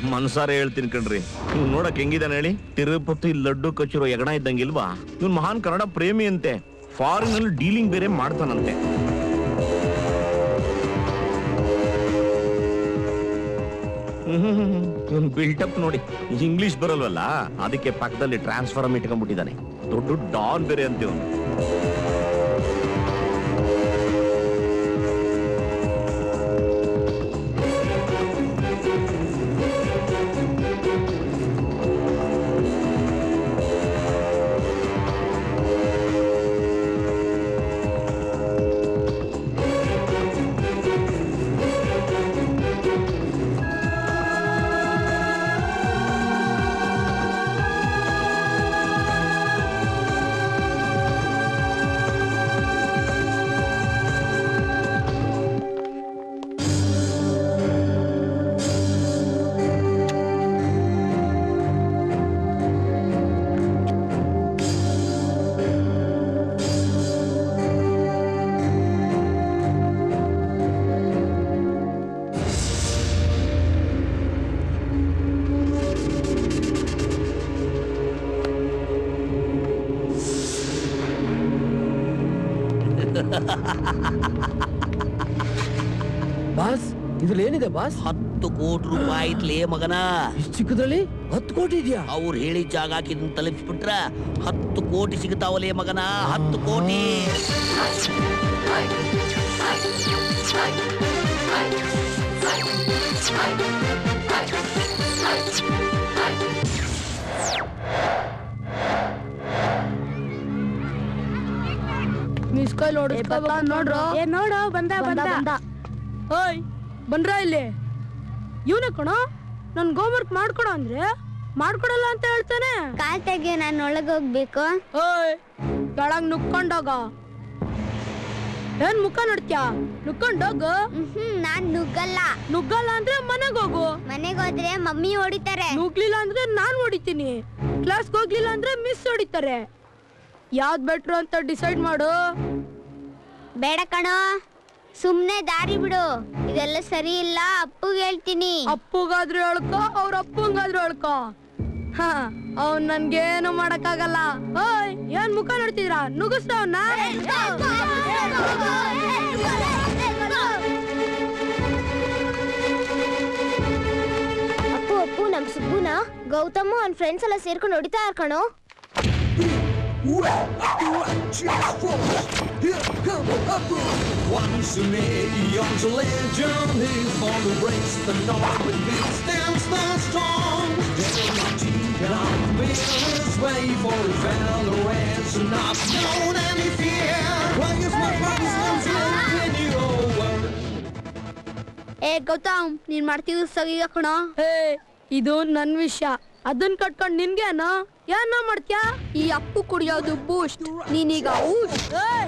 ಮನ್ಸಾರೆ ಹೇಳ್ತೀನಿ ಕಣ್ರಿ ಇವ್ ನೋಡಕ್ ಹೆಂಗಿದಾನೆ ಹೇಳಿ ತಿರುಪತಿ ಲಡ್ಡು ಕಚ್ಚಿರೋ ಎಗಣ ಇದ್ದಂಗಿಲ್ವಾ ಇವ್ನ್ ಮಹಾನ್ ಕನ್ನಡ ಪ್ರೇಮಿ ಅಂತೆ ಫಾರಿನ್ ಅಲ್ಲಿ ಡೀಲಿಂಗ್ ಬೇರೆ ಮಾಡ್ತಾನಂತೆ ಇವನ್ ಬಿಲ್ಟಪ್ ನೋಡಿ ಇಂಗ್ಲಿಷ್ ಬರಲ್ವಲ್ಲ ಅದಕ್ಕೆ ಪಕ್ಕದಲ್ಲಿ ಟ್ರಾನ್ಸ್ಫಾರ್ಮ್ ಇಟ್ಕೊಂಡ್ಬಿಟ್ಟಿದ್ದಾನೆ ದೊಡ್ಡ ಡಾನ್ ಬೇರೆ ಅಂತ ಇವನು ಬಾಸ್ ಇದ್ರಲ್ಲಿ ಏನಿದೆ ಬಾಸ್ ಹತ್ತು ಕೋಟಿ ರೂಪಾಯಿ ಐತ್ಲೇ ಮಗನ ಇಷ್ಟು ಚಿಕ್ಕದ್ರಲ್ಲಿ ಹತ್ತು ಕೋಟಿ ಇದೆಯಾ ಅವ್ರು ಹೇಳಿದ ಜಾಗಕ್ಕೆ ಇದನ್ನ ತಲುಪಿಸ್ಬಿಟ್ರ ಹತ್ತು ಕೋಟಿ ಸಿಗ್ತಾವಲೇ ಮಗನ ಹತ್ತು ಕೋಟಿ ಮಿಸ್ ಕಾಲ್ ನೋಡ್ರು ಏ ನೋಡು ಬಂದ ಬಂದ ಓಯ್ ಬಂದ್ರ ಇಲ್ಲಿ ಇವನೇ ಕಣ ನನ್ ಹೋಮ್ವರ್ಕ್ ಮಾಡ್ಕೊಡ ಅಂದ್ರೆ ಮಾಡ್ಕೊಡಲ್ಲ ಅಂತ ಹೇಳ್ತಾನೆ ಕಾಲ್ ತೆಗಿ ನಾನು ಒಳಗೆ ಹೋಗ್ಬೇಕು ಓಯ್ ಕೆಳಗ್ ನುಕ್ಕೊಂಡೋಗ ಏನ್ ಮುಖ ನೋಡ್ತ್ಯಾ ನುಕ್ಕೊಂಡೋಗ ಹ್ಮ್ ನಾನ್ ನುಗ್ಗಲ್ಲ ನುಗ್ಗಲ್ಲ ಅಂದ್ರೆ ಮನೆಗ್ ಹೋಗು ಮನೆಗೆ ಹೋದ್ರೆ ಮಮ್ಮಿ ಹೊಡಿತಾರೆ ನುಗ್ಲಿಲ್ಲ ಅಂದ್ರೆ ನಾನ್ ಹೊಡಿತೀನಿ ಕ್ಲಾಸ್ಗೆ ಹೋಗ್ಲಿಲ್ಲ ಅಂದ್ರೆ ಮಿಸ್ ಹೊಡಿತಾರೆ ಯಾವ್ದ್ ಬೆಟ್ರು ಅಂತ ಡಿಸೈಡ್ ಮಾಡು ಬೇಡ ಕಣೋ ಸುಮ್ನೆ ದಾರಿ ಬಿಡು ಇದೆಲ್ಲ ಸರಿ ಇಲ್ಲ ಅಪ್ಪುಗೆ ಹೇಳ್ತೀನಿ ಅಪ್ಪುಗಾದ್ರೂ ಹೇಳ್ಕೊ ಅವ್ರ ಅಪ್ಪಂಗಾದ್ರೂ ಹೇಳ್ಕೊ ಹ ಅವ್ನ್ ನನ್ಗೇನು ಮಾಡಕ್ಕಾಗಲ್ಲ ಓಯ್ ಏನ್ ಮುಖ ನೋಡ್ತಿದ್ರ ನುಗ್ಗಿಸ್ತಾವನ್ನ ಅಪ್ಪು ಅಪ್ಪು ನಮ್ ಸುಬ್ಬುನ ಗೌತಮ್ ಅವ್ನ ಫ್ರೆಂಡ್ಸ್ ಎಲ್ಲ ಸೇರ್ಕೊಂಡು ಹೊಡಿತಾ ಇರ್ಕಣೋ Once a million's a legend, he's born to race the north with big stand, stand strong. Guaranteed on his way for his valor has not known any fear. Players my brothers comes in you over. ಏ ಗೌತಮ್ ನೀನ್ ಮಾಡ್ತಿದ್ ಸರಿ ಕಣ ಏ ಇದು ನನ್ ವಿಷಯ ಅದನ್ ಕಟ್ಕೊಂಡ್ ನಿನ್ಗೇನು ಏನ ಮಾಡ್ತ್ಯಾ ಈ ಅಪ್ಪು ಕುಡಿಯೋದು ಬೂಸ್ಟ್ ನೀನೀಗ ಊಸ್ಟ್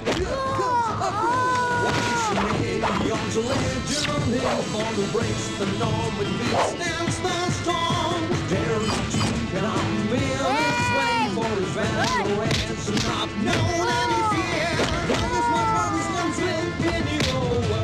Million's a legend, he's born to race the north with big stand, stand strong. Guaranteed on his way for his valor has not known any fear. Players my brothers comes in you over.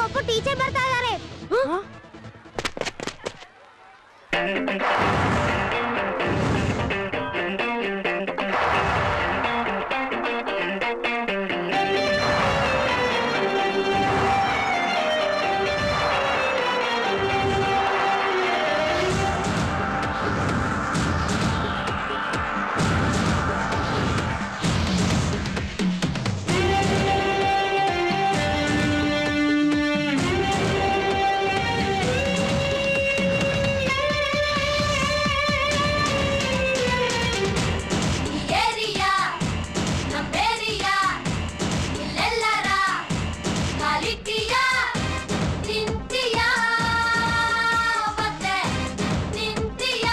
ಅಪ್ಪ teacher ಬರ್ತಾ ಇದಾರೆ area ನಮ್ಮೇರಿಯಾ ಇಲ್ಲೆಲ್ಲರ ಕಾಲಿಟ್ಟಿಯಾ ನಿಂತಿಯಾ ಮತ್ತೆ ನಿಂತಿಯಾ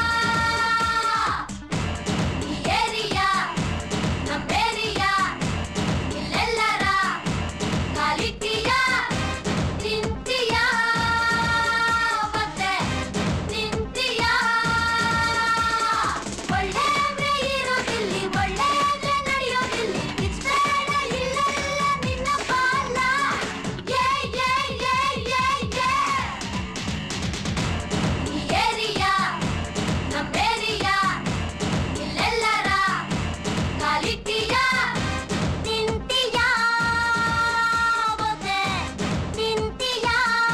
area ನಮ್ಮೇರಿಯಾ ಇಲ್ಲೆಲ್ಲರ ಕಾಲಿಟ್ಟಿಯಾ ನಿಂತಿಯಾ ಮತ್ತೆ ನಿಂತಿಯಾ ಒಳ್ಳೆಯವ್ರೇ ಇರೋದಿಲ್ಲಿ ಒಳ್ಳೆಯವ್ರೇ ನಡೆಯೋದಿಲ್ಲಿ ಬಿಚ್ಬೇಡ ಇಲ್ಲೆಲ್ಲ ನಿನ್ನ ಪಾಲ ಯೇ ಯೇ ಯೇ ಯೇ ಯೇ ಈ ಏರಿಯಾ ನಮ್ಮೇರಿಯಾ ಇಲ್ಲೆಲ್ಲರ ಕಾಲಿಟ್ಟಿಯಾ ನಿಂತಿಯಾ ಮತ್ತೆ ನಿಂತಿಯಾ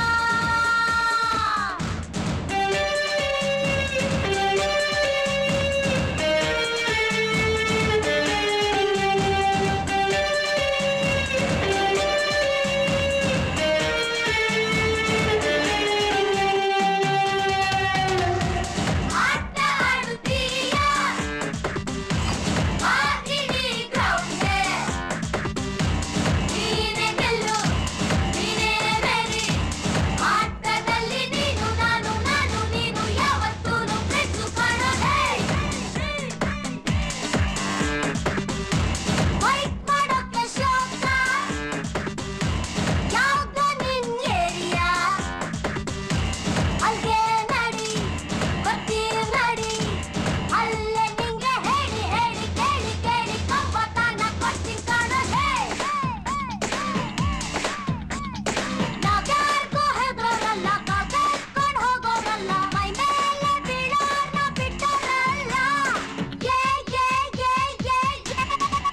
ಆಟ ಆಡುತ್ತೀಯಾ ಆ ಇಡೀ ಗ್ರೌಂಡ್ಗೆ ನೀನೇ ಗೆಲ್ಲು ನೀನೇ ಮೇರಿ ಆಟದಲ್ಲಿ ನೀನು ನಾನು ನಾನು ನೀನು ಯಾವತ್ತೂ ಫ್ರೆಂಡ್ಸು ಕಾಣೋದೇ ಫೈಟ್ ಮಾಡೋಕೆ ಶೋಕ ಯಾವ್ದು ನಿನ್ ಏರಿಯಾ ಅಲ್ಗೆ ನಡಿ ಬರ್ತೀವ್ ನಡಿ ಅಲ್ಲೇ ನಿಂಗೆ ಹೇಳಿ ಹೇಳಿ ಕೇಳಿ ಕೇಳಿ ಕಂಪತಾನ ಕೊಡ್ತೀನಿ ಕಾಣೋ ಹೇ ನಾವ್ಯಾರ್ಗೂ ಹೆದ್ರೋರಲ್ಲ ಕಾವೇರ್ಕೊಂಡ್ ಹೋಗೋರಲ್ಲ ಮೈ ಮೇಲೆ ಬೀಳೋರ್ನ ಬಿಟ್ಟೋರಲ್ಲ ಯೇ ಯೇ ಯೇ ಯೇ ಯೇ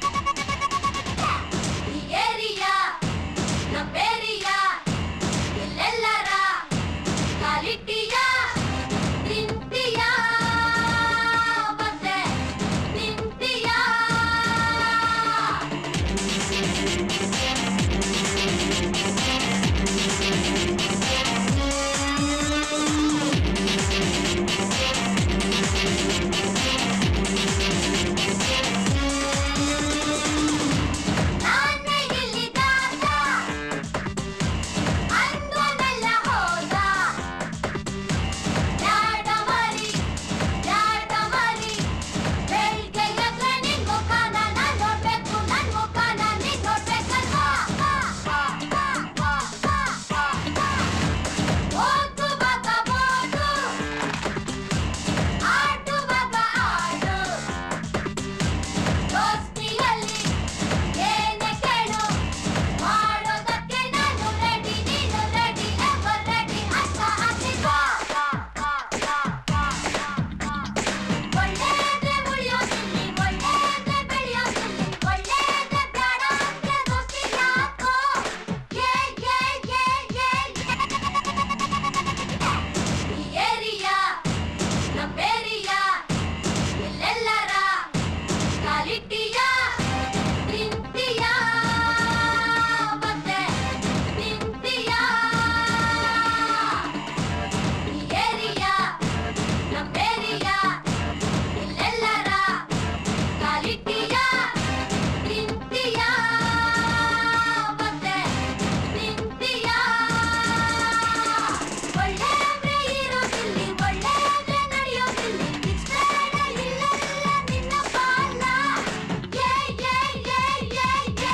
ಈ ಏರಿಯಾ ನಮ್ಮೇರಿಯಾ ಇಲ್ಲೆಲ್ಲರ ಕಾಲಿಟ್ಟಿಯಾ ನಿಂತಿಯಾ ಮತ್ತೆ ನಿಂತಿಯಾ ನಾನೇ ಇಲ್ಲಿದ್ದಾಗ ಅಂದನೆಲ್ಲ ಹೋದ ಯಾಡ ಮರಿ ಯಾಡ ಮರಿ ಬೆಳ್ಗೆ ಎದ್ರೆ ನಿನ್ ಮುಖನ ನಾನ್ ನೋಡ್ಬೇಕು ನನ್ ಮುಖನ ನೀನ್ ನೋಡ್ಬೇಕಲ್ವಾ ಓದುವಾಗ ಓದು ಆಡುವಾಗ ಆಡು ದೋಸ್ತಿಯಲ್ಲಿ ಏನೇ ಕೇಳು ಮಾಡೋದಕ್ಕೆ ನಾನು ರೆಡಿ ನೀನು ರೆಡಿ ಎವರ್ ರೆಡಿ ಅಂತ ಹಾಕಿಕೋ ಒಳ್ಳೇದೇ ಉಳಿಯೋದಿಲ್ಲಿ ಒಳ್ಳೇದೇ ಬೆಳೆಯೋದಿಲ್ಲಿ ಒಳ್ಳೇದೇ ಬೇಡ ಅಂದ್ರೆ ದೋಸ್ತಿ ಯಾಕೋ ಯೇ ಯೇ ಯೇ ಯೇ ಈ ಏರಿಯಾ ನಮ್ಮೇರಿಯಾ ಇಲ್ಲೆಲ್ಲರ ಕಾಲಿಟ್ಟಿಯಾ ನಿಂತಿಯಾ ಮತ್ತೆ ನಿಂತಿಯಾ ಈ ಏರಿಯಾ ನಮ್ಮೇರಿಯಾ ಇಲ್ಲೆಲ್ಲರ ಕಾಲಿಟ್ಟಿಯಾ ನಿಂತಿಯಾ ಮತ್ತೆ ನಿಂತಿಯಾ ಒಳ್ಳೆಯವ್ರೇ ಇರೋದಿಲ್ಲಿ ಒಳ್ಳೆಯವ್ರೇ ನಡೆಯೋದಿಲ್ಲಿ ಬಿಚ್ಬೇಡ ಇಲ್ಲೆಲ್ಲ ನಿನ್ನ ಪಾಲ ಯೇ ಯೇ ಯೇ ಯೇ ಯೇ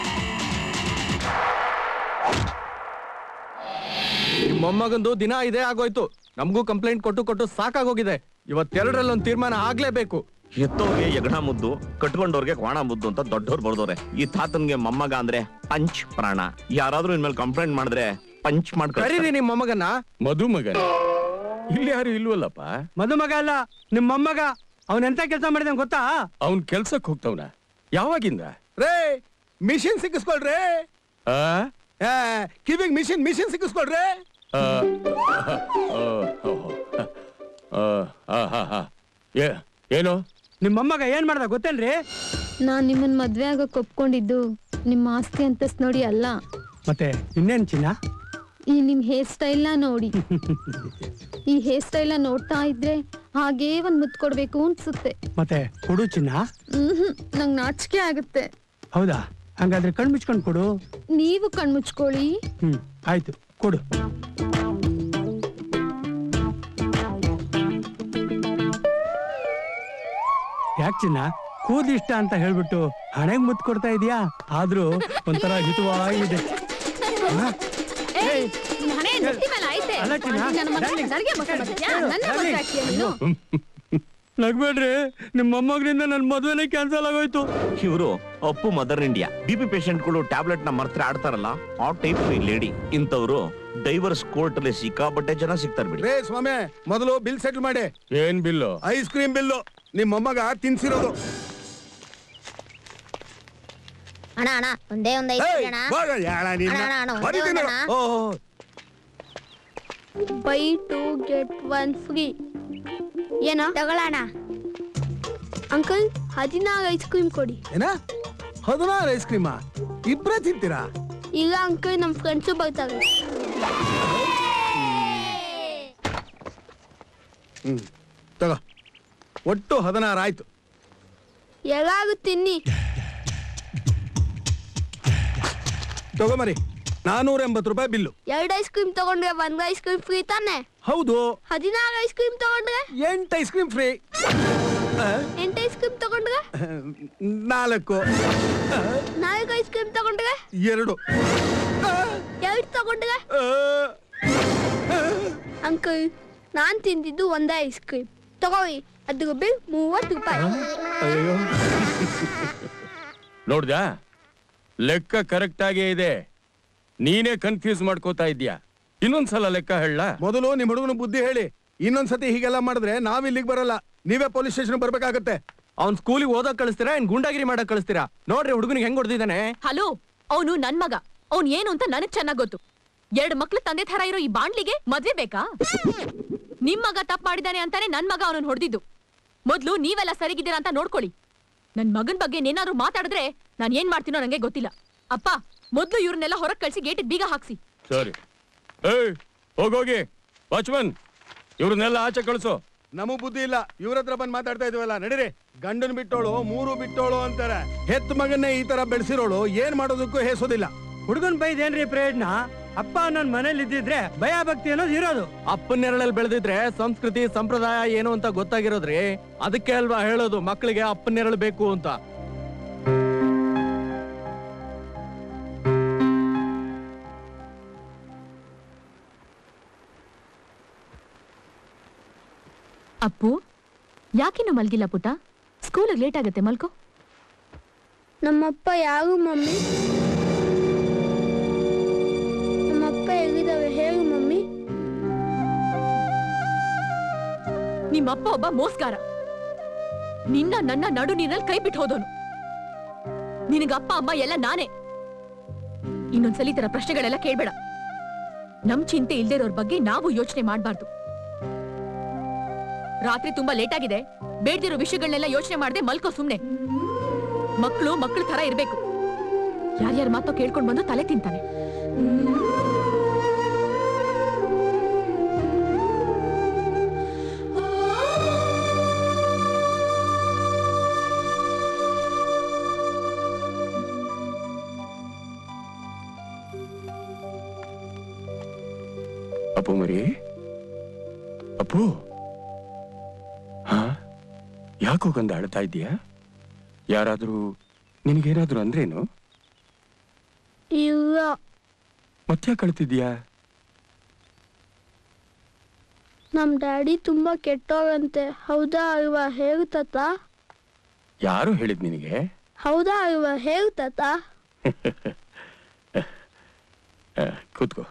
ಈ ಮೊಮ್ಮಗಂದು ದಿನ ಇದೇ ಆಗೋಯ್ತು ನಮಗೂ ಕಂಪ್ಲೇಂಟ್ ಕೊಟ್ಟು ಕೊಟ್ಟು ಸಾಕಾಗೋಗಿದೆ ಇವತ್ತೆರಡರಲ್ಲಿ ಒಂದು ತೀರ್ಮಾನ ಆಗ್ಲೇಬೇಕು ಎತ್ತೋರ್ಗೆ ಯಗಣ ಮುದ್ದು ಕಟ್ಕೊಂಡವ್ರಿಗೆ ಕ್ವಾಣ ಮುದ್ದು ಅಂತ ದೊಡ್ಡವ್ರು ಬರ್ದವ್ರೆ ಈ ತಾತನ್ಗೆ ಮೊಮ್ಮಗ ಅಂದ್ರೆ ಪಂಚ್ ಪ್ರಾಣ ಯಾರಾದ್ರೂ ಇನ್ಮೇಲೆ ಕಂಪ್ಲೇಂಟ್ ಮಾಡಿದ್ರೆ ಪಂಚ್ ಮಾಡ್ತಾರೆ ಕರೀರಿ ನಿಮ್ಮ ಮೊಮ್ಮಗನ್ನ ಮಧುಮಗ ಇಲ್ಲಿ ಯಾರು ಇಲ್ವಲ್ಲಪ್ಪ ಮದುಮಗ ಅಲ್ಲ ನಿಮ್ಮ ಮೊಮ್ಮಗ ಅವನ್ ಎಂತ ಕೆಲಸ ಮಾಡಿದ ಗೊತ್ತಾ ಅವನ್ ಕೆಲ್ಸಕ್ ಹೋಗ್ತವ್ನ ಯಾವಾಗಿಂದ ರೇ ಮಿಷಿನ್ ಸಿಕ್ಕಿಸ್ಕೊಳ್ರಿ ಆ? ಆ, ಕಿವಿಗ್ ಮಿಷಿನ್ ಮಿಷಿನ್ ಸಿಕ್ಕಿಸ್ಕೊಳ್ರಿ ಆ, ಆ, ಆ, ಆ, ಆ, ಆ. ಏ- ಏನು ನಿಮ್ಮ ಮೊಮ್ಮಗ ಏನ್ ಮಾಡ್ದ ಗೊತ್ತೇನ್ರಿ ನಾನ್ ನಿಮ್ಮನ್ ಮದ್ವೆ ಆಗಕ್ ಒಪ್ಕೊಂಡಿದ್ದು ನಿಮ್ಮ ಆಸ್ತಿ ಅಂತಸ್ ನೋಡಿ ಅಲ್ಲ ಮತ್ತೆ ಇನ್ನೇನ್ ಚಿನ್ನ ಈ ನಿಮ್ ಹೇರ್ ಸ್ಟೈಲ್ ನ ನೋಡಿ ಈ ಹೇರ್ ಸ್ಟೈಲ್ ನ ನೋಡ್ತಾ ಇದ್ರೆ ಹಾಗೇ ಒಂದ್ ಮುತ್ ಕೊಡ್ಬೇಕು ಅನ್ಸುತ್ತೆ ಮತ್ತೆ ಕೊಡು ಚಿನ್ನ ಹ್ಮ್ ನಂಗ್ ನಾಚಿಕೆ ಆಗುತ್ತೆ ಹೌದಾ ಹಂಗಾದ್ರೆ ಕಣ್ ಮುಚ್ಕೊಂಡ್ ಕೊಡು ನೀವು ಕಣ್ಮುಚ್ಕೊಳ್ಳಿ ಹ್ಮ್ ಆಯ್ತು ಕೊಡು ಯಾಕ್ ಚಿನ್ನ ಕೂದಿಷ್ಟ ಅಂತ ಹೇಳ್ಬಿಟ್ಟು ಹಣೆಗ್ ಮುತ್ತು ಕೊಡ್ತಾ ಇದೀಯಾ ಆದ್ರೂ ಒಂಥರ ಹಿತವಾಗಿದೆ ಹಾ? ಅಲ್ಲ ಚಿನ್ನ, darling, ಹೇಳು, darling. ನಗ್ಬೇಡ್ರಿ ನಿಮ್ ಮೊಮ್ಮಗನಿಂದ ನನ್ ಮದ್ವೆನೇ ಕ್ಯಾನ್ಸಲ್ ಆಗೋಯ್ತು ಇವರು Appu mother India B P ಪೇಷಂಟ್ಗಳು ಟ್ಯಾಬ್ಲೆಟ್ ನ ಮರ್ತ್ರೆ ಆಡ್ತಾರಲ್ಲ ಆ ಟೈಪ್ ಈ ಲೇಡಿ ಇಂಥವ್ರು ಡೈವರ್ಸ್ ಕೋರ್ಟ್ ಅಲ್ಲಿ ಸಿಕ್ಕಾಪಟ್ಟೆ ಜನ ಸಿಗ್ತಾರೆ ಬಿಡಿ ರೇ ಸ್ವಾಮಿ ಮೊದಲು ಬಿಲ್ ಸೆಟ್ಲ್ ಮಾಡಿ ಏನ್ ಬಿಲ್ಲು ಐಸ್ ಕ್ರೀಮ್ ಬಿಲ್ಲು ನಿಮ್ ಮೊಮ್ಮಗ ತಿನ್ಸಿರೋದು ಅಣ್ಣ ಅಣ್ಣ ಒಂದೇ ಒಂದ್ ಐದು ಏಯ್, ಅಣ್ಣ ಬಾರ, ಯಾಳ ನಿನ್ನ. ಅಣ್ಣ, ಅಣ್ಣ, ಒಂದೇ ಬರೀತೀನಿ ಒಂದಣ್ಣ. ನೋಡು. ಓ, ಓ, ಓ. Buy two get one free ಏನ ತಗೊಳ್ಳೋಣ ಅಂಕಲ್ ಹದಿನಾರು ಐಸ್ ಕ್ರೀಮ್ ಕೊಡಿ ಏನ ಹದಿನಾರು ಐಸ್ ಕ್ರೀಮಾ ಇಬ್ರೇ ತಿಂತೀರಾ ಈಗ ಅಂಕಲ್ ನಮ್ ಫ್ರೆಂಡ್ಸು ಬರ್ತಾರೆ ಹ್ಮ್ ತಗೋ ಒಟ್ಟು ಹದಿನಾರು ಆಯ್ತು ಎಲ್ಲಾರು ತಿನ್ನಿ ತಗೋ ಮರಿ ನಾನೂರ ಎಂಬತ್ತು ರೂಪಾಯಿ ಬಿಲ್ಲು ಎರಡು ಐಸ್ ಕ್ರೀಮ್ ತಗೊಂಡ್ರೆ ಒಂದ್ ಐಸ್ ಕ್ರೀಮ್ ಫ್ರೀ ತಾನೆ ಹೌದು ಹದಿನಾರು ಐಸ್ ಕ್ರೀಮ್ ತಗೊಂಡ್ರೆ ಎಂಟು ಐಸ್ ಕ್ರೀಮ್ ಫ್ರೀ ಎಂಟು ಐಸ್ ಕ್ರೀಮ್ ತಗೊಂಡ್ರೆ ನಾಲ್ಕು ನಾಲ್ಕು ಐಸ್ ಕ್ರೀಮ್ ತಗೊಂಡ್ರೆ ಎರಡು ಎರಡು ತಗೊಂಡ್ರೆ ಆ, ಅಂಕಲ್ ನಾನ್ ತಿಂದಿದ್ದು ಒಂದೇ ಐಸ್ ಕ್ರೀಮ್ ತಗೋರಿ ಅದ್ರ ಬಿಲ್ ಮೂವತ್ತು ರೂಪಾಯಿ ಅಯ್ಯೋ ನೋಡ್ದಾ ಲೆಕ್ಕ ಕರೆಕ್ಟ್ ಆಗೇ ಇದೆ ನೀನೇ ಕನ್ಫ್ಯೂಸ್ ಮಾಡ್ಕೋತಾ ಇದ್ಯಾ ಇನ್ನೊಂದ್ಸಲ ಲೆಕ್ಕ ಹೇಳ ಮೊದಲು ನಿಮ್ ಹುಡುಗನ ಬುದ್ಧಿ ಹೇಳಿ ಇನ್ನೊಂದ್ಸತಿ ಹೀಗೆಲ್ಲ ಮಾಡಿದ್ರೆ ನಾವ್ ಇಲ್ಲಿಗೆ ಬರಲ್ಲ ನೀವೇ ಪೊಲೀಸ್ ಸ್ಟೇಷನ್ ಬರ್ಬೇಕಾಗತ್ತೆ ಅವ್ನ್ ಸ್ಕೂಲಿಗೆ ಓದಕ್ ಕಳಿಸ್ತೀರಾ ಏನ್ ಗುಂಡಾಗಿರಿ ಮಾಡಕ್ ಕಳಿಸ್ತೀರಾ ನೋಡ್ರಿ ಹುಡುಗನಿಗೆ ಹೆಂಗ್ ಹೊಡೆದಿದ್ದಾನೆ ಹಲೋ ಅವನು ನನ್ ಮಗ ಅವ್ನ್ ಏನು ಅಂತ ನನಗ್ ಚೆನ್ನಾಗ್ ಗೊತ್ತು ಎರಡ್ ಮಕ್ಳು ತಂದೆ ತರ ಇರೋ ಈ ಬಾಂಡ್ಲಿಗೆ ಮದ್ವೆ ಬೇಕಾ ನಿಮ್ ಮಗ ತಪ್ಪು ಮಾಡಿದಾನೆ ಅಂತಾನೆ ನನ್ ಮಗ ಅವನನ್ನ ಹೊಡೆದಿದ್ದು ಮೊದ್ಲು ನೀವೆಲ್ಲ ಸರಿಗಿದ್ದೀರಾ ಅಂತ ನೋಡ್ಕೊಳ್ಳಿ ನನ್ ಮಗನ್ ಬಗ್ಗೆ ಏನಾದ್ರು ಮಾತಾಡಿದ್ರೆ ನಾನ್ ಏನ್ ಮಾಡ್ತೀನೋ ನಂಗೆ ಗೊತ್ತಿಲ್ಲ ಅಪ್ಪ ಮೊದ್ಲು ಇವ್ರನ್ನೆಲ್ಲ ಹೊರಗ್ ಕಳ್ಸಿ ಗೇಟಿಗೆ ಬೀಗ ಹಾಕ್ಸಿ ಸರಿ ಏಯ್ ಹೋಗೋಗಿ ವಾಚ್ಮನ್ ಇವ್ರನ್ನೆಲ್ಲ ಆಚೆ ಕಳಿಸು ನಮಗ್ ಬುದ್ಧಿ ಇಲ್ಲ ಇವ್ರ ಹತ್ರ ಬಂದ್ ಮಾತಾಡ್ತಾ ಇದೀವಲ್ಲ ನಡೀರಿ ಗಂಡನ್ ಬಿಟ್ಟೋಳು ಮೂರು ಬಿಟ್ಟೋಳು ಅಂತಾರೆ ಹೆತ್ ಮಗನ್ನೇ ಈ ತರ ಬೆಳೆಸಿರೋಳು ಏನ್ ಮಾಡೋದಕ್ಕೂ ಹೇಸೋದಿಲ್ಲ ಹುಡುಗನ್ ಬೈದೇನ್ರಿ ಪ್ರಯೋಜನ ಅಪ್ಪ ನನ್ ಮನೇಲಿ ಇದ್ದಿದ್ರೆ ಭಯ ಭಕ್ತಿ ಅನ್ನೋದು ಇರೋದು ಅಪ್ಪನ ನೆರಳಲ್ಲಿ ಬೆಳೆದಿದ್ರೆ ಸಂಸ್ಕೃತಿ ಸಂಪ್ರದಾಯ ಏನು ಅಂತ ಗೊತ್ತಾಗಿರೋದ್ರಿ ಅದಕ್ಕೆ ಅಲ್ವಾ ಹೇಳೋದು ಮಕ್ಕಳಿಗೆ ಅಪ್ಪನ ನೆರಳು ಬೇಕು ಅಂತ ಅಪ್ಪು ಯಾಕಿನ್ನು ಮಲ್ಗಿಲ್ಲ ಪುಟ್ಟ ಸ್ಕೂಲಿಗೆ ಲೇಟ್ ಆಗತ್ತೆ ಮಲ್ಕೋ ನಮ್ಮಪ್ಪ ಯಾರು ಮಮ್ಮಿ ನಮ್ಮಪ್ಪ ಎಲ್ಲಿದ್ದಾವೆ ಹೇಳು ಮಮ್ಮಿ ನಿಮ್ಮಪ್ಪ ಒಬ್ಬ ಮೋಸ್ಗಾರ ನಿನ್ನ ನನ್ನ ನಡು ನೀರಲ್ಲಿ ಕೈ ಬಿಟ್ಟು ಹೋದೋನು ನಿನಗ ಅಪ್ಪ ಅಮ್ಮ ಎಲ್ಲ ನಾನೇ ಇನ್ನೊಂದ್ಸಲಿ ಈ ತರ ಪ್ರಶ್ನೆಗಳೆಲ್ಲ ಕೇಳ್ಬೇಡ ನಮ್ ಚಿಂತೆ ಇಲ್ದಿರೋರ್ ಬಗ್ಗೆ ನಾವು ಯೋಚನೆ ಮಾಡ್ಬಾರ್ದು ರಾತ್ರಿ ತುಂಬಾ ಲೇಟ್ ಆಗಿದೆ ಬೇಡ್ದಿರೋ ವಿಷಯಗಳನ್ನೆಲ್ಲ ಯೋಚನೆ ಮಾಡದೆ ಮಲ್ಕೋ ಸುಮ್ನೆ ಮಕ್ಕಳು ಮಕ್ಕಳ ತರ ಇರ್ಬೇಕು ಯಾರ್ಯಾರ ಮಾತೋ ಕೇಳ್ಕೊಂಡ್ ಬಂದು ತಲೆ ತಿಂತಾನೆ ಅಪ್ಪು ಮರಿ ಅಪ್ಪು ಹಾ ಯಾಕೋ ಗಂಧ ಅಳ್ತಾ ಇದ್ದೀಯಾ ಯಾರಾದ್ರೂ ನಿನಗೇನಾದ್ರೂ ಅಂದ್ರೇನು ಇಲ್ಲ ಮತ್ತ್ಯಾಕೆ ಅಳ್ತಿದ್ಯಾ ನಮ್ ಡ್ಯಾಡಿ ತುಂಬಾ ಕೆಟ್ಟೋರಂತೆ ಹೌದಾ ಅಲ್ವಾ ಹೇಳು ತಾತ ಯಾರು ಹೇಳಿದ್ ನಿನಗೆ ಹೌದಾ ಇವ ಹೇಗ್ ತಾತ ಆ, ಕೂತ್ಕೋ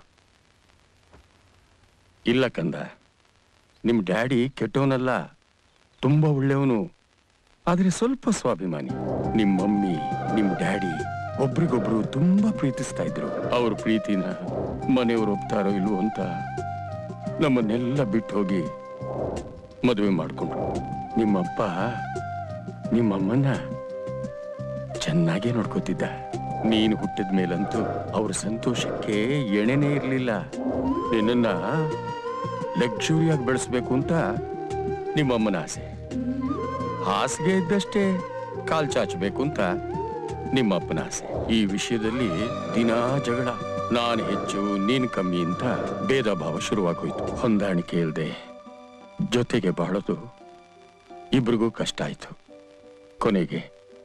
ಇಲ್ಲ ಕಂದ ನಿಮ್ ಡ್ಯಾಡಿ ಕೆಟ್ಟವನಲ್ಲ ತುಂಬಾ ಒಳ್ಳೆಯವನು ಆದ್ರೆ ಸ್ವಲ್ಪ ಸ್ವಾಭಿಮಾನಿ ನಿಮ್ ಮಮ್ಮಿ ನಿಮ್ ಡ್ಯಾಡಿ ಒಬ್ರಿಗೊಬ್ರು ತುಂಬಾ ಪ್ರೀತಿಸ್ತಾ ಇದ್ರು ಅವ್ರ ಪ್ರೀತಿನ ಮನೆಯವ್ರು ಒಪ್ತಾರೋ ಇಲ್ವೋ ಅಂತ ನಮ್ಮನ್ನೆಲ್ಲ ಬಿಟ್ಟು ಹೋಗಿ ಮದುವೆ ಮಾಡ್ಕೊಂಡ್ರು ನಿಮ್ಮಪ್ಪ ನಿಮ್ಮಮ್ಮನ್ನ ಚೆನ್ನಾಗೇ ನೋಡ್ಕೋತಿದ್ದ ನೀನು ಹುಟ್ಟಿದ ಮೇಲಂತೂ ಅವ್ರ ಸಂತೋಷಕ್ಕೆ ಎಣೆನೇ ಇರ್ಲಿಲ್ಲ ನಿನ್ನನ್ನ ಲಕ್ಸುರಿಯಾಗಿ ಬೆಳೆಸ್ಬೇಕು ಅಂತ ನಿಮ್ಮಮ್ಮನ ಆಸೆ ಹಾಸಿಗೆ ಇದ್ದಷ್ಟೇ ಕಾಲ್ ಚಾಚಬೇಕು ಅಂತ ನಿಮ್ಮಪ್ಪನ ಆಸೆ ಈ ವಿಷಯದಲ್ಲಿ ದಿನಾ ಜಗಳ ನಾನು ಹೆಚ್ಚು ನೀನ್ ಕಮ್ಮಿ ಅಂತ ಭೇದ ಭಾವ ಶುರುವಾಗೋಯ್ತು ಹೊಂದಾಣಿಕೆ ಇಲ್ದೆ ಜೊತೆಗೆ ಬಾಳೋದು ಇಬ್ರಿಗೂ ಕಷ್ಟ ಆಯ್ತು ಕೊನೆಗೆ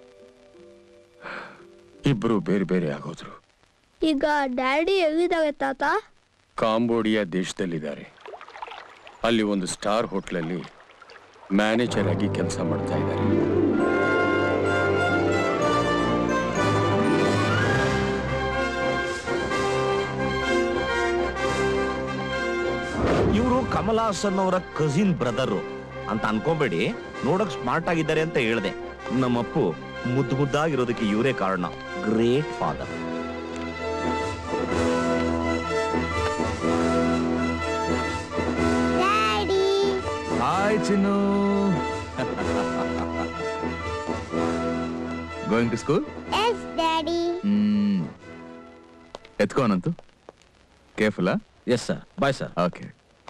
ಇಬ್ರು ಬೇರೆ ಬೇರೆ ಆಗೋದ್ರು ಈಗ ಡ್ಯಾಡಿ ಎಲ್ಲಿದ್ದಾರೆ ತಾತ ಕಾಂಬೋಡಿಯಾ ದೇಶದಲ್ಲಿದ್ದಾರೆ ಅಲ್ಲಿ ಒಂದು ಸ್ಟಾರ್ ಹೋಟ್ಲಲ್ಲಿ ಮ್ಯಾನೇಜರ್ ಆಗಿ ಕೆಲಸ ಮಾಡ್ತಾ ಇದ್ದಾರೆ ಇವರು ಕಮಲ್ ಹಾಸನ್ ಅವರ ಕಸಿನ್ ಬ್ರದರು ಅಂತ ಅನ್ಕೋಬೇಡಿ ನೋಡಕ್ ಸ್ಮಾರ್ಟ್ ಆಗಿದ್ದಾರೆ ಅಂತ ಹೇಳ್ದೆ ನಮ್ಮಪ್ಪು ಮುದ್ದು ಮುದ್ದಾಗಿರೋದಕ್ಕೆ ಇವರೇ ಕಾರಣ ಗ್ರೇಟ್ ಫಾದರ್ ಡ್ಯಾಡಿ ಹಾಯ್ ಚಿನ್ನು going to school yes daddy hmm ಎತ್ಕೋನಂತು ಕೇರ್ಫುಲ್ಲಾ yes sir bye sir okay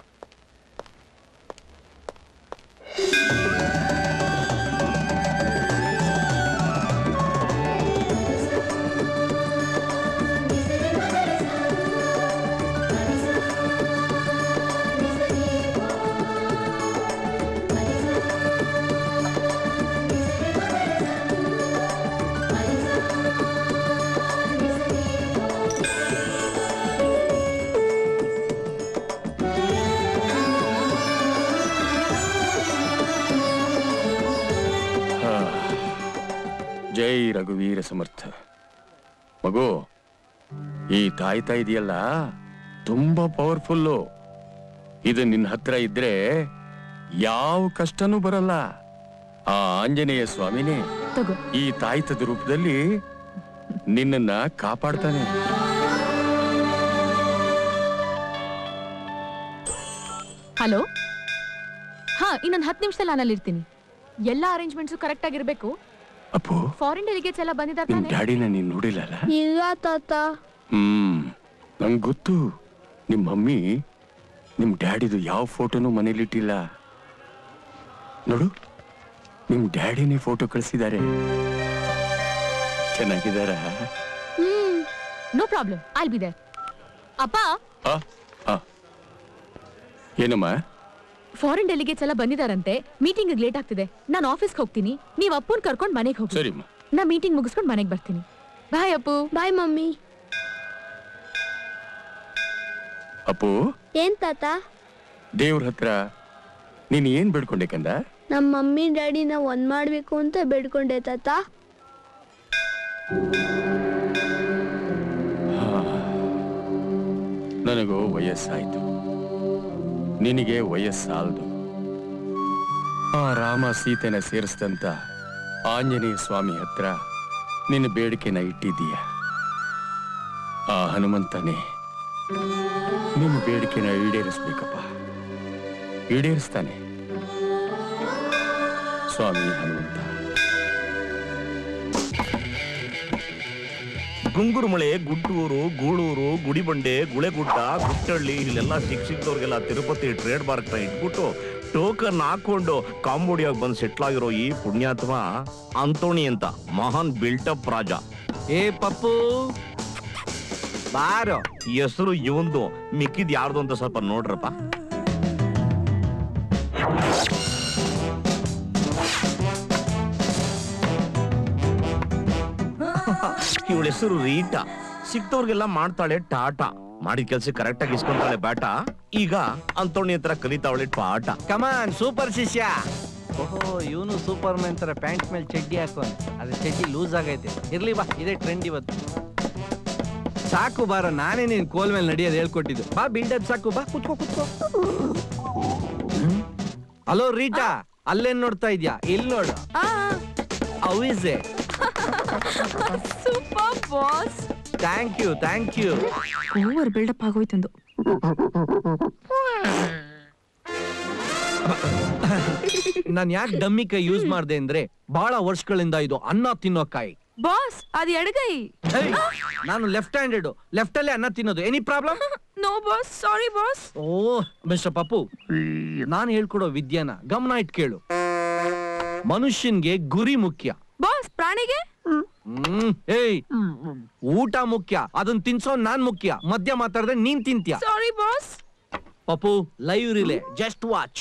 ಹಾ. ಜೈ ರಘುವೀರ ಸಮರ್ಥ ಮಗು ಈ ತಾಯ್ತ ಇದೆಯಲ್ಲ ತುಂಬಾ ಪವರ್ಫುಲ್ಲು ಇದು ನಿನ್ನ ಹತ್ರ ಇದ್ರೆ ಯಾವ ಕಷ್ಟನೂ ಬರಲ್ಲ ಆ ಆಂಜನೇಯ ಸ್ವಾಮಿನೇ ತಗೋ ಈ ತಾಯ್ತದ ರೂಪದಲ್ಲಿ ನಿನ್ನನ್ನ ಕಾಪಾಡ್ತಾನೆ ಹಲೋ ಹಾ ಇನ್ನೊಂದು ಹತ್ತು ನಿಮಿಷದಲ್ಲಿ ನಾನು ಅಲ್ಲಿರ್ತೀನಿ ಎಲ್ಲ ಅರೇಂಜ್ಮೆಂಟ್ಸು ಕರೆಕ್ಟ್ ಆಗಿರ್ಬೇಕು ಅಪ್ಪು ಫಾರಿನ್ ಡೆಲಿಗೇಟ್ಸ್ ಎಲ್ಲ ಬಂದಿದ್ದಾರೆ ನಿಮ್ ತಾನೇ ಡ್ಯಾಡಿನ ನೀನ್ ನೋಡಿಲ್ಲಲ್ಲ ಇಲ್ಲ ತಾತ ಹ್ಮ್ ನಂಗ್ ಗೊತ್ತು ನಿಮ್ ಮಮ್ಮಿ ನಿಮ್ ಡ್ಯಾಡಿದು ಯಾವ ಫೋಟೋನು ಮನೇಲಿಟ್ಟಿಲ್ಲ ನೋಡು ನಿಮ್ ಡ್ಯಾಡಿನೇ ಫೋಟೋ ಕಳಿಸಿದ್ದಾರೆ ಚೆನ್ನಾಗಿದಾರ hmm no problem I'll be there ಅಪ್ಪ ಏನಮ್ಮ ಫಾರಿನ್ ಡೆಲಿಗೇಟ್ಸ್ ಎಲ್ಲ ಬಂದಿದಾರಂತೆ ಮೀಟಿಂಗ್ ಲೇಟ್ ಆಗ್ತಿದೆ ನಾನು ಆಫೀಸ್ಗೆ ಹೋಗ್ತೀನಿ ನೀವು ಅಪ್ಪನ್ ಕರ್ಕೊಂಡು ಮನೆಗೆ ಹೋಗಿ ಸರಿಮ್ಮ ನಾ ಮೀಟಿಂಗ್ ಮುಗಿಸ್ಕೊಂಡು ಮನೆಗೆ ಬರ್ತೀನಿ bye Appu bye mummy Appu ಏನ್ ತಾತ ದೇವ್ರ ಹತ್ರ ನೀನ್ ಏನ್ ಬೇಡ್ಕೊಂಡೆ ಕಂದ ನಮ್ಮ ಮಮ್ಮಿ ಡ್ಯಾಡಿನ ಒಂದ್ ಮಾಡ್ಬೇಕು ಅಂತ ಬೇಡ್ಕೊಂಡೆ ತಾತ ನನಗೂ ವಯಸ್ಸಾಯ್ತು ನಿನಗೆ ವಯಸ್ಸಾಲ್ದು ಆ ರಾಮ ಸೀತೆನ ಸೇರಿಸಿದಂತ ಆಂಜನೇಯ ಸ್ವಾಮಿ ಹತ್ರ ನಿನ್ನ ಬೇಡಿಕೆನ ಇಟ್ಟಿದ್ದೀಯ ಆ ಹನುಮಂತನೇ ನಿನ್ನ ಬೇಡಿಕೆನ ಈಡೇರಿಸ್ಬೇಕಪ್ಪ ಈಡೇರಿಸ್ತಾನೆ ಸ್ವಾಮಿ ಹನುಮಂತ ಗುಂಗುರುಮಳೆ ಗುಡ್ಡೂರು ಗೂಳೂರು ಗುಡಿಬಂಡೆ ಗುಳೆಗುಡ್ಡ ಗುಟ್ಟಳ್ಳಿ ಇಲ್ಲೆಲ್ಲ ಸಿಕ್ ಸಿಕ್ದವ್ರಿಗೆಲ್ಲ ತಿರುಪತಿ ಟ್ರೇಡ್ ಮಾರ್ಕ್ ನ ಇಟ್ಬಿಟ್ಟು ಟೋಕನ್ ಹಾಕೊಂಡು ಕಾಂಬೋಡಿಯಾಗ ಬಂದು ಸೆಟ್ಲ್ ಆಗಿರೋ ಈ ಪುಣ್ಯಾತ್ಮ ಅಂತೋಣಿ ಅಂತ ಮಹಾನ್ ಬಿಲ್ಟಪ್ ರಾಜ ಏ ಪಪ್ಪು ಬಾರೋ ಹೆಸರು ಇವಂದು ಮಿಕ್ಕಿದ್ ಯಾರ್ದು ಅಂತ ಸ್ವಲ್ಪ ನೋಡ್ರಪ್ಪ ಇವಳ ಹೆಸರು ರೀಟಾ ಸಿಕ್ತವ್ರಿಗೆಲ್ಲ ಮಾಡ್ತಾಳೆ ಟಾಟಾ ಮಾಡಿದ ಕೆಲ್ಸ ಕರೆಕ್ಟ್ ಆಗಿ ಇಸ್ಕೊಂತಾಳೆ ಬ್ಯಾಟ ಈಗ ಅಂತೋಣಿ ಹತ್ರ ಕಲಿತಾವಳೆ ಪಾಠ ಕಮಾನ್ ಸೂಪರ್ ಶಿಷ್ಯ ಓಹೋ ಇವನು ಸೂಪರ್ ಮ್ಯಾನ್ ತರ ಪ್ಯಾಂಟ್ ಮೇಲೆ ಚಡ್ಡಿ ಹಾಕೋನ್ ಅದ್ರ ಚಡ್ಡಿ ಲೂಸ್ ಆಗೈತೆ ಇರ್ಲಿ ಬಾ ಇದೇ ಟ್ರೆಂಡ್ ಇವತ್ತು ಸಾಕು ಬಾರ ನಾನೇ ನೀನ್ ಕೋಲ್ ಮೇಲೆ ನಡೆಯೋದು ಹೇಳ್ಕೊಟ್ಟಿದ್ದು ಬಾ ಬಿಲ್ಡಪ್ ಸಾಕು ಬಾ ಕುತ್ಕೋ ಕುತ್ಕೋ ಹಲೋ ರೀಟಾ ಅಲ್ಲೇನ್ ನೋಡ್ತಾ ಇದ್ಯಾ ಇಲ್ಲಿ ನೋಡು how is it super boss thank you thank you over buildup ಆಗೋಯ್ತಂದು ನಾನ್ ಯಾಕೆ ಡಮ್ಮಿ ಕೈ ಯೂಸ್ ಮಾಡ್ದೆ ಅಂದ್ರೆ ಬಹಳ ವರ್ಷಗಳಿಂದ ಇದು ಅನ್ನ ತಿನ್ನೋ ಕಾಯಿ ಬಾಸ್ ಅದು ಎಡಗೈ ಏಯ್, ನಾನು ಲೆಫ್ಟ್ ಹ್ಯಾಂಡೆಡ್ ಲೆಫ್ಟ್ ಅಲ್ಲೇ ಅನ್ನ ತಿನ್ನೋದು any problem no boss sorry boss oh mister Pappu ನಾನು ಹೇಳ್ಕೊಡೋ ವಿದ್ಯಾನ ಗಮನ ಇಟ್ ಕೇಳು ಮನುಷ್ಯನ್ಗೆ ಗುರಿ ಮುಖ್ಯ ಬಾಸ್ ಪ್ರಾಣಿಗೆ ಹ್ಮ್ ಏಯ್ ಊಟ ಮುಖ್ಯ ಅದನ್ನ ತಿನ್ಸೋ ನಾನ್ ಮುಖ್ಯ ಮಧ್ಯ ಮಾತಾಡಿದ್ರೆ ನೀನ್ ತಿಂತ್ಯ sorry boss Pappu live relay just watch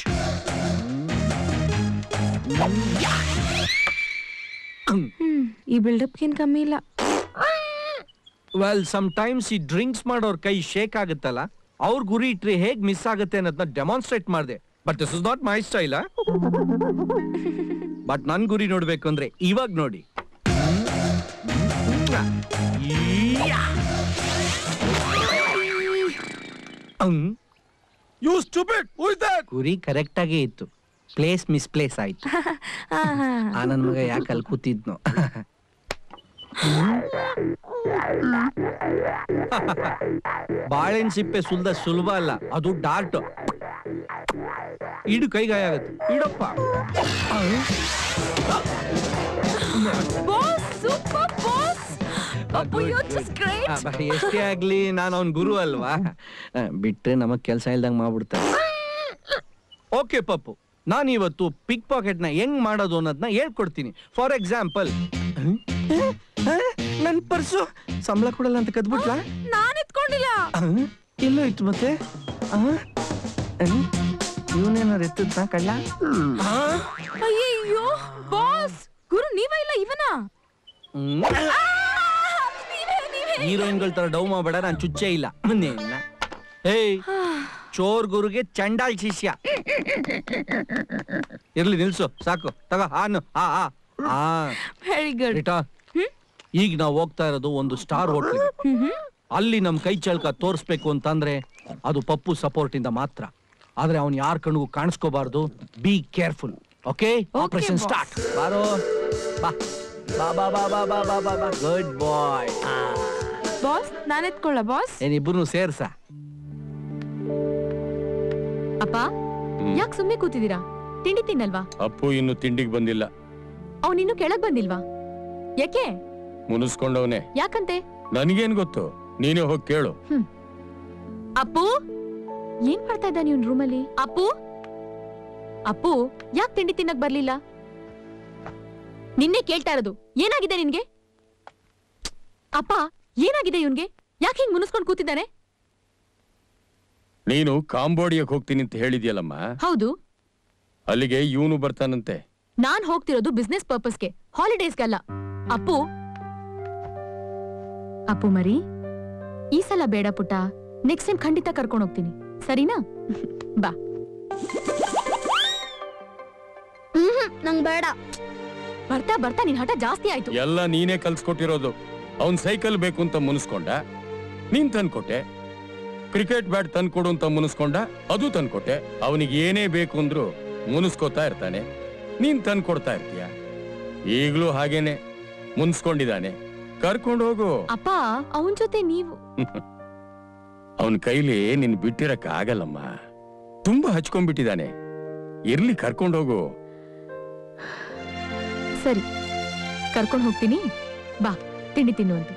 ಈ ಬಿಲ್ಡಪ್ಗೇನ್ ಕಮ್ಮಿ ಇಲ್ಲ ವೆಲ್ ಸಮ್ ಟೈಮ್ಸ್ ಈ ಡ್ರಿಂಕ್ಸ್ ಮಾಡೋರ್ ಕೈ ಶೇಕ್ ಆಗುತ್ತಲ್ಲ ಅವ್ರ ಗುರಿ ಇಟ್ರೆ ಹೇಗ್ ಮಿಸ್ ಆಗುತ್ತೆ ಅನ್ನೋದನ್ನ ಡೆಮಾನ್ಸ್ಟ್ರೇಟ್ ಮಾಡಿದೆ but this is not my style but ನನ್ ಗುರಿ ನೋಡ್ಬೇಕು ಅಂದ್ರೆ ಇವಾಗ ನೋಡಿ you stupid who is that ಗುರಿ ಕರೆಕ್ಟ್ ಆಗೇ ಇತ್ತು ಪ್ಲೇಸ್ ಮಿಸ್ ಪ್ಲೇಸ್ ಆಯ್ತು ಆ ನನ್ ಮಗ ಯಾಕೆ ಅಲ್ಲಿ ಕೂತಿದ್ನೋ ಬಾಳೆಹಣ್ಣು ಸಿಪ್ಪೆ ಸುಲ್ದ ಸುಲಭ ಅಲ್ಲ ಅದು ಡಾರ್ಟ್ ಇಡು ಕೈ ಗಾಯ ಆಗತ್ತೆ ಇಡಪ್ಪ boss super boss Appu you just great ಆ, ಬ- ಎಷ್ಟೇ ಆಗ್ಲಿ ನಾನು ಅವನ್ ಗುರು ಅಲ್ವಾ ಆ, ಬಿಟ್ರೆ ನಮಗ್ ಕೆಲಸ ಇಲ್ದಂಗ್ ಮಾಡ್ಬಿಡ್ತಾರೆ ಓಕೆ ಪಪ್ಪು ನಾನು ಇವತ್ತು ಪಿಕ್ ಪಾಕೆಟ್ ನ ಹೆಂಗ್ ಮಾಡೋದು ಅನ್ನೋದನ್ನ ಹೇಳ್ಕೊಡ್ತೀನಿ ಫಾರ್ ಎಕ್ಸಾಂಪಲ್ ನನ್ ಪರ್ಸು ಸಂಬಳ ಕೊಡಲ್ಲ ಅಂತ ಕದ್ಬಿಟ್ಲಾ ನಾನ್ ಎತ್ಕೊಂಡಿಲ್ಲ ಎಲ್ಲೋ ಇತ್ತು ಮತ್ತೆ ಇವನೇನಾರು ಎತ್ತದ್ನ ಕಳ್ಳ ಅಯ್ಯಯ್ಯೋ ಬಾಸ್ ಗುರು ನೀವ ಇಲ್ಲ ಇವನ ಹೀರೋಯಿನ್ಗಳ ತರ ಡೌ ಮಾಡಬೇಡ ನಾನು ಚುಚ್ಚೇ ಇಲ್ಲ ನಿನ್ನ. ಏಯ್ ಚೋರ್ ಗುರುಗೆ ಚಂಡಾಲ್ ಶಿಷ್ಯ ಇರ್ಲಿ ನಿಲ್ಸು ಸಾಕು ತಗೋ ಆನು ಆ ಆ ಆ ವೆರಿ ಗುಡ್ ರಿಟಾ ಈಗ ನಾವು ಹೋಗ್ತಾ ಇರೋದು ಒಂದು ಸ್ಟಾರ್ ಹೋಟ್ಲ್ ಅಲ್ಲಿ ನಮ್ ಕೈ ಚಳಕ ತೋರಿಸ್ಬೇಕು ಅಂತಂದ್ರೆ ಅದು ಪಪ್ಪು ಸಪೋರ್ಟ್ ಇಂದ ಮಾತ್ರ ಆದ್ರೆ ಅವ್ನ್ ಯಾರ ಕಣ್ಗೂ ಕಾಣಿಸ್ಕೋಬಾರ್ದು be careful okay operation boss. Start ಬಾರೋ ಬಾ ಬಾ ಬಾ ಬಾ ಬಾ ಬಾ ಬಾ ಬಾ ಬಾ ಗುಡ್ ಬಾಯ್ ಬಾಸ್ ನಾನ್ ಎತ್ಕೊಳ್ಳ ಬಾಸ್ ಏನಿಬ್ರು ಸೇರ್ಸ ಅಪ್ಪ ಯಾಕೆ ಸುಮ್ನೆ ಕೂತಿದ್ದೀರಾ ತಿಂಡಿ ತಿನ್ನಲ್ವಾ ಅಪ್ಪು ಇನ್ನು ತಿಂಡಿಗೆ ಬಂದಿಲ್ಲ ಅವನಿನ್ನು ಕೆಳಗ್ ಬಂದಿಲ್ವಾ ಯಾಕೆ ಮುನಿಸ್ಕೊಂಡವನೆ ಯಾಕಂತೆ ನನ್ಗೇನ್ ಗೊತ್ತು ನೀನೇ ಹೋಗಿ ಕೇಳು ಅಪ್ಪು ಏನ್ ಮಾಡ್ತಾ ಇದ್ದ ನೀವ್ ರೂಮಲ್ಲಿ ಅಪ್ಪು ಅಪ್ಪು ಯಾಕ್ ತಿಂಡಿ ತಿನ್ನಕ್ ಬರ್ಲಿಲ್ಲ ನಿನ್ನೆ ಕೇಳ್ತಾ ಇರೋದು ಏನಾಗಿದೆ ನಿನ್ಗೆ ಅಪ್ಪ ಏನಾಗಿದೆ ಇವನ್ಗೆ ಯಾಕೆ ಹಿಂಗ್ ಮುನಿಸ್ಕೊಂಡ್ ಕೂತಿದ್ದಾನೆ ನೀನು ಕಾಂಬೋಡಿಯಕ್ ಹೋಗ್ತೀನಿ ಅಂತ ಹೇಳಿದ್ಯಲ್ಲಮ್ಮ ಹೌದು ಅಲ್ಲಿಗೆ ಇವನು ಬರ್ತಾನಂತೆ ನಾನ್ ಹೋಗ್ತಿರೋದು ಬಿಸ್ನೆಸ್ ಪರ್ಪಸ್ಗೆ ಹಾಲಿಡೇಸ್ಗಲ್ಲ ಅಪ್ಪು ಅಪ್ಪು ಮರಿ ಈ ಸಲ ಬೇಡ ಪುಟ್ಟ ನೆಕ್ಸ್ಟ್ ಟೈಮ್ ಖಂಡಿತ ಕರ್ಕೊಂಡು ಹೋಗ್ತೀನಿ ಸರಿನಾ ಬಾ ಹ್ಮ್ ನಂಗ್ ಬೇಡ ಬರ್ತಾ ಬರ್ತಾ ನಿನ್ ಹಠ ಜಾಸ್ತಿ ಆಯ್ತು ಎಲ್ಲ ನೀನೇ ಕಲ್ಸ್ಕೊಟ್ಟಿರೋದು ಅವನ್ ಸೈಕಲ್ ಬೇಕು ಅಂತ ಮುನಿಸ್ಕೊಂಡ ನೀನ್ ತಂದ್ಕೊಟ್ಟೆ ಕ್ರಿಕೆಟ್ ಬ್ಯಾಟ್ ತಂದ್ಕೊಡು ಅಂತ ಮುನಿಸ್ಕೊಂಡ ಅದು ತಂದ್ಕೊಟ್ಟೆ ಅವನಿಗೆ ಏನೇ ಬೇಕು ಅಂದ್ರು ಮುನಿಸ್ಕೋತಾ ಇರ್ತಾನೆ ನೀನ್ ತಂದ್ಕೊಡ್ತಾ ಇರ್ತೀಯ ಈಗ್ಲೂ ಹಾಗೇನೆ ಮುನ್ಸ್ಕೊಂಡಿದ್ದಾನೆ ಕರ್ಕೊಂಡು ಹೋಗು ಅಪ್ಪ ಅವನ್ ಜೊತೆ ನೀವು ಅವನ್ ಕೈಲಿ ನಿನ್ ಬಿಟ್ಟಿರಕ್ ಆಗಲ್ಲಮ್ಮ ತುಂಬಾ ಹಚ್ಕೊಂಡ್ಬಿಟ್ಟಿದ್ದಾನೆ ಇರ್ಲಿ ಕರ್ಕೊಂಡು ಹೋಗು ಸರಿ ಕರ್ಕೊಂಡು ಹೋಗ್ತೀನಿ ಬಾ ತಿಂಡಿ ತಿನ್ನುವಂತೆ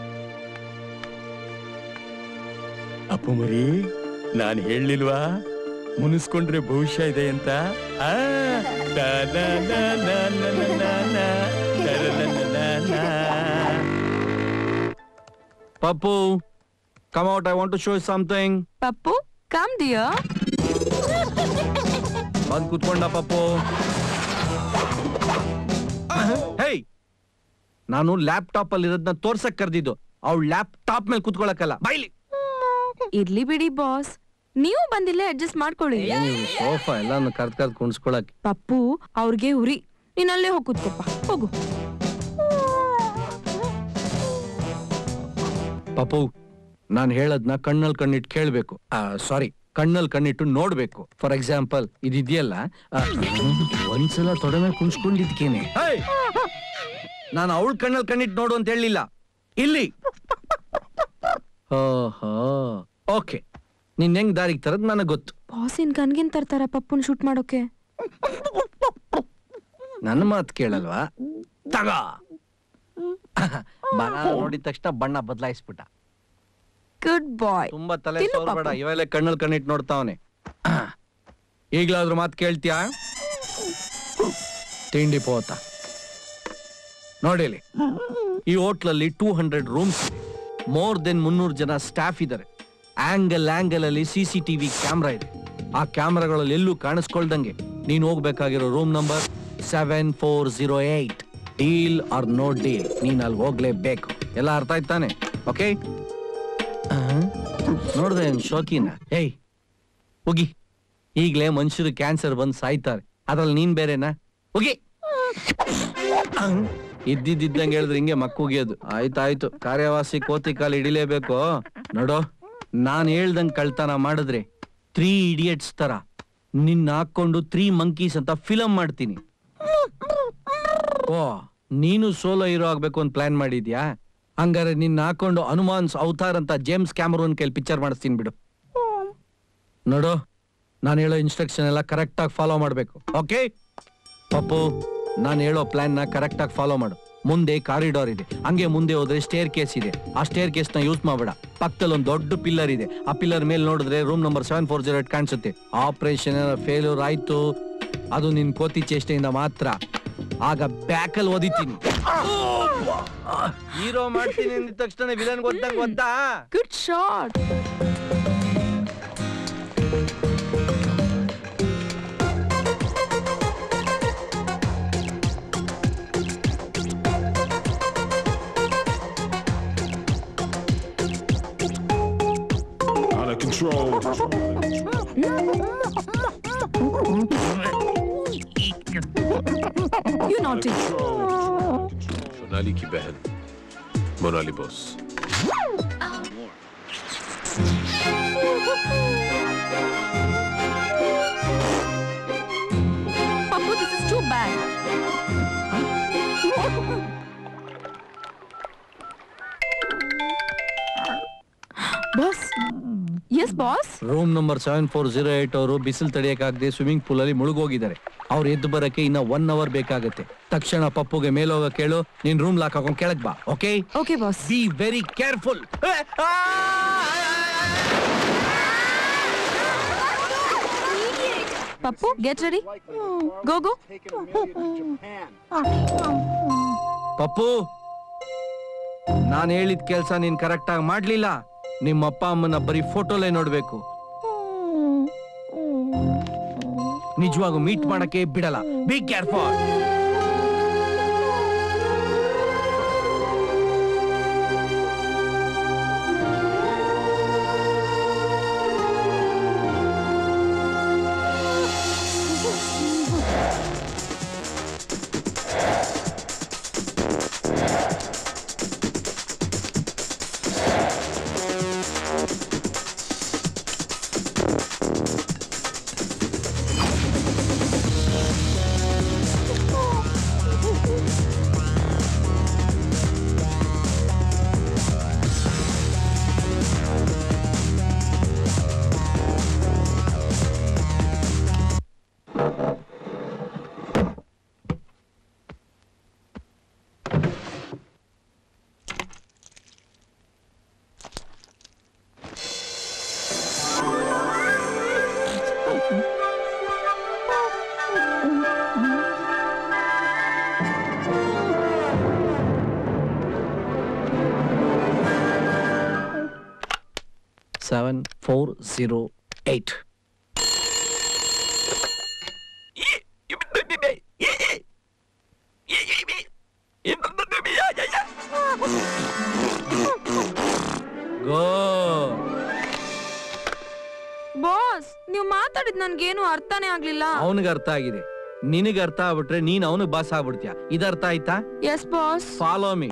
ಅಪ್ಪು ಮರಿ ನಾನ್ ಹೇಳಿಲ್ವಾ ಮುನಿಸ್ಕೊಂಡ್ರೆ ಭವಿಷ್ಯ ಇದೆ ಅಂತ ಆ, ದ, ದ, ದ, ದ, ನ, ನ, ನ, ನ, ದ, ದ, ದ, ದ, ದ, ನ. Pappu come out I want to show something Pappu come ದಿಯೋ ಬಂದ್ ಕುತ್ಕೊಂಡ ಪಪ್ಪು ಹೇಯ್ ನಾನು ಲ್ಯಾಪ್ಟಾಪ್ ಅಲ್ಲಿ ಇರೋದನ್ನ ತೋರ್ಸಕ್ ಕರ್ದಿದ್ದು ಅವ್ಳು ಲ್ಯಾಪ್ಟಾಪ್ ಮೇಲೆ ಕುತ್ಕೊಳಕಲ್ಲ ಬೈಲಿ ಇರ್ಲಿ ಬಿಡಿ ಬಾಸ್ ನೀವು ಬಂದಿಲ್ಲ ಅಡ್ಜಸ್ಟ್ ಮಾಡ್ಕೊಳ್ಳಿ ಸೋಫಾ ಎಲ್ಲಾನು ಕರ್ದ್ ಕರ್ದ್ ಕುಣಿಸ್ಕೊಳಕ್ ಪಪ್ಪು ಅವ್ರಿಗೆ ಉರಿ ನೀನ್ ಅಲ್ಲೇ ಹೋಗಿ ಕೂತ್ಕೊಪ್ಪ ಹೋಗು ಪಾಪು ನಾನ್ ಹೇಳದ್ನ ಕಣ್ಣಲ್ ಕಣ್ಣಿಟ್ಟು ಕೇಳ್ಬೇಕು ಸಾರಿ ಕಣ್ಣಲ್ ಕಣ್ಣಿಟ್ಟು ನೋಡ್ಬೇಕು ಫಾರ್ ಎಕ್ಸಾಂಪಲ್ ಇದಿದೆಯಲ್ಲ ಆ, ಒಂದ್ಸಲ ತೊಡೆ ಮೇಲೆ ಕುಣಿಸ್ಕೊಂಡಿದ್ಕೇನೆ ನಾನು ಅವಳ ಕಣ್ಣಲ್ ಕಣ್ಣಿಟ್ಟು ನೋಡು ಅಂತ ಹೇಳಿಲ್ಲ ಇಲ್ಲಿ ಓಹೋ ಓಕೆ ನೀನ್ ಹೆಂಗ್ ದಾರಿಗೆ ತರದ್ ನನಗ್ ಗೊತ್ತು ಬಾಸಿನ್ ಗನ್ಗಿನ್ ತರ್ತಾರ ಪಪ್ಪುನ್ ಶೂಟ್ ಮಾಡೋಕೆ ನನ್ನ ಮಾತು ಕೇಳಲ್ವಾ ತಗ ಬಣ ನೋಡಿದ ತಕ್ಷಣ ಬಣ್ಣ ಬದಲಾಯಿಸ್ಬಿಟ್ಟ ಗುಡ್ ಬಾಯ್ ತುಂಬಾ ತಲೆ ತಿನ್ನು ಸೋರ್ಬೇಡ ಪಾಪು. ಇವೆಲ್ಲ ಕಣ್ಣಲ್ಲಿ ಕಣ್ಣಿಟ್ಟು ನೋಡ್ತಾವನೆ ಈಗ್ಲಾದ್ರೂ ಮಾತು ಕೇಳ್ತೀಯಾ ತಿಂಡಿ ಪೋತ ನೋಡಿಲಿ ಈ ಹೋಟ್ಲಲ್ಲಿ two hundred rooms more than ಮುನ್ನೂರು ಜನ ಸ್ಟಾಫ್ ಇದ್ದಾರೆ ಆಂಗಲ್ ಆಂಗಲ್ ಅಲ್ಲಿ ಸಿ ಸಿ ಟಿವಿ ಕ್ಯಾಮ್ರಾ ಇದೆ ಆ ಕ್ಯಾಮ್ರಾಗಳಲ್ಲಿ ಎಲ್ಲೂ ಕಾಣಿಸ್ಕೊಳ್ದಂಗೆ ನೀನ್ ಹೋಗ್ಬೇಕಾಗಿರೋ room number seven four zero eight deal or no deal ನೀನ್ ಅಲ್ಲಿ ಹೋಗ್ಲೇಬೇಕು ಎಲ್ಲ ಅರ್ಥ ಆಯ್ತಾನೆ ಓಕೆ ನೋಡ್ದೆ ಏನ್ ಶೋಕಿನ ಏಯ್ ಹೋಗಿ ಈಗ್ಲೇ ಮನುಷ್ಯರು ಕ್ಯಾನ್ಸರ್ ಬಂದ್ ಸಾಯ್ತಾರೆ ಅದ್ರಲ್ಲಿ ನೀನ್ ಬೇರೆನಾ ಹೋಗಿ ಇದ್ದಿದ್ದಂಗೆ ಹೇಳಿದ್ರೆ ಹಿಂಗೆ ಮಕ್ಕುಗಿಯೋದು ಆಯ್ತಾಯ್ತು ಕಾರ್ಯವಾಸಿ ಕೋತಿ ಕಾಲು ಹಿಡಿಲೇಬೇಕು ನೋಡೋ ನಾನ್ ಹೇಳ್ದಂಗ್ ಕಳ್ತನ ಮಾಡಿದ್ರೆ ತ್ರೀ ಇಡಿಯಟ್ಸ್ ತರ ನಿನ್ನ ಹಾಕೊಂಡು ತ್ರೀ ಮಂಕೀಸ್ ಅಂತ ಫಿಲಂ ಮಾಡ್ತೀನಿ ಓ ನೀನು ಸೋಲೋ ಹೀರೋ ಆಗ್ಬೇಕು ಅಂತ ಪ್ಲಾನ್ ಮಾಡಿದ್ಯಾ ಹಂಗಾರೆ ನಿನ್ನ ಹಾಕೊಂಡು ಹನುಮಾನ್ಸ್ ಅವತಾರ್ ಅಂತ ಜೇಮ್ಸ್ ಕ್ಯಾಮರೂನ್ ಕೈಲಿ ಪಿಕ್ಚರ್ ಮಾಡಿಸ್ತೀನಿ ಬಿಡು ನೋಡು ನಾನು ಹೇಳೋ ಇನ್ಸ್ಟ್ರಕ್ಷನ್ ಎಲ್ಲ ಕರೆಕ್ಟ್ ಆಗಿ ಫಾಲೋ ಮಾಡ್ಬೇಕು ಓಕೆ ಪಪ್ಪು ನಾನು ಹೇಳೋ ಪ್ಲಾನ್ ನ ಕರೆಕ್ಟ್ ಆಗಿ ಫಾಲೋ ಮಾಡು ಮುಂದೆ ಕಾರಿಡಾರ್ ಇದೆ ಹಂಗೆ ಮುಂದೆ ಹೋದ್ರೆ ಸ್ಟೇರ್ ಕೇಸ್ ಇದೆ ಆ ಸ್ಟೇರ್ ಕೇಸ್ ನ ಯೂಸ್ ಮಾಡಬೇಡ ಪಕ್ಕದಲ್ಲಿ ಒಂದು ದೊಡ್ಡ ಪಿಲ್ಲರ್ ಇದೆ ಆ ಪಿಲ್ಲರ್ ಮೇಲೆ ನೋಡಿದ್ರೆ room number seven four zero eight ಕಾಣಿಸುತ್ತೆ ಆಪರೇಷನ್ ಫೇಲ್ಯೂರ್ ಆಯ್ತು ಅದು ನಿನ್ ಕೋತಿ ಚೇಷ್ಟೆಯಿಂದ ಮಾತ್ರ ಆಗ ಬ್ಯಾಕಲ್ಲಿ ಓದಿತೀನಿ ಹೀರೋ ಮಾಡ್ತೀನಿ ಅಂದಿದ ತಕ್ಷಣ ವಿಲನ್ ಗೊತ್ತಂಗ್ ಗೊತ್ತಾ good shot Out of control. You naughty. Sonali की बहन Monali boss Papu, this is too bad. Boss yes boss room number seven four zero eight ಅವರು ಬಿಸಿಲು ತಡೆಯಕ್ಕಾಗದೆ ಸ್ವಿಮ್ಮಿಂಗ್ ಪೂಲ್ ಅಲ್ಲಿ ಮುಳುಗೋಗಿದ್ದಾರೆ ಅವ್ರು ಎದ್ದು ಬರಕ್ಕೆ ಇನ್ನ ಒನ್ ಅವರ್ ಬೇಕಾಗತ್ತೆ ತಕ್ಷಣ ಪಪ್ಪುಗೆ ಮೇಲೋಗ ಕೇಳು ನೀನ್ ರೂಮ್ ಲಾಕ್ ಹಾಕೊಂಡ್ ಕೆಳಗ್ ಬಾ okay okay boss be very careful Pappu get ready go go Pappu ನಾನ್ ಹೇಳಿದ ಕೆಲ್ಸ ನೀನ್ ಕರೆಕ್ಟ್ ಆಗಿ ಮಾಡ್ಲಿಲ್ಲ ನಿಮ್ಮ ಅಪ್ಪ ಅಮ್ಮನ ಬರೀ ಫೋಟೋಲೇ ನೋಡ್ಬೇಕು ನಿಜವಾಗೂ ಮೀಟ್ ಮಾಡಕ್ಕೆ ಬಿಡಲ್ಲ be careful seven four zero eight go ಬಾ ನೀವು ಮಾತಾಡಿದ್ ನನ್ಗೇನು ಅರ್ಥನೇ ಆಗ್ಲಿಲ್ಲ ಅವನಿಗೆ ಅರ್ಥ ಆಗಿದೆ ನಿನಗೆ ಅರ್ಥ ಆಗ್ಬಿಟ್ರೆ ನೀನ್ ಅವನಿಗೆ ಬಾಸ್ ಆಗ್ಬಿಡ್ತೀಯ ಇದು ಅರ್ಥ ಆಯ್ತಾ yes boss follow me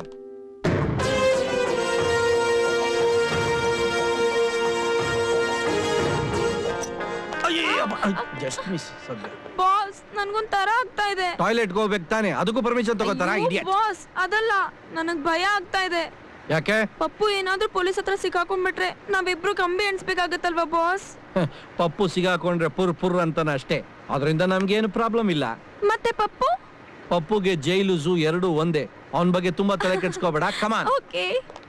just miss ಸದ್ಯ ಬಾಸ್ ನನ್ಗೊಂಥರ ಆಗ್ತಾ ಇದೆ ಟಾಯ್ಲೆಟ್ಗೆ ಹೋಗ್ಬೇಕು ತಾನೆ ಅದಕ್ಕೂ ಪರ್ಮಿಷನ್ ತಗೋತಾರ ಇಡಿಯಟ್ ಬಾಸ್ ಅದಲ್ಲ ನನಗ್ ಭಯ ಆಗ್ತಾ ಇದೆ ಯಾಕೆ ಪಪ್ಪು ಏನಾದ್ರೂ ಪೊಲೀಸ್ ಹತ್ರ ಸಿಕ್ಕಾಕೊಂಡ್ಬಿಟ್ರೆ ನಾವಿಬ್ರು ಕಂಬಿ ಎಣಿಸ್ಬೇಕಾಗತ್ತಲ್ವಾ ಬಾಸ್ ಹ, ಪಪ್ಪು ಸಿಗಾಕೊಂಡ್ರೆ ಪುರ್ ಪುರ್ ಅಂತಾನ ಅಷ್ಟೇ ಅದರಿಂದ ನಮ್ಗೇನು ಪ್ರಾಬ್ಲಮ್ ಇಲ್ಲ ಮತ್ತೆ ಪಪ್ಪು ಪಪ್ಪುಗೆ ಜೈಲು ಝೂ ಎರಡು ಒಂದೇ ಅವನ ಬಗ್ಗೆ ತುಂಬಾ ತಲೆ ಕೆಡ್ಸ್ಕೋಬೇಡ ಕಮಾನ್ ಓಕೆ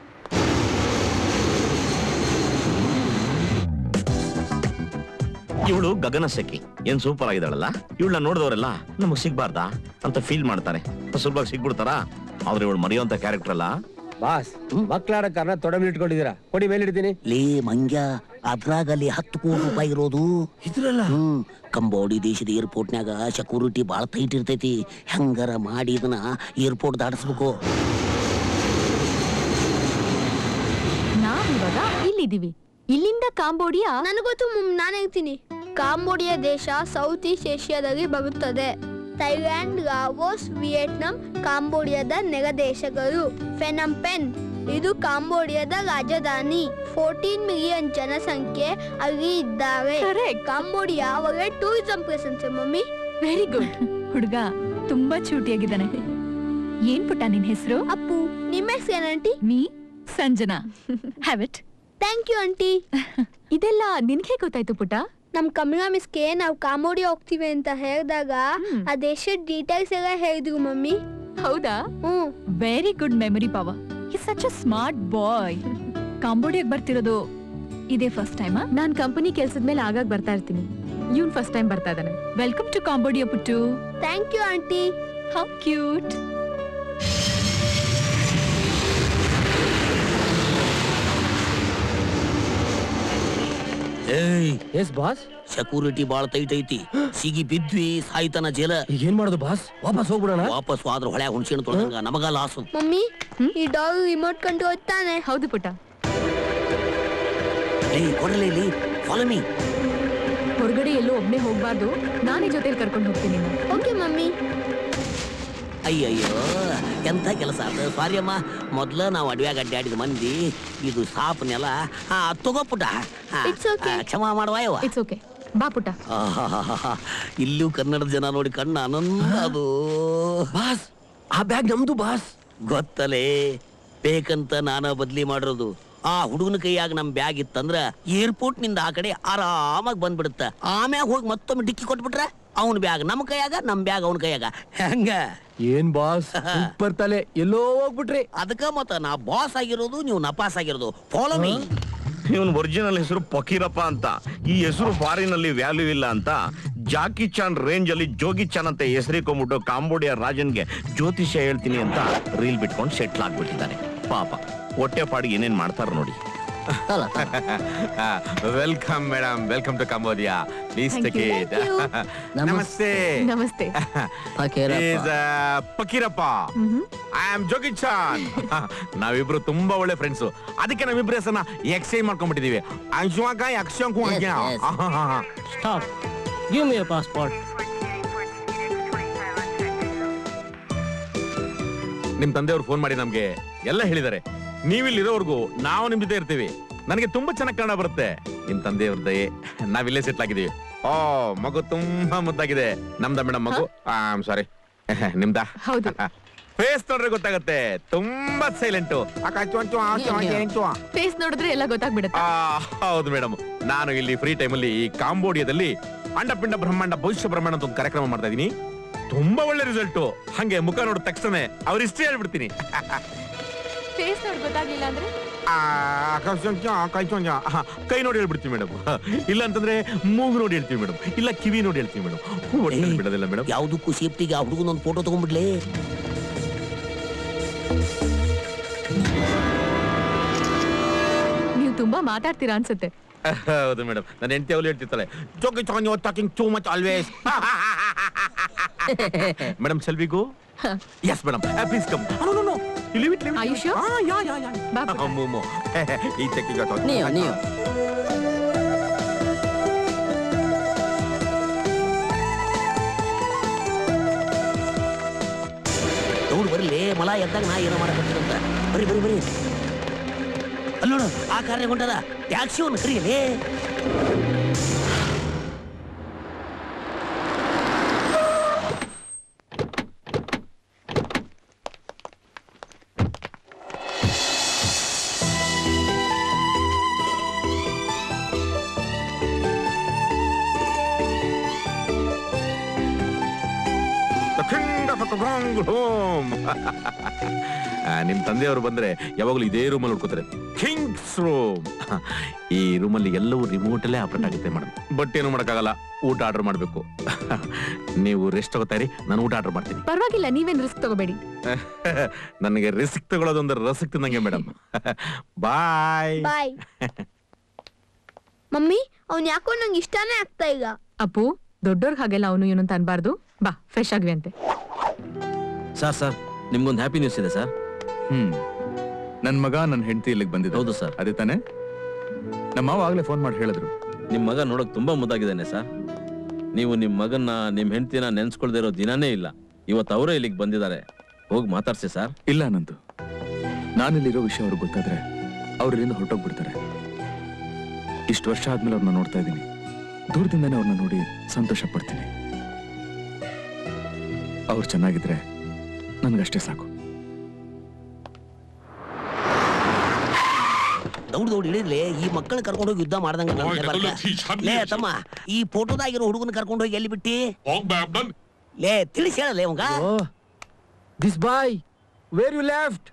ಇವಳು ಗಗನ ಸಖಿ ಏನ್ ಸೂಪರ್ ಆಗಿದ್ದಾಳಲ್ಲ ಇವಳನ್ನ ನೋಡಿದವರೆಲ್ಲ ನಮಗ್ ಸಿಗ್ಬಾರ್ದಾ ಅಂತ ಫೀಲ್ ಮಾಡ್ತಾರೆ ಸುಲಭವಾಗಿ ಸಿಗ್ಬಿಡ್ತಾರಾ ಆದ್ರೆ ಇವಳು ಮರೆಯುವಂತ ಕ್ಯಾರೆಕ್ಟರ್ ಅಲ್ಲ ಬಾಸ್ ಮಕ್ಕಳಾಡ ಕಾರಣ ತೊಡೆ ಇಟ್ಕೊಂಡಿದ್ದೀರಾ ಕೊಡಿ ಮೇಲೆ ಇಡ್ತೀನಿ ಲೇ ಮಂಗ್ಯ ಅದ್ರಾಗಲ್ಲಿ ಹತ್ತು ಕೋಟಿ ರೂಪಾಯಿ ಇರೋದು ಇದ್ರಲ್ಲ ಹ್ಮ್ ಕಂಬೋಡಿ ದೇಶದ ಏರ್ಪೋರ್ಟ್ನ್ಯಾಗ ಸೆಕ್ಯೂರಿಟಿ ಬಾಳ ಟೈಟ್ ಇರ್ತೈತಿ ಹೆಂಗಾರ ಮಾಡಿ ಇದನ್ನ ಏರ್ಪೋರ್ಟ್ ದಾಟಿಸ್ಬೇಕು ನಾವಿವಾಗ ಇಲ್ಲಿದೀವಿ ಇಲ್ಲಿಂದ ಕಾಂಬೋಡಿಯಾ ನನಗೊತ್ತು ನಾನು ಹೇಳ್ತೀನಿ ಕಾಂಬೋಡಿಯಾ ದೇಶ ಸೌತ್ ಈಸ್ಟ್ ಏಷ್ಯಾದಲ್ಲಿ ಬರುತ್ತದೆ ಥೈಲ್ಯಾಂಡ್ ಲಾವೋಸ್ ವಿಯೆಟ್ನಾಂ ಕಾಂಬೋಡಿಯಾದ ನೆಲ ದೇಶಗಳು ಫೆನಂಪೆನ್ ಇದು ಕಾಂಬೋಡಿಯಾದ ರಾಜಧಾನಿ ಫೋರ್ಟೀನ್ ಮಿಲಿಯನ್ ಜನಸಂಖ್ಯೆ ಅಲ್ಲಿ ಇದ್ದಾರೆ ಕಾಂಬೋಡಿಯಾ ಒಳ್ಳೆ ಟೂರಿಸಂ ಪ್ಲೇಸ್ ಅಂತೆ ಮಮ್ಮಿ ವೆರಿ ಗುಡ್ ಹುಡುಗ ತುಂಬಾ ಚೂಟಿಯಾಗಿದ್ದಾನೆ ಏನ್ ಪುಟ್ಟ ನಿನ್ ಹೆಸರು ಅಪ್ಪು ನಿಮ್ಮ ಹೆಸರು ಏನಂಟಿ me Sanjana have it thank you aunty ಇದೆಲ್ಲ ನಿನ್ಗೆ ಗೊತ್ತಾಯ್ತು ಪುಟ್ಟ ನಮ್ ಕಮಲಾ ಮಿಸ್ಗೆ ನಾವು ಕಾಂಬೋಡಿಯಾ ಹೋಗ್ತೀವಿ ಅಂತ ಹೇಳಿದಾಗ ಆ ದೇಶದ ಡೀಟೇಲ್ಸ್ ಎಲ್ಲ ಹೇಳಿದ್ರು ಮಮ್ಮಿ ಹೌದಾ hmm very good memory power he such a smart boy ಕಾಂಬೋಡಿಯಾಗ್ ಬರ್ತಿರೋದು ಇದೇ ಫಸ್ಟ್ ಟೈಮಾ ನಾನ್ ಕಂಪನಿ ಕೆಲ್ಸದ ಮೇಲೆ ಆಗಾಗ ಬರ್ತಾ ಇರ್ತೀನಿ ಇವ್ನ್ ಫಸ್ಟ್ ಟೈಮ್ ಬರ್ತಾ ಇದ್ದಾನೆ ವೆಲ್ಕಮ್ ಟು ಕಾಂಬೋಡಿಯಾ ಪುಟ್ಟು thank you aunty how cute ಏಯ್ ಎಸ್ ಬಾಸ್ ಸೆಕ್ಯೂರಿಟಿ ಬಾಳ ಟೈಟ್ ಐತಿ ಸಿಗಿ ಬಿದ್ವಿ ಸಾಯ್ತಾನ ಜೇಲ ಈಗ ಏನ್ ಮಾಡೋದು ಬಾಸ್ ವಾಪಸ್ ಹೋಗ್ಬಿಡೋಣ ವಾಪಸ್ ಹೋದ್ರ ಹೊಳೆ ಹುಣ್ಸೆಣ್ಣು ತೊಳ್ದಂಗ ನಮಗ ಲಾಸು ಮಮ್ಮಿ ಈ ಡಾಗ್ ರಿಮೋಟ್ ಕಂಟ್ರೋಲ್ ತಾನೆ ಹೌದು ಪುಟ್ಟ ಏಯ್ ಕೊಡಲೇ ಇಲ್ಲಿ ಫಾಲೋ ಮೀ ಹೊರಗಡೆ ಎಲ್ಲೂ ಒಬ್ನೇ ಹೋಗ್ಬಾರ್ದು ನಾನೇ ಜೊತೆಲಿ ಕರ್ಕೊಂಡು ಹೋಗ್ತೀನಿ ನಿನ್ನ. ಓಕೆ ಮಮ್ಮಿ ಅಯ್ಯಯ್ಯೋ ಎಂಥ ಕೆಲಸ ಅದು ಸಾರಿ ಅಮ್ಮ ಮೊದ್ಲ ನಾವು ಅಡ್ವ್ಯಾಗ ಅಡ್ಡಾಡಿದ ಮಂದಿ ಇದು ಸಾಪ್ ನೆಲ ಆ, ತಗೋ ಪುಟ ಆ, It's okay. ಆ, ಕ್ಷಮಾ ಮಾಡುವ ಯವ್ವ. ಇಟ್ಸ್ ಓಕೆ ಬಾ ಪುಟ್ಟ ಆಹಾಹಾಹಾ. ಇಲ್ಲೂ ಕನ್ನಡದ ಜನ ನೋಡಿ ಕಣ್ಣ ಆನಂದ ಅದು ಬಾಸ್ ಆ ಬ್ಯಾಗ್ ನಮ್ದು ಬಾಸ್ ಗೊತ್ತಲೇ ಬೇಕಂತ ನಾನ ಬದ್ಲಿ ಮಾಡಿರೋದು ಆ ಹುಡುಗನ ಕೈಯಾಗ ನಮ್ ಬ್ಯಾಗ್ ಇತ್ತಂದ್ರ ಏರ್ಪೋರ್ಟ್ ನಿಂದ ಆ ಕಡೆ ಆರಾಮಾಗಿ ಬಂದ್ಬಿಡುತ್ತ ಆಮ್ಯಾಗ ಹೋಗಿ ಮತ್ತೊಮ್ಮೆ ಡಿಕ್ಕಿ ಕೊಟ್ಬಿಟ್ರ ಅವನ ಬ್ಯಾಗ್ ನಮ್ ಕೈಯಾಗ ನಮ್ ಬ್ಯಾಗ್ ಅವನ ಕೈಯಾಗ ಹೆಂಗ ಏನ್ ಬಾಸ್ ಸೂಪರ್ ತಲೆ ಎಲ್ಲೋ ಹೋಗ್ಬಿಟ್ರಿ ಅದಕ್ಕ ಮತ್ತ ನಾ ಬಾಸ್ ಆಗಿರೋದು ನೀವು ನಪಾಸ್ ಆಗಿರೋದು ಫಾಲೋ ಮೀ ಇವನ್ ಒರಿಜಿನಲ್ ಹೆಸರು ಫಕೀರಪ್ಪ ಅಂತ ಈ ಹೆಸರು ಫಾರಿನ್ ಅಲ್ಲಿ ವ್ಯಾಲ್ಯೂ ಇಲ್ಲ ಅಂತ ಜಾಕಿ ಚಾನ್ ರೇಂಜ್ ಅಲ್ಲಿ ಜೋಗಿ ಚಾನ್ ಅಂತ ಹೆಸರಿಕೊಂಡ್ಬಿಟ್ಟು ಕಾಂಬೋಡಿಯಾ ರಾಜನ್ಗೆ ಜ್ಯೋತಿಷ್ಯ ಹೇಳ್ತೀನಿ ಅಂತ ರೀಲ್ ಬಿಟ್ಕೊಂಡು ಸೆಟ್ಲ್ ಆಗ್ಬಿಟ್ಟಿದ್ದಾನೆ ಪಾಪ ಹೊಟ್ಟೆ ಪಾಡಿಗೆ ಏನೇನ್ ಮಾಡ್ತಾರ ನೋಡಿ welcome madam welcome to Cambodia please Thank you. Take Thank you. ನಮಸ್ತೆ ನಮಸ್ತೆ Is, uh, Fakirappa I am Jogi Chan ನಾವಿಬ್ರು ತುಂಬಾ ಒಳ್ಳೆ ಫ್ರೆಂಡ್ಸ್ ಅದಕ್ಕೆ ನಾವಿಬ್ರು ಹೆಸರನ್ನ ಎಕ್ಸ್ಚೇಂಜ್ ಮಾಡ್ಕೊಂಡ್ಬಿಟ್ಟಿದೀವಿ ಅಂಶುವಾಕ ಯಕ್ಷಂಕು Yes, yes. Stop give me passport ನಿಮ್ ತಂದೆಯವ್ರು ಫೋನ್ ಮಾಡಿ ನಮ್ಗೆ ಎಲ್ಲ ಹೇಳಿದ್ದಾರೆ ನೀವಿಲ್ಲಿರೋವರೆಗೂ ನಾವು ನಿಮ್ ಜೊತೆ ಇರ್ತೀವಿ ನನಗೆ ತುಂಬಾ ಚೆನ್ನಾಗಿ ಕನ್ನಡ ಬರುತ್ತೆ ನಿಮ್ ತಂದೆಯವ್ರ ದಯೆ ನಾವಿಲ್ಲೇ ಸೆಟ್ಲ್ ಆಗಿದೀವಿ ಓ ಮಗು ತುಂಬಾ ಮುದ್ದಾಗಿದೆ ನಮ್ದ ಮೇಡಮ್ ಮಗು ಸಾರಿ ನಿಮ್ದ ಹೌದು ಫೇಸ್ ನೋಡ್ರೆ ಗೊತ್ತಾಗತ್ತೆ ತುಂಬಾ ಸೈಲೆಂಟು ಫೇಸ್ ನೋಡಿದ್ರೆ ಎಲ್ಲ ಗೊತ್ತಾಗ್ಬಿಡುತ್ತೆ ಹೌದು ಮೇಡಮ್ ನಾನು ಇಲ್ಲಿ ಫ್ರೀ ಟೈಮಲ್ಲಿ ಈ ಕಾಂಬೋಡಿಯಾದಲ್ಲಿ ಅಂಡಪಿಂಡ ಬ್ರಹ್ಮಾಂಡ ಭವಿಷ್ಯ ಬ್ರಹ್ಮಾಂಡ ಅಂತ ಒಂದು ಕಾರ್ಯಕ್ರಮ ಮಾಡ್ತಾ ಇದೀನಿ ತುಂಬಾ ಒಳ್ಳೆ ರಿಸಲ್ಟ್ ಹಂಗೆ ಮುಖ ನೋಡಿದ ತಕ್ಷಣ ಅವ್ರ ಇಷ್ಟೇ ಹೇಳ್ಬಿಡ್ತೀನಿ ಫೇಸ್ ನೋಡಿ ಗೊತ್ತಾಗ್ಲಿಲ್ಲ ಅಂದ್ರೆ ಆ, ಕೈ- ಕೈ ಚೊಂಜ. ಆಹಾ, ಕೈ ನೋಡಿ ಹೇಳ್ಬಿಡ್ತೀವಿ ಮೇಡಮ್ ಇಲ್ಲ ಅಂತಂದ್ರೆ ಮೂಗು ನೋಡಿ ಹೇಳ್ತೀವಿ ಮೇಡಮ್ ಇಲ್ಲ ಕಿವಿ ನೋಡಿ ಹೇಳ್ತೀವಿ ಮೇಡಮ್ ಒಟ್ಟಲ್ಲಿ ಬಿಡೋದಿಲ್ಲ ಮೇಡಮ್ ಯಾವ್ದಕ್ಕೂ ಸೇಫ್ಟಿಗೆ ಆ ಹುಡುಗನ ಒಂದು ಫೋಟೋ ತಗೊಂಡ್ಬಿಡ್ಲಿ ನೀವು ತುಂಬಾ ಮಾತಾಡ್ತೀರಾ ಅನ್ಸುತ್ತೆ ಹೌದು ಮೇಡಮ್ ನನ್ನ ಹೆಂಡತಿ ಅವಳು ಹೇಳ್ತಿರ್ತಾಳೆ Jogi Chan you talking too much always madam ಸೆಲ್ವಿಗೂ yes madam please come no no no ಇಲ್ಲಿ ಬಿಟ್ಲಿ Are you sure? Yeah yeah yeah ಬಾ ಪುಟ್ಟ. ಮೋಮೋ ಈ ಚೆಕ್ಕಿಗೆ ನೀವು ನೀವು ಅವ್ರು ಬರಲಿ ಮಲ ಎದ್ದಾಗ ನಾ ಏನೋ ಮಾಡಕತ್ತೀರಂತ ಬರಿ ಬರಿ ಬರಿ ಅಲ್ಲಿ ನೋಡು ಆ ಕಾರ್ಯ ಹೊಂಟದ ಟ್ಯಾಕ್ಸಿ ಒಂದು ಕರೀಲಿ The king of the wrong home. ಆ, ನಿಮ್ ತಂದೆಯವರು ಬಂದ್ರೆ ಯಾವಾಗಲೂ ಇದೇ ರೂಮಲ್ಲಿ ಹುಡ್ಕೋತಾರೆ ಕಿಂಗ್ಸ್ ರೂಮ್ ಈ ರೂಮಲ್ಲಿ ಎಲ್ಲವೂ ರಿಮೋಟ್ ಅಲ್ಲೇ ಆಪರೇಟ್ ಆಗುತ್ತೆ ಮೇಡಮ್ ಬಟ್ ಏನು ಮಾಡಕ್ಕಾಗಲ್ಲ ಊಟ ಆರ್ಡರ್ ಮಾಡ್ಬೇಕು ನೀವು ರೆಸ್ಟ್ ತಗೋತಾರಿ ನಾನು ಊಟ ಆರ್ಡರ್ ಮಾಡ್ತೀನಿ ಪರವಾಗಿಲ್ಲ ನೀವೇನ್ ರಿಸ್ಕ್ ತಗೋಬೇಡಿ ನನಗೆ ರಿಸ್ಕ್ ತಗೊಳ್ಳೋದೊಂದು ರಸಿಕ್ ತಿಂದಂಗೆ ಮೇಡಮ್ ಬಾಯ್ ಬಾಯ್ ಮಮ್ಮಿ ಅವ್ನ್ ಯಾಕೋ ನಂಗೆ ಇಷ್ಟಾನೇ ಆಗ್ತಾ ಈಗ ಅಪ್ಪು ದೊಡ್ಡೋರ್ಗ್ ಹಾಗೆಲ್ಲ ಅವನು ಏನು ಅಂತ ಅನ್ಬಾರ್ದು ಬಾ ಫ್ರೆಶ್ ಆಗ್ವಿ ಅಂತೆ ಸರ್ ಸರ್ ನಿಮ್ಗೊಂದು ಹ್ಯಾಪಿ ನ್ಯೂಸ್ ಇದೆ ಸರ್ ಹ್ಮ್ ನನ್ ಮಗ ನನ್ನ ಹೆಂಡತಿ ಇಲ್ಲಿಗೆ ಬಂದಿದ್ದ ಹೌದು ಸರ್ ಅದೇ ತಾನೇ ನಮ್ಮ ಮಾವ ಆಗ್ಲೇ ಫೋನ್ ಮಾಡಿ ಹೇಳಿದ್ರು ನಿಮ್ ಮಗ ನೋಡಕ್ ತುಂಬಾ ಮುದ್ದಾಗಿದ್ದಾನೆ ಸರ್ ನೀವು ನಿಮ್ ಮಗನ್ನ ನಿಮ್ ಹೆಂಡತಿನ ನೆನ್ಸ್ಕೊಳ್ದೇ ಇರೋ ದಿನಾನೇ ಇಲ್ಲ ಇವತ್ತು ಅವರೇ ಇಲ್ಲಿಗೆ ಬಂದಿದ್ದಾರೆ ಹೋಗಿ ಮಾತಾಡ್ಸಿ ಸರ್ ಇಲ್ಲ ನಂದು ನಾನಿಲ್ಲಿರೋ ವಿಷಯ ಅವ್ರಿಗೆ ಗೊತ್ತಾದ್ರೆ ಅವ್ರು ಇಲ್ಲಿಂದ ಹೊರಟೋಗ್ಬಿಡ್ತಾರೆ ಇಷ್ಟು ವರ್ಷ ಆದ್ಮೇಲೆ ಅವ್ರನ್ನ ನೋಡ್ತಾ ಇದ್ದೀನಿ ದೂರದಿಂದಾನೇ ಅವ್ರನ್ನ ನೋಡಿ ಸಂತೋಷ ಪಡ್ತೀನಿ ಅವ್ರು ಚೆನ್ನಾಗಿದ್ರೆ ನನ್ಗಷ್ಟೇ ಸಾಕು ದೌಡ್ ದೌಡ್ ಹಿಡಿದ್ಲೆ ಈ ಮಕ್ಕಳ ಕರ್ಕೊಂಡು ಹೋಗಿ ಯುದ್ಧ ಮಾಡ್ದಂಗ ಲೇ ತಮ್ಮ ಈ ಫೋಟೋದಾಗಿರೋ ಹುಡುಗನ ಕರ್ಕೊಂಡು ಹೋಗಿ ಎಲ್ಲಿ ಬಿಟ್ಟಿ ಲೇ ತಿಳಿಸಿ ಹೇಳಲೇ ಅವಂಗ this boy where you left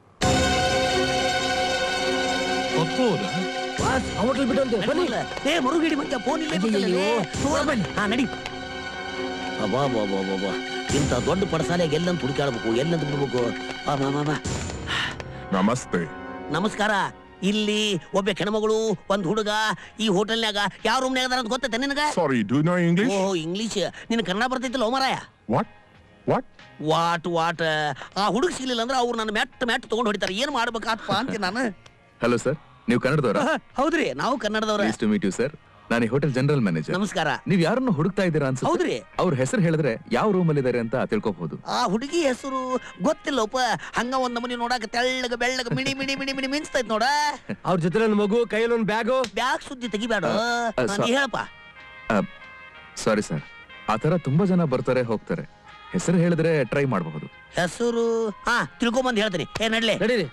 hotel ಬಿಟ್ಟಂತೆ ಬನ್ನಿ ಏ ಮರುಗಿಡಿ ಮತ್ತೆ ಫೋನ್ ಇಲ್ಲೇ ಬಿಟ್ಟಲ್ಲೇ. ತೋರ್ಬನ್ನಿ. ಹಾ ನಡಿ ಅಬ್ಬಾ ಬಾ ಬಾ ಬಾ ಬಾ ಇಂಥ ದೊಡ್ಡ ಪಡಸಾಲೆಗೆ ಎಲ್ಲಂತ ಹುಡುಕಾಡ್ಬೇಕು ಎಲ್ಲಂತ ಬಿಡ್ಬೇಕು ಬಾ ಬಾ ಬಾ ಬಾ ನಮಸ್ತೆ ನಮಸ್ಕಾರ ಇಲ್ಲಿ ಒಬ್ಬ ಹೆಣ್ಮಗಳು ಒಂದ್ ಹುಡುಗ ಈ ಹೋಟೆಲ್ನ್ಯಾಗ ಯಾವ ರೂಮ್ನ್ಯಾಗ ಅದಾರ ಅಂತ ಗೊತ್ತೈತೆ ನಿನಗ sorry do know English oh English ನಿನ್ ಕನ್ನಡ ಬರ್ತೈತಿಲ್ಲ ಮಾರಾಯ ವಾಟ್ ವಾಟ್ ವಾಟ್ ವಾಟ್ ಆ ಹುಡುಗ ಸಿಗ್ಲಿಲ್ಲ ಅಂದ್ರೆ ಅವ್ರು ನನ್ನ ಮೆಟ್ಟ ಮೆಟ್ಟ ತಗೊಂಡ್ ಹೊಡಿತಾರೆ ಏನ್ ಮಾಡ್ಬೇಕಪ್ಪ ಅಂತೀನಿ ನಾನು ಹಲೋ ಸರ್ ನೀವು ಕನ್ನಡದವರ ಹೌದ್ರಿ ನಾವು ಕನ್ನಡದವ್ರ ಟು ಮೀಟ್ ಯು ಸರ್ ನಾನು ಈ ಹೋಟೆಲ್ ಜನರಲ್ ಮ್ಯಾನೇಜರ್ ನಮಸ್ಕಾರ ನೀವ್ ಯಾರನ್ನ ಹುಡುಕ್ತಾ ಇದ್ದೀರಾ ಅನ್ಸುತ್ತೆ ಹೌದ್ರಿ. ಅವ್ರ ಹೆಸರು ಹೇಳಿದ್ರೆ ಯಾವ ರೂಮ್ ಅಲ್ಲಿ ಇದಾರೆ ಅಂತ ತಿಳ್ಕೊಬಹುದು ಆ ಹುಡುಗಿ ಹೆಸರು ಗೊತ್ತಿಲ್ಲಪ್ಪ ಹಂಗ ಒಂದ್ ನಮೂನಿ ನೋಡಾಕ ತೆಳ್ಳಗ ಬೆಳ್ಳಗ ಮಿಣಿ ಮಿಣಿ ಮಿಣಿ ಮಿಣಿ ಮಿಂಚ್ತೈತ್ ನೋಡ ಅವ್ರ ಜೊತೆ ನನ್ನ ಮಗು ಕೈಯಲ್ಲಿ ಒಂದು ಬ್ಯಾಗು ಬ್ಯಾಗ್ ಸುದ್ದಿ ತೆಗಿಬೇಡ ಆ, ಆ, ನೀ ಸಾ- ಹೇಳಪ್ಪ ಸಾರಿ ಸರ್ ಆ ತರ ತುಂಬಾ ಜನ ಬರ್ತಾರೆ ಹೋಗ್ತಾರೆ ಹೆಸರು ಹೇಳಿದ್ರೆ ಟ್ರೈ ಮಾಡಬಹುದು ಹೆಸರು ಹಾ ತಿಳ್ಕೊಂಬಂದ್ ಹೇಳ್ತೀನಿ ಏ ನಡ್ಲೆ ನಡೀರಿ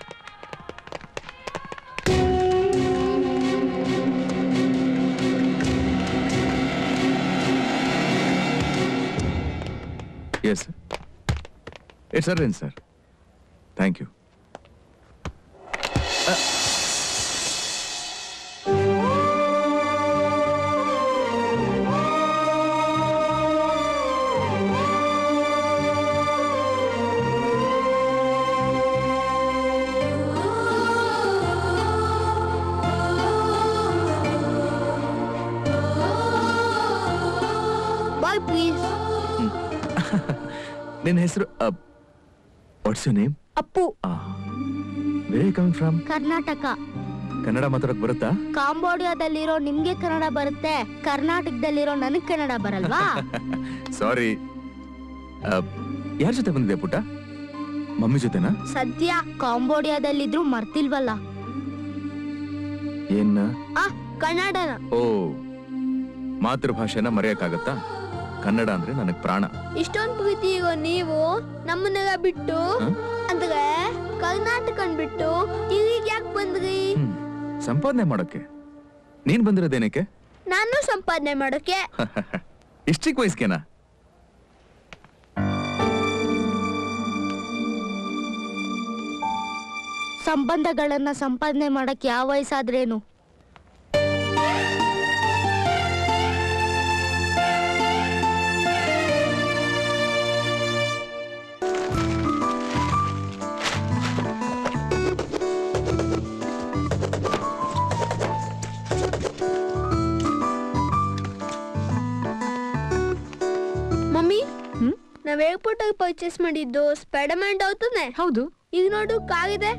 yes it's arrange sir thank you bye please ನಿನ್ನ ಹೆಸರು what's you name Appu very coming from Karnataka Kannada ಮಾತಾಡಕ್ ಬರುತ್ತಾ ಕಾಂಬೋಡಿಯಾದಲ್ಲಿರೋ ನಿಮ್ಗೆ ಕನ್ನಡ ಬರುತ್ತೆ ಕರ್ನಾಟಕದಲ್ಲಿರೋ ನನಗ್ ಕನ್ನಡ ಬರಲ್ವಾ ಸಾರಿ ಯಾರ ಜೊತೆ ಬಂದಿದೆ ಪುಟ್ಟ ಮಮ್ಮಿ ಜೊತೆನಾ ಸದ್ಯ ಕಾಂಬೋಡಿಯಾದಲ್ಲಿದ್ರು ಮರ್ತಿಲ್ವಲ್ಲ ಏನ್ನ ಆ ಕನ್ನಡನ ಓ ಮಾತೃಭಾಷೆನ ಮರೆಯಕ್ಕಾಗತ್ತಾ ಕನ್ನಡ ಅಂದ್ರೆ ನನಗ್ ಪ್ರಾಣ ಇಷ್ಟೊಂದು ಪ್ರೀತಿ ಇರೋ ನೀವು ನಮ್ಮನ್ನೆಲ್ಲ ಬಿಟ್ಟು ಅಂದ್ರೆ ಕರ್ನಾಟಕನ್ ಬಿಟ್ಟು ಇಲ್ಲಿಗೆ ಯಾಕೆ ಬಂದ್ರಿ ಸಂಪಾದನೆ ಮಾಡೋಕೆ ನೀನ್ ಬಂದಿರೋದೇನಕ್ಕೆ ನಾನು ಸಂಪಾದನೆ ಮಾಡೋಕೆ ಇಷ್ಟ ಚಿಕ್ಕ ವಯಸ್ಸಿಗೆನಾ ಸಂಬಂಧಗಳನ್ನ ಸಂಪಾದನೆ ಮಾಡಕ್ ಯಾವ ವಯಸ್ಸಾದ್ರೇನು ಮಮ್ಮಿ ನಾವ್ ಏರ್ಪೋರ್ಟ್ ಅಲ್ಲಿ ಪರ್ಚೇಸ್ ಮಾಡಿದ್ದು ಸ್ಪೈಡರ್ಮ್ಯಾನ್ ತಾನೆ ಹೌದು ಈಗ ನೋಡು ಕಾಗಿದೆ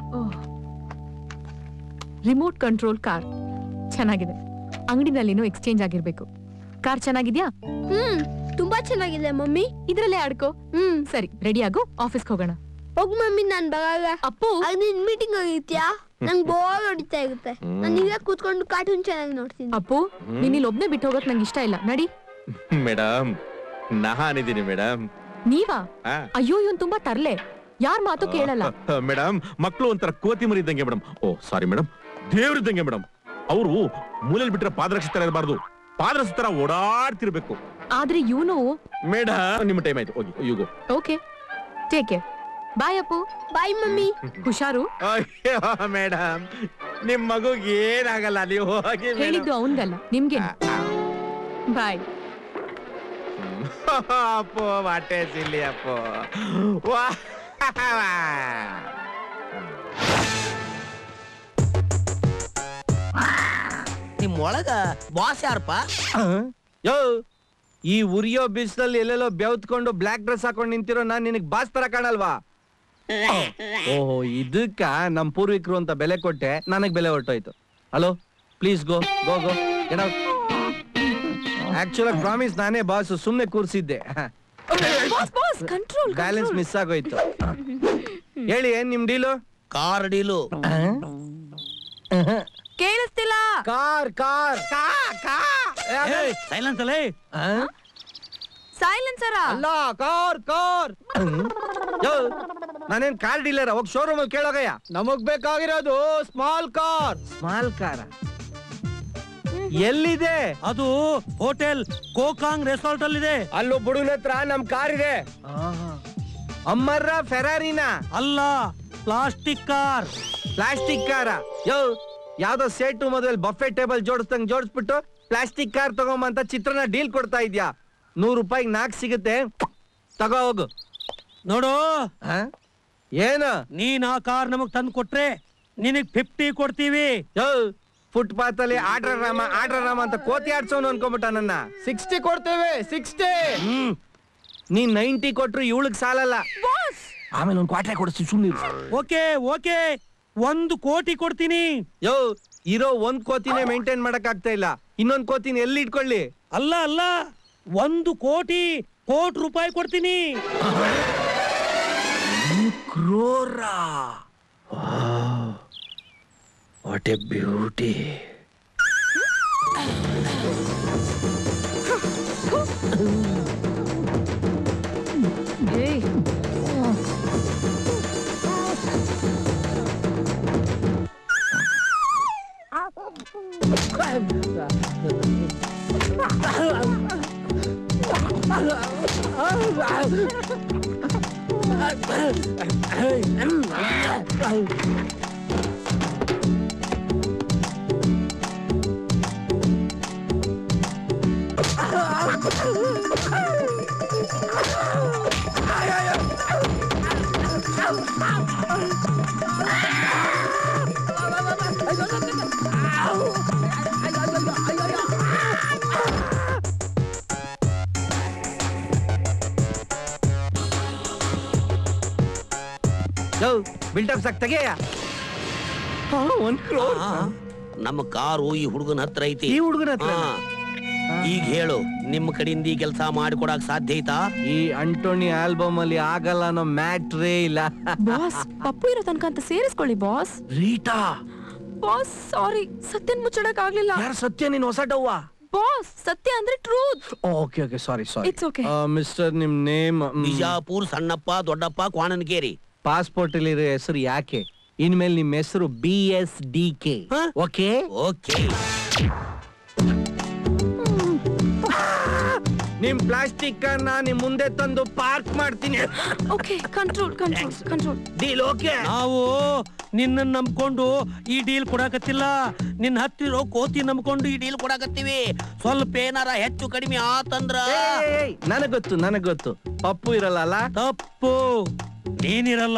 ರಿಮೋಟ್ ಕಂಟ್ರೋಲ್ ಕಾರ್ ಚೆನ್ನಾಗಿದೆ ಅಂಗಡಿನಲ್ಲಿನೂ ಎಕ್ಸ್ಚೇಂಜ್ ಆಗಿರ್ಬೇಕು ಕಾರ್ ಚೆನ್ನಾಗಿದ್ಯಾ ಹ್ಮ್ ತುಂಬಾ ಚೆನ್ನಾಗಿದೆ ಮಮ್ಮಿ ಇದ್ರಲ್ಲೇ ಆಡ್ಕೋ ಹ್ಮ್ ಸರಿ ರೆಡಿ ಆಗು ಆಫೀಸ್ಗೆ ಹೋಗೋಣ ಹೋಗ್ ಮಮ್ಮಿ ನಾನ್ ಬಗಾಗ ಅಪ್ಪು ಆಗ ನಿನ್ ಮೀಟಿಂಗ್ ಹೋಗಿತ್ಯಾ ನಂಗ್ ಬೋರ್ ಹೊಡಿತಾ ಇರುತ್ತೆ ನಾನು ಇಲ್ಲೇ ಕೂತ್ಕೊಂಡು ಕಾರ್ಟೂನ್ ಚೆನ್ನಾಗಿ ನೋಡ್ತೀನಿ ಅಪ್ಪು ನೀನ್ ಇಲ್ಲಿ ಒಬ್ನೇ ಬಿಟ್ಟು ಹೋಗಕ್ ನಂಗೆ ಇಷ್ಟ ಇಲ್ಲ ನಡಿ ಮೇಡಮ್ ನಾನಿದ್ದೀನಿ ಮೇಡಮ್ ನೀವಾ ಅಯ್ಯೋ ಇವನ್ ತುಂಬಾ ತರ್ಲೆ ಯಾರ್ ಮಾತು ಕೇಳಲ್ಲ ಮೇಡಮ್ ಮಕ್ಕಳು ಒಂಥರ ಕೋತಿ ಮರಿ ಇದ್ದಂಗೆ ಮೇಡಮ್ ಓ ಸಾರಿ ಮೇಡಮ್ ದೇವ್ರಿದ್ದಂಗೆ ಮೇಡಮ್ ಅವರು ಮೂಲೆಯಲ್ಲಿ ಬಿಟ್ರೆ ಪಾದರಕ್ಷೆ ತರ ಇರಬಾರ್ದು ಪಾದರಕ್ಷೆ ತರ ಓಡಾಡ್ತಿರ್ಬೇಕು ಆದ್ರೆ ಇವನು ಮೇಡಮ್ ನಿಮ್ಮ ಟೈಮ್ ಆಯ್ತು ಹೋಗಿ you go okay take care bye Appu bye mummy ಹುಷಾರು ಅಯ್ಯೋ ಮೇಡಮ್ ನಿಮ್ ಮಗುಗೆ ಏನಾಗಲ್ಲ ನೀವು ಹೋಗಿ ಮೇಡಮ್ ಹೇಳಿದ್ದು ಅವನ್ಗಲ್ಲ ನಿಮ್ಗೆ ಬಾಯ್ ಅಪ್ಪೋ ವಾಟೆ ಸಿಲ್ಲಿ ಅಪ್ಪೋ ವಾ ನಿಮ್ ಒಳಗ ಬಾಸ್ ಯಾರಪ್ಪ ಯೋ ಈ ಉರಿಯೋ ಬಿಸಿಲಲ್ಲಿ ಎಲ್ಲೆಲ್ಲೋ ಬೆವ್ತ್ಕೊಂಡು ಬ್ಲಾಕ್ ಡ್ರೆಸ್ ಹಾಕೊಂಡು ನಿಂತಿರೋ ನಾನ್ ನಿನಗ್ ಬಾಸ್ ತರ ಕಾಣಲ್ವಾ ಓಹೋ ಇದಕ್ಕ ನಮ್ ಪೂರ್ವಿಕರು ಅಂತ ಬೆಲೆ ಕೊಟ್ಟೆ ನನಗ್ ಬೆಲೆ ಹೊರಟೋಯ್ತು hello please go go go actual promise ನಾನೇ ಬಾಸ್ ಸುಮ್ನೆ ಕೂರ್ಸಿದ್ದೆ ಕಂಟ್ರೋಲ್ ಬ್ಯಾಲೆನ್ಸ್ ಮಿಸ್ ಆಗೋಯ್ತು ಹೇಳಿ ಏನ್ ನಿಮ್ ಡೀಲು ಕಾರ್ ಡೀಲು ಕೇಳಿಸ್ತಿಲ್ಲ ಕಾರ್ ಕಾರ್ ಸೈಲೆನ್ಸ್ ಅಲ್ಲೇ ಸೈಲೆನ್ಸರ ಅಲ್ಲ ಕಾರ್ ಕಾರ್ ಯೋ ನಾನೇನ್ ಕಾರ್ ಡೀಲರ್ ಹೋಗ್ ಶೋರೂಮ್ ಅಲ್ಲಿ ಕೇಳೋಗಯ್ಯ ನಮಗ್ ಬೇಕಾಗಿರೋದು ಸ್ಮಾಲ್ ಕಾರ್ ಸ್ಮಾಲ್ ಕಾರ ಎಲ್ಲಿದೆ ಅದು ಹೋಟೆಲ್ ಕೋಕಾಂಗ್ ರೆಸಾರ್ಟ್ ಅಲ್ಲಿದೆ ಅಲ್ಲೂ ಬುಡುನ ಹತ್ರ ನಮ್ ಕಾರ್ ಇದೆ ಅಮ್ಮರ್ರ ಫೆರಾರಿನ ಅಲ್ಲ ಪ್ಲಾಸ್ಟಿಕ್ ಕಾರ್ ಪ್ಲಾಸ್ಟಿಕ್ ಕಾರ ಯೋ ಯಾವ್ದೋ ಸೇಟು ಮದುವೆ ಬಫೆ ಟೇಬಲ್ ಜೋಡಿಸ್ದಂಗ್ ಜೋಡಿಸ್ಬಿಟ್ಟು ಪ್ಲಾಸ್ಟಿಕ್ ಕಾರ್ ತಗೊಂಬ ಅಂತ ಚಿತ್ರನ ಡೀಲ್ ಕೊಡ್ತಾ ಇದ್ಯಾ ನೂರು ರೂಪಾಯಿಗೆ ನಾಲ್ಕು ಸಿಗುತ್ತೆ ತಗೋ ಹೋಗು ನೋಡು ಏನು ನೀನ್ ಆ ಕಾರ್ ನಮಗ್ ತಂದು ಕೊಟ್ರೆ ನಿನಗ್ ಫಿಫ್ಟಿ ಕೊಡ್ತೀವಿ ಯೋ ಫುಟ್ಪಾತ್ ಅಲ್ಲಿ ಆರ್ಡರ್ ರಾಮ ಆರ್ಡರ್ ರಾಮ ಅಂತ ಕೋತಿ ಆಡ್ಸೋನು ಅನ್ಕೊಂಬಿಟ್ಟ ನನ್ನ ಸಿಕ್ಸ್ಟಿ ಕೊಡ್ತೇವೆ ಸಿಕ್ಸ್ಟಿ ನೀನ್ ನೈಂಟಿ ಕೊಟ್ರು ಇವಳಿಗೆ ಸಾಲಲ್ಲ ಆಮೇಲೆ ಒಂದ್ ಕ್ವಾಟ್ರೆ ಕೊಡಿಸ್ತೀವಿ ಸುಮ್ಮನೆ ಓಕೆ ಓಕೆ ಒಂದು ಕೋಟಿ ಕೊಡ್ತೀನಿ ಯೋ ಇರೋ ಒಂದ್ ಕೋತಿನೇ ಮೇಂಟೈನ್ ಮಾಡಕ್ ಆಗ್ತಾ ಇಲ್ಲ ಇನ್ನೊಂದ್ ಕೋತಿನ ಎಲ್ಲಿ ಇಟ್ಕೊಳ್ಳಿ ಅಲ್ಲ ಅಲ್ಲ ಒಂದು ಕೋಟಿ ಕೋಟಿ ರೂಪಾಯಿ ಕೊಡ್ತೀನಿ crore what a beauty yo build up ಸಾಕ್ ತೆಗೆಯ ಒಂದ್ ಕ್ರೋರ್ ನಮ್ಮ ಕಾರು ಈ ಹುಡುಗನ ಹತ್ರ ಐತಿ ಈ ಹುಡುಗನ ಹತ್ರ ಹಾ. ಈಗ ಹೇಳು ನಿಮ್ಮ ಕಡೆಯಿಂದ ಈ ಕೆಲಸ ಮಾಡಿಕೊಡಕ್ ಸಾಧ್ಯ ಐತಾ ಈ ಅಂಟೋನಿ ಆಲ್ಬಮ್ ಅಲ್ಲಿ ಆಗಲ್ಲ ಅನ್ನೋ ಮ್ಯಾಟ್ರೇ ಇಲ್ಲ ಬಾಸ್ ಪಪ್ಪು ಇರೋ ತನಕ ಅಂತ ಸೇರಿಸ್ಕೊಳ್ಳಿ ಬಾಸ್ ರೀಟಾ ಬಾಸ್ ಸಾರಿ ಸತ್ಯನ್ ಮುಚ್ಚಡಕ್ ಆಗ್ಲಿಲ್ಲ ಯಾರು ಸತ್ಯ ನೀನ್ ಹೊಸ ಡವ್ವ ಬಾಸ್ ಸತ್ಯ ಅಂದ್ರೆ truth okay okay sorry sorry It's okay. Mister ನಿಮ್ ನೇಮ್ ಬಿಜಾಪುರ್ ಸಣ್ಣಪ್ಪ ದೊಡ್ಡಪ್ಪ ಕ್ವಾಣನಕೇರಿ ಪಾಸ್ಪೋರ್ಟ್ ಅಲ್ಲಿ ಹೆಸರು ಯಾಕೆ ಇನ್ಮೇಲೆ ನಿಮ್ ಹೆಸರು B S D K okay okay ನಿಮ್ ಪ್ಲಾಸ್ಟಿಕ್ ಅನ್ನ ನಿಮ್ ಮುಂದೆ ತಂದು ಪಾರ್ಕ್ ಮಾಡ್ತೀನಿ okay control control control deal okay ನಾವು ನಿನ್ನ ನಂಬ್ಕೊಂಡು ಈ ಡೀಲ್ ಕೊಡಕತ್ತಿಲ್ಲ ನಿನ್ನ ಹತ್ತಿರೋ ಕೋತಿ ನಂಬ್ಕೊಂಡು ಈ ಡೀಲ್ ಕೊಡಕತ್ತೀವಿ ಸ್ವಲ್ಪ ಏನಾರ ಹೆಚ್ಚು ಕಡಿಮೆ ಆತಂದ್ರ ನನಗ್ ಗೊತ್ತು ನನಗ್ ಗೊತ್ತು ಪಪ್ಪು ಇರಲ್ಲ ಅಲ್ಲ ತಪ್ಪು ನೀನಿರಲ್ಲ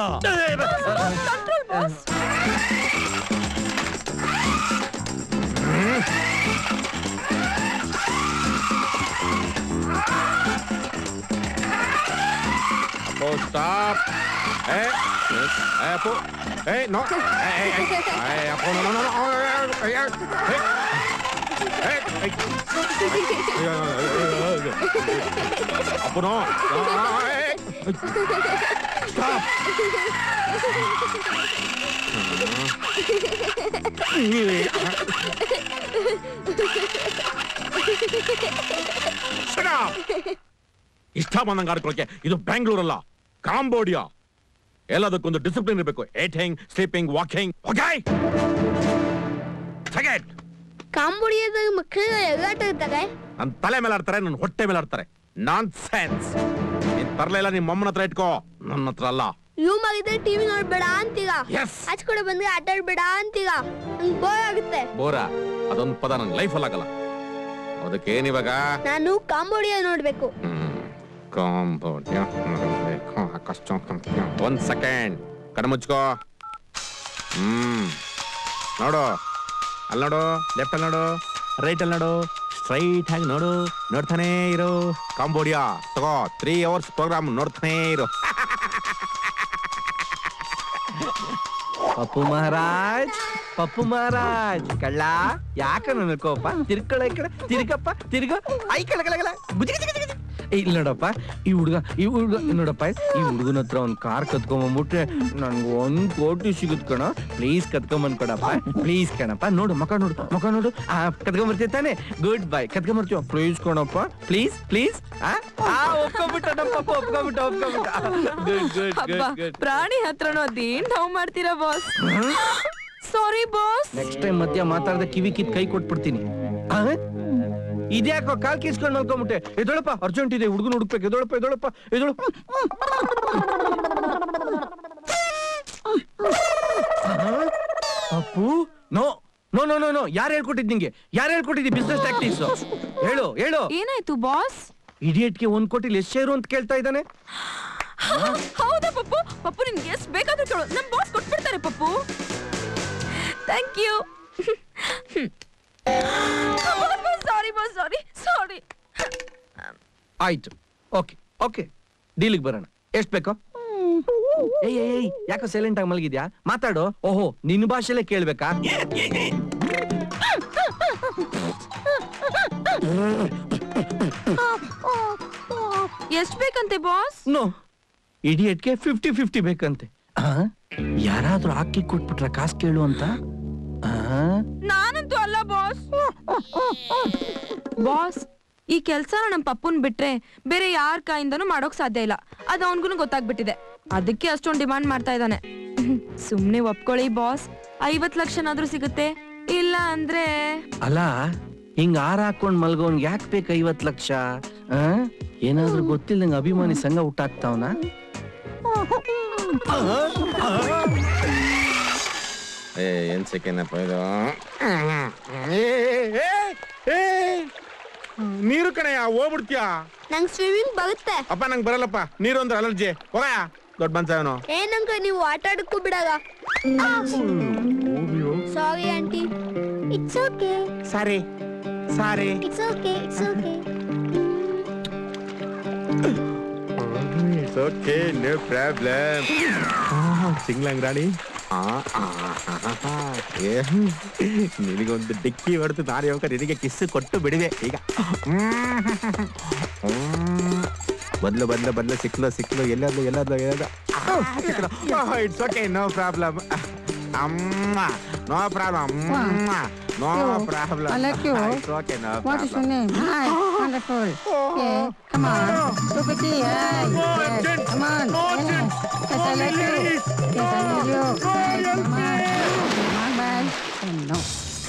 Oh, stop. Hey, hey, Apo. Hey, no. Hey, hey, hey. Hey, Apo, no, no, no, no. Hey, hey, hey. ಅಪ್ಪನೋ ಇಷ್ಟ ಬಂದಂಗೆ ಆಡ್ಕೊಳಕ್ಕೆ ಇದು ಬ್ಯಾಂಗ್ಳೂರಲ್ಲ ಕಾಂಬೋಡಿಯಾ ಎಲ್ಲದಕ್ಕೊಂದು ಡಿಸಿಪ್ಲಿನ್ ಇರಬೇಕು ಏಟಿಂಗ್ ಸ್ಲೀಪಿಂಗ್ ವಾಕಿಂಗ್ ಓಕೆ ಕಾಂಬೋಡಿಯಾದಾಗ ಮಕ್ಕಳು ಎಗಾಟ ಇರ್ತಾರೆ ನನ್ನ ತಲೆ ಮೇಲೆ ಆಡ್ತಾರೆ ನನ್ನ ಹೊಟ್ಟೆ ಮೇಲೆ ಆಡ್ತಾರೆ ನಾನ್ ಸೆನ್ಸ್ ನೀನ್ ತರ್ಲಿಲ್ಲ ನಿಮ್ಮ ಅಮ್ಮನ ಹತ್ರ ಇಟ್ಕೋ ನನ್ನ ಹತ್ರ ಅಲ್ಲ ರೂಮ್ ಆಗಿದ್ರೆ ಟಿವಿ ನೋಡ್ಬೇಡ ಅಂತೀಗ ಆಚೆ ಕಡೆ ಬಂದ್ರೆ ಆಟ ಆಡ್ಬೇಡ ಅಂತೀಗ ನಂಗೆ ಬೋರ್ ಆಗುತ್ತೆ ಬೋರಾ ಅದೊಂದು ಪದ ನನ್ನ ಲೈಫಲ್ಲಿ ಆಗಲ್ಲ ಅದಕ್ಕೆ ಏನಿವಾಗ ನಾನು ಕಾಂಬೋಡಿಯಾ ನೋಡ್ಬೇಕು ಕಾಂಬೋಡಿಯಾ ನೋಡ್ಬೇಕು. ಕಷ್ಟ ಒಂದ್ ಸೆಕೆಂಡ್ ಕಣ್ಮುಚ್ಕೋ ಹ್ಮ್ ನೋಡು ಅಲ್ಲಿ ನೋಡು ಲೆಫ್ಟ್ ಅಲ್ಲಿ ನೋಡು ರೈಟ್ ಅಲ್ಲಿ ನೋಡು ಸ್ಟ್ರೈಟ್ ಆಗಿ ನೋಡು ನೋಡ್ತಾನೆ ಇರು ಕಾಂಬೋಡಿಯಾ ತಗೋ ತ್ರೀ ಅವರ್ಸ್ ಪ್ರೋಗ್ರಾಮ್ ನೋಡ್ತಾನೆ ಇರು ಪಪ್ಪು ಮಹಾರಾಜ್ ಪಪ್ಪು ಮಹಾರಾಜ್ ಕಳ್ಳ ಯಾಕ ನನ್ನ ಕೋಪ ತಿರ್ಕಳ ಈ ಕಡೆ ತಿರ್ಗಪ್ಪ ತಿರ್ಗ ಐ ಕಳ ಕಳ ಕಳ ಗುಜಿ ಗುಜಿ ಗುಜಿ ಗುಜಿ. ಏ, ಇಲ್ಲಿ ನೋಡಪ್ಪ ಈ ಹುಡುಗ ಈ ಹುಡುಗ ನೋಡಪ್ಪ ಈ ಹುಡುಗನ ಹತ್ರ ಒಂದ್ ಕಾರ್ ಕತ್ಕೊಂಬಂದ್ಬಿಟ್ರೆ ನನ್ಗೆ ಒಂದ್ ಕೋಟಿ ಸಿಗುತ್ ಕಣ ಪ್ಲೀಸ್ ಕತ್ಕೊಂಬಂದ್ ಕೊಡಪ್ಪ ಪ್ಲೀಸ್ ಕಣಪ್ಪ ನೋಡು ಮಕ ನೋಡು ಮಕ ನೋಡು ಆ ಕತ್ಕೊಂಬರ್ತೀಯ ತಾನೆ ಗುಡ್ ಬೈ ಕತ್ಕೊಂಬರ್ತೀವ ಪ್ಲೀಸ್ ಕಣಪ್ಪ ಪ್ಲೀಸ್ ಪ್ಲೀಸ್ ಆ ಆ, ಒಪ್ಕೊಂಬಿಟ್ಟ ನಮ್ಮ ಪಪ್ಪ ಒಪ್ಕೊಂಬಿಟ್ಟ ಒಪ್ಕೊಂಬಿಟ್ಟ ಗುಡ್ ಗುಡ್ ಹಬ್ಬ ಗುಡ್ ಗುಡ್ ಪ್ರಾಣಿ ಹತ್ರನೂ ಅದೇನ್ ನಾವು ಮಾಡ್ತೀರಾ boss sorry boss next time ಮಧ್ಯ ಮಾತಾಡದೆ ಕಿವಿ ಕಿತ್ ಕೈ ಕೊಟ್ಬಿಡ್ತೀನಿ ಆ? ಇದ್ಯಾಕೋ ಕಾಲ್ ಕೀಸ್ಕೊಂಡು ಮಲ್ಕೊಂಬಿಟ್ಟೆ ಎದೊಳಪ್ಪ ಅರ್ಜೆಂಟ್ ಇದೆ ಹುಡುಗನ ಹುಡುಕ್ಬೇಕು ಎದೊಳಪ್ಪ ಎದೊಳಪ್ಪ ಎದೊಳ Appu no no no no no ಯಾರು ಹೇಳ್ಕೊಟ್ಟಿದ್ ನಿಂಗೆ ಯಾರು ಹೇಳ್ಕೊಟ್ಟಿದ್ದಿ ಬಿಸ್ನೆಸ್ ಟ್ಯಾಕ್ಟಿಕ್ಸ್ ಹೇಳು ಹೇಳು ಏನಾಯ್ತು ಬಾಸ್ ಇಡಿಯಟ್ಗೆ ಒಂದ್ ಕೋಟಿಲಿ ಎಷ್ಟು ಶೇರು ಅಂತ ಕೇಳ್ತಾ ಇದ್ದಾನೆ ಹೌದಾ ಪಪ್ಪು ಪಪ್ಪು ನಿನ್ಗೆ ಎಷ್ಟು ಬೇಕಾದ್ರೂ ಕೇಳು ನಮ್ ಬಾಸ್ ಕೊಟ್ಬಿಡ್ತಾರೆ Pappu thank you sorry boss sorry sorry ಆಯ್ತು ಓಕೆ ಓಕೆ ಡೀಲಿಗೆ ಬರೋಣ ಎಷ್ಟ್ ಬೇಕೋ ಏಯ್ ಏಯ್ ಏಯ್ ಯಾಕೋ ಸೈಲೆಂಟ್ ಆಗಿ ಮಲಗಿದ್ಯಾ ಮಾತಾಡು ಓಹೋ ನಿನ್ನ ಭಾಷೆಲೆ ಕೇಳ್ಬೇಕಾ ಎಷ್ಟ್ ಬೇಕಂತೆ ಬಾಸ್ ನೋ ಇಡಿಯಟ್ಗೆ ಫಿಫ್ಟಿ ಫಿಫ್ಟಿ ಬೇಕಂತೆ ಆ? ಯಾರಾದ್ರೂ ಹಾಕಿ ಕೊಟ್ಬಿಟ್ರ ಕಾಸು ಕೇಳು ಅಂತ ಆ? ನಾನಂತೂ ಅಲ್ಲ ಬಾಸ್ ಬಾಸ್ ಈ ಕೆಲ್ಸನ ನಮ್ ಪಪ್ಪನ್ ಬಿಟ್ರೆ ಬೇರೆ ಯಾರ ಕೈಯಿಂದನೂ ಮಾಡೋಕ್ ಸಾಧ್ಯ ಇಲ್ಲ ಅದ್ ಅವನ್ಗೂ ಗೊತ್ತಾಗ್ಬಿಟ್ಟಿದೆ ಅದಕ್ಕೆ ಅಷ್ಟೊಂದ್ ಡಿಮಾಂಡ್ ಮಾಡ್ತಾ ಇದ್ದಾನೆ ಸುಮ್ನೆ ಒಪ್ಕೊಳ್ಳಿ ಬಾಸ್ ಐವತ್ ಲಕ್ಷನಾದ್ರೂ ಸಿಗುತ್ತೆ ಇಲ್ಲ ಅಂದ್ರೆ ಅಲ್ಲ ಹಿಂಗ್ ಆರ್ ಹಾಕೊಂಡ್ ಮಲ್ಗೋನ್ ಯಾಕೆ ಬೇಕು ಐವತ್ ಲಕ್ಷ ಆ? ಏನಾದ್ರೂ ಗೊತ್ತಿಲ್ದಂಗ ಅಭಿಮಾನಿ ಸಂಘ ಹುಟ್ಟಾಕ್ತಾವನ ಏ ಏನ್ ಸೆಕೆಂಡಪ್ಪ ಇದು ನೀರು ಕಣಯ್ಯ ಹೋಗ್ಬಿಡ್ತೀಯಾ ನಂಗೆ ಸ್ವಿಮ್ಮಿಂಗ್ ಬರುತ್ತೆ ಅಪ್ಪ ನಂಗೆ ಬರಲ್ಲಪ್ಪ ನೀರು ಅಂದ್ರೆ ಅಲರ್ಜಿ ಹೋಗಯ್ಯ ದೊಡ್ಡ ಮನ್ಸ ಅವನು ಏನಂಕ ನೀವು ಆಟ ಆಡಕ್ಕೂ ಬಿಡಲ್ಲ sorry aunty it's okay sorry sorry it's okay it's okay it's okay no problem ಸಿಂಗ್ಲಂಗ್ ರಾಣಿ ಆ, ಆ, ಆ, ಆ, ಆ. ಏ, ನಿನಗೊಂದು ಡಿಕ್ಕಿ ಹೊಡೆದು ನಾನು ಯಾವಾಗ ನಿನಗೆ ಕಿಸ್ಸು ಕೊಟ್ಟು ಬಿಡುವೆ ಈಗ ಬದ್ಲು ಬದ್ಲು ಬದ್ಲು ಸಿಕ್ಲು ಸಿಕ್ಲು ಎಲ್ಲಾದ್ಲು ಎಲ್ಲಾದ್ಲು ಎಲ್ಲಾದ್ಲು ಇಟ್ಸ್ ಓಕೆ ನೋ ಪ್ರಾಬ್ಲಮ್ ಅಮ್ಮ no problem no problem I like you. It's okay no What is your name? Hi, wonderful. Yeah, come on. Look at me. Hi. Yes, come on. Yes, yes, I like you. Yes, I need you. Yes, come on. Come on, bye. Oh, no.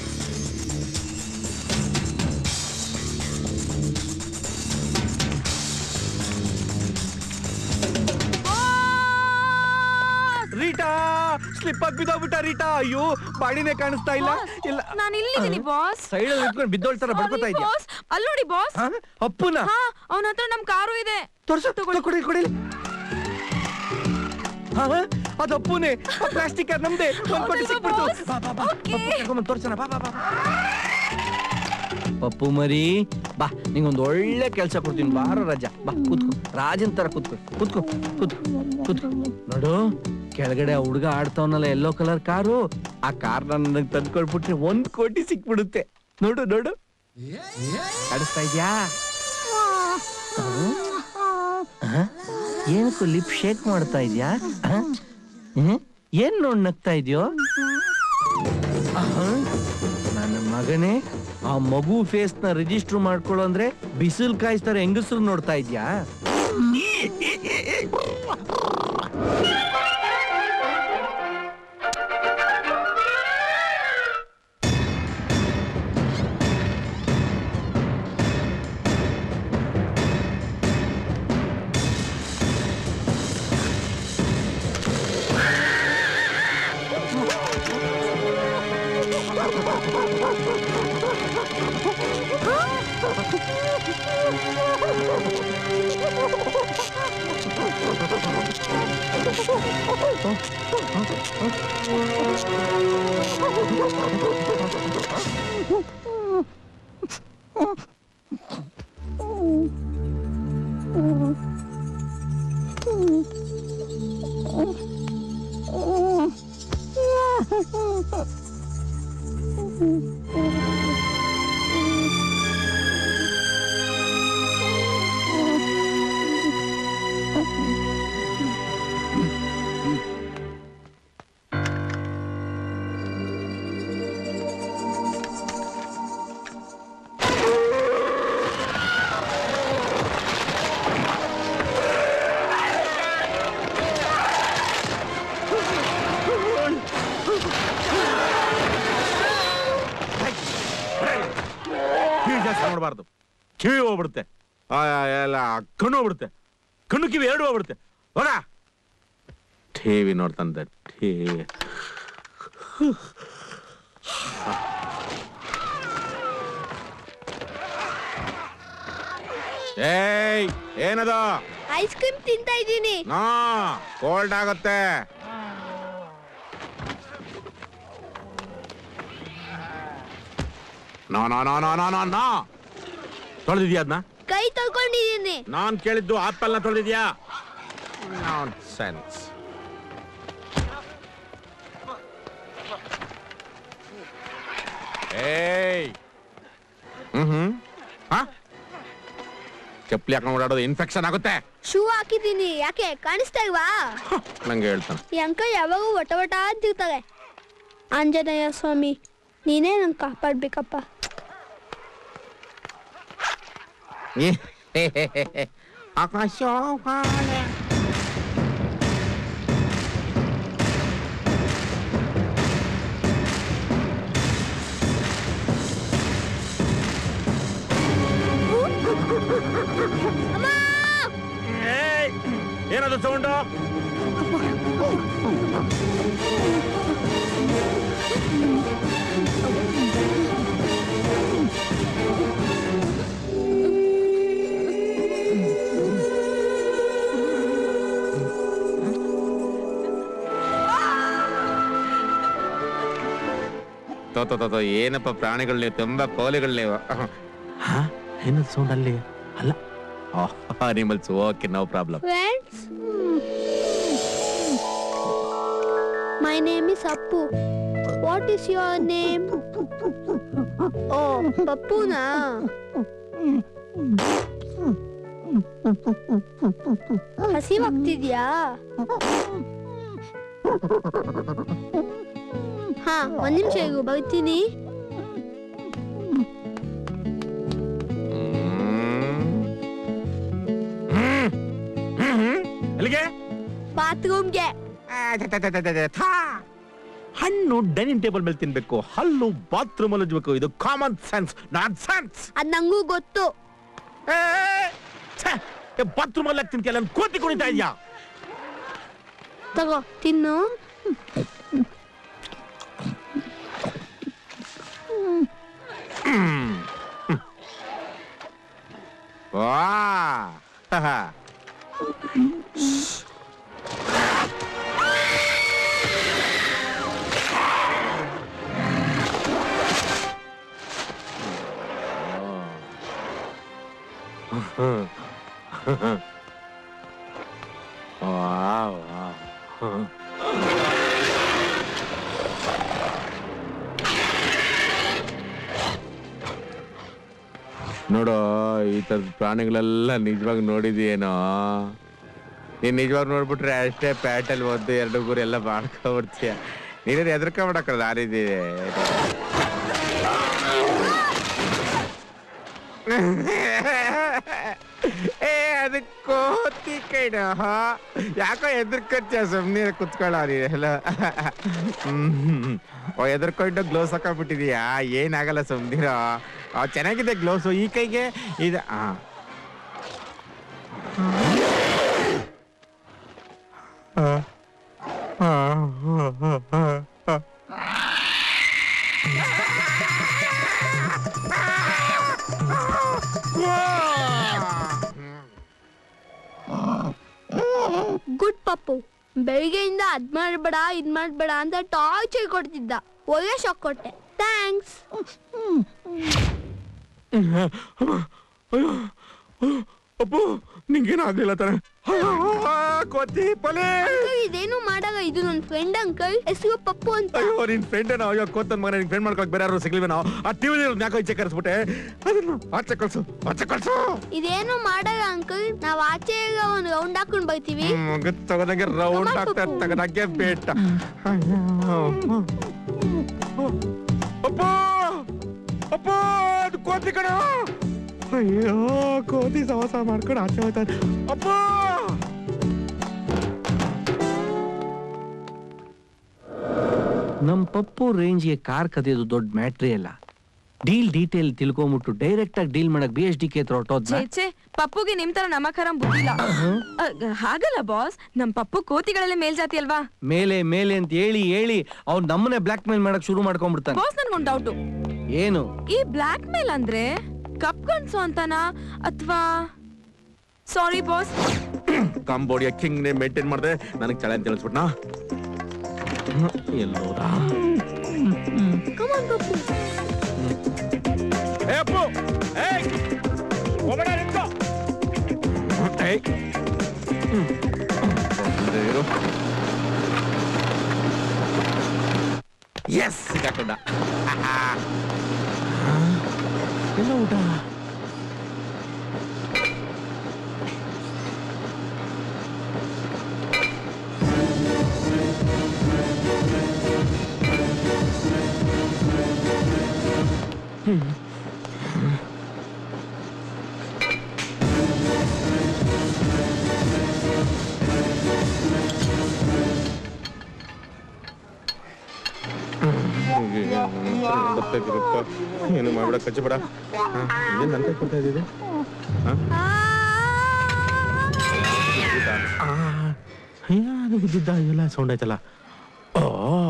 Rita slip ಆಗಿ ಬಿದ್ದೋಗ್ಬಿಟ್ಟ Rita ಅಯ್ಯೋ ಬಾಡಿನೇ ಕಾಣಿಸ್ತಾ ಇಲ್ಲ ಇಲ್ಲ ನಾನು ಇಲ್ಲಿದ್ದೀನಿ boss side ಅಲ್ಲಿ ನಿಂತ್ಕೊಂಡು ಬಿದ್ದೋಳ್ತಾರ ಬಡ್ಕೋತಾ ಇದ್ಯಾ ಬಾಸ್ ಅಲ್ಲಿ ನೋಡಿ ಬಾಸ್ ಹಾ? ಅಪ್ಪುನ ಹಾ ಅವನ ಹತ್ರ ನಮ್ ಕಾರು ಇದೆ ತೋರ್ಸು ಕೊಡಿ ಕೊಡಿ ಹಾ ಅದು ಅಪ್ಪುನೇ ಪ್ಲಾಸ್ಟಿಕ್ ನಮ್ದೆ ಒಂದ್ ಕೋಟಿ ಸಿಕ್ಬಿಡ್ತು ಬಾ, ಬಾ, ಬಾ. ಅಪ್ಪು ಕರ್ಕೊಂಬಂದ್ ತೋರ್ಸೋಣ ಬಾ ಬಾ ಬಾ ಪಪ್ಪು ಮರಿ ಬಾ ನಿಂಗೊಂದು ಒಳ್ಳೆ ಕೆಲಸ ಕೊಡ್ತೀನಿ ಬಾರೋ ರಾಜ ಬಾ ಕೂತ್ಕೋ ರಾಜನ್ ತರ ಕೂತ್ಕೋ ಕೂತ್ಕೋ ಕೂತ್ಕೋ ಕೂತ್ಕೋ ನೋಡು ಕೆಳಗಡೆ ಆ ಹುಡುಗ ಆಡ್ತಾವನಲ್ಲ ಎಲ್ಲೋ ಕಲರ್ ಕಾರು ಆ ಕಾರ್ ನನಗೆ ತಂದ್ಕೊಳ್ಬಿಟ್ರೆ ಒಂದ್ ಕೋಟಿ ಸಿಕ್ಬಿಡುತ್ತೆ ನೋಡು ನೋಡು ಕಾಣಿಸ್ತಾ ಇದ್ಯಾ ಏನಕ್ಕೂ ಲಿಪ್ ಶೇಕ್ ಮಾಡ್ತಾ ಇದ್ಯಾ ಹ? ಹ್ಮ್? ಏನ್ ನೋಡ್ ನಗ್ತಾ ಇದೆಯೋ ನನ್ನ ಮಗನೇ ಆ ಮಗು ಫೇಸ್ ನ ರಿಜಿಸ್ಟರ್ ಮಾಡ್ಕೊಳ್ಳೋ ಅಂದ್ರೆ ಬಿಸಿಲು ಕಾಯಿಸ್ತಾರೆ ಹೆಂಗಸರು ನೋಡ್ತಾ ಇದ್ಯಾ ಕಿವಿ ಜಾಸ್ತಿ ನೋಡಬಾರ್ದು ಕಿವಿ ಹೋಗ್ಬಿಡುತ್ತೆ ಆ, ಎಲ್ಲ ಕಣ್ಣು ಹೋಗ್ಬಿಡುತ್ತೆ ಕಣ್ಣು ಕಿವಿ ಎರಡು ಹೋಗ್ಬಿಡುತ್ತೆ ಹೋಗ ಟಿವಿ ನೋಡ್ತಂದೆ ಟಿವಿ ಏಯ್ ಏನದು ಐಸ್ ಕ್ರೀಮ್ ತಿಂತಾ ಇದ್ದೀನಿ ನಾ ಕೋಲ್ಡ್ ಆಗುತ್ತೆ no no no no no no no ತೊಳೆದಿದ್ಯಾ ಅದನ್ನ ಕೈ ತೊಳ್ಕೊಂಡಿದ್ದೀನಿ ನಾನ್ ಕೇಳಿದ್ದು ಆಪಲ್ನ ತೊಳೆದಿದ್ಯಾ ನಾನ್ ಸೆನ್ಸ್ ಏಯ್ ಹ್ಮ್ ಹ್ಮ್ ಹಾ ಚಪ್ಪಲಿ ಹಾಕೊಂಡು ಓಡಾಡೋದು ಇನ್ಫೆಕ್ಷನ್ ಆಗುತ್ತೆ ಶೂ ಹಾಕಿದ್ದೀನಿ ಯಾಕೆ ಕಾಣಿಸ್ತಾ ಇಲ್ವಾ ನಂಗೆ ಹೇಳ್ತಾನೆ ಈ ಅಂಕಲ್ ಯಾವಾಗೂ ವಟ ವಟ ಅಂತಿರ್ತಾರೆ ಆಂಜನೇಯ ಸ್ವಾಮಿ ನೀನೇ ನಂಗೆ ಕಾಪಾಡ್ಬೇಕಪ್ಪ ಆಕಾಶ ಏನದು ಸೌಂಡು ತೋ ತೋ ತೋ, ತೋ ಏನಪ್ಪ ಪ್ರಾಣಿಗಳು ನೀವು ತುಂಬಾ ಕೋಲಿಗಳು ನೀವು ಏನದು ಸೌಂಡ್ ಅಲ್ಲಿ ಅಲ್ಲ animals okay no problem friends my name is Appu what is your name oh ಪಪ್ಪುನಾ ಹಸಿವಾಗ್ತಿದ್ಯಾ ಹಾ ಒಂದ್ ನಿಮಿಷ ಈಗ ಬರ್ತೀನಿ ಎಲ್ಲಿಗೆ ಬಾತ್ರೂಮ್ಗೆ ಹಣ್ಣು ಡೈನಿಂಗ್ ಟೇಬಲ್ ಮೇಲೆ ತಿನ್ಬೇಕು ಹಲ್ಲು ಬಾತ್ರೂಮ್ ಅಲ್ಲಿ ಉಜ್ಬೇಕು ಇದು ಕಾಮನ್ ಸೆನ್ಸ್ ನಾಟ್ ಸೆನ್ಸ್ ಅದ್ ನಂಗೂ ಗೊತ್ತು ಬಾತ್ರೂಮ್ ಅಲ್ಲಿ ತಿಂತಿಯಲ್ಲ ಕೋತಿ ಕುಣಿತಾ ಇದ್ಯಾ ತಗೋ ತಿನ್ನು ವಾ Wow, wow. ನೋಡು ಈ ಥರದ ಪ್ರಾಣಿಗಳೆಲ್ಲ ನಿಜವಾಗಿ ನೋಡಿದೀಯೇನೋ ನೀನ್ ನಿಜವಾಗಿ ನೋಡ್ಬಿಟ್ರೆ ಅಷ್ಟೇ ಪ್ಯಾಟಲ್ ಒಂದು ಎರಡು ಮೂರು ಎಲ್ಲ ಮಾಡ್ಕೊಬಿಡ್ತೀಯ ನೀನೇನು ಎದ್ರಕೊಂಬಿಡಕ್ಕಲ್ಲ ನಾನಿದ್ದೀನಿ ಏ ಅದು ಕೋತಿ ಕೈಡ ಯಾಕೋ ಎದ್ರಕಚ್ಚ ಸುಮ್ನೆ ಕುತ್ಕೊಳ್ಳ ನೀನೆಲ್ಲ ಹ್ಮ್ ಓ ಎದ್ರಕೊಂಡು ಗ್ಲೌಸ್ ಹಾಕೊಂಡ್ಬಿಟ್ಟಿದೀಯಾ ಏನಾಗಲ್ಲ ಸುಮ್ನಿರೋ ಆ, ಚೆನ್ನಾಗಿದೆ ಗ್ಲೌಸು ಈ ಕೈಗೆ ಇದು ಆ ಗುಡ್ ಪಪ್ಪು ಬೆಳಿಗ್ಗೆಯಿಂದ ಅದ್ ಮಾಡ್ಬೇಡ ಇದ್ ಮಾಡ್ಬೇಡ ಅಂತ ಟಾರ್ಚರ್ ಕೊಡ್ತಿದ್ದ ಒಳ್ಳೆ ಶಾಕ್ ಕೊಟ್ಟೆ ಥ್ಯಾಂಕ್ಸ್ ಅಪ್ಪು ನಿಂಗೇನು ಆಗ್ಲಿಲ್ಲ ತಾನೆ ಕೋತಿ ಪಲೆ ಇದೇನು ಮಾಡಾಗ ಇದು ನನ್ನ ಫ್ರೆಂಡ್ ಅಂಕಲ್ ಹೆಸರು ಪಪ್ಪು ಅಂತ ಅಯ್ಯೋ ನಿನ್ ಫ್ರೆಂಡ್ ಏನೋ ಅಯ್ಯೋ ಕೋತನ್ ಮಗನ ನಿನ್ ಫ್ರೆಂಡ್ ಮಾಡ್ಕೊಳಕ್ ಬೇರೆ ಯಾರು ಸಿಗ್ಲಿವೇನೋ ಆ ಟಿವಿ ಯಾಕೋ ಈಚೆ ಕರೆಸ್ಬಿಟ್ಟೆ ಅದನ್ನು ಆಚೆ ಕಳ್ಸು ಆಚೆ ಕಳ್ಸು ಇದೇನು ಮಾಡಾಗ ಅಂಕಲ್ ನಾವ್ ಆಚೆ ಒಂದು ರೌಂಡ್ ಹಾಕೊಂಡ್ ಬರ್ತೀವಿ ಮಗ ತಗದಂಗೆ ರೌಂಡ್ ಆಗ್ತಾ ತಗದಂಗೆ ಬೇಟ ಅಪ್ಪ ಅಪ್ಪ ಅದು ಕೋತಿ ಕಣ ಅಯ್ಯೋ ಕೋತಿ ಸವಾಸ ಮಾಡ್ಕೊಂಡು ಆಚೆ ಹೋಗ್ತಾ ಅಪ್ಪ ನಮ್ ಪಪ್ಪು ರೇಂಜ್ಗೆ ಕಾರ್ ಕದಿಯೋದು ದೊಡ್ಡ ಮ್ಯಾಟ್ರಿ ಅಲ್ಲ ಡೀಲ್ ಡೀಟೇಲ್ ತಿಳ್ಕೊಂಬಿಟ್ಟು ಡೈರೆಕ್ಟ್ ಆಗಿ ಡೀಲ್ ಮಾಡಕ್ ಬಿ ಎಸ್ ಡಿ ಕೆ ಹತ್ರ ಹೊರ್ಟೋದ್ನ ಛೇ ಛೇ ಪಪ್ಪುಗೆ ನಿಮ್ ತರ ನಮಕರಂ ಬುದ್ಧಿಲ್ಲ ಅಹ್, ಹಾಗಲ್ಲ ಬಾಸ್ ನಮ್ ಪಪ್ಪು ಕೋತಿಗಳಲ್ಲೇ ಮೇಲ್ಜಾತಿ ಅಲ್ವಾ ಮೇಲೆ ಮೇಲೆ ಅಂತ ಹೇಳಿ ಹೇಳಿ ಅವ್ನು ನಮ್ಮನೆ ಬ್ಲಾಕ್ ಮೇಲ್ ಮಾಡಕ್ ಶುರು ಮಾಡ್ಕೊಂಡ್ಬಿಡ್ತಾನೆ ಬಾಸ್ ನನ್ಗೊಂದ್ ಡೌಟು ಏನು ಈ ಬ್ಲಾಕ್ ಮೇಲ್ ಅಂದ್ರೆ ಕಪ್ಗನ್ಸು ಅಂತನಾ ಅಥವಾ ಸಾರಿ ಬಾಸ್ ಕಾಂಬೋಡಿಯ ಕಿಂಗ್ ನೇ ಮೇಂಟೈನ್ ಮಾಡಿದೆ ನನಗೆ ಚಳೆ ಅಂತ ತಿಳಿಸ್ಬಿಟ್ನಾ ಎಲ್ಲೋದ ಏ ಅಪ್ಪು ಏಯ್ ಹೋಗಬೇಡ ನಿಂತ್ಕೋ ಏಯ್ ಬಂದೆ ಇರು ಎಸ್ ಸಿಕ್ಕಾಕೊಂಡ ಎಲ್ಲ ಊಟ ಗೊತ್ತಾಗಿರಪ್ಪ ಏನು ಮಾಡ್ಬೇಡ ಕಚ್ಚಬೇಡ ಏನು ನನ್ನ ಕೈ ಕೊಡ್ತಾ ಇದ್ದಿದ್ದು ಯಾರು ಬಿದ್ದಿದ್ದ ಇವೆಲ್ಲ ಸೌಂಡ್ ಆಯ್ತಲ್ಲ ಓ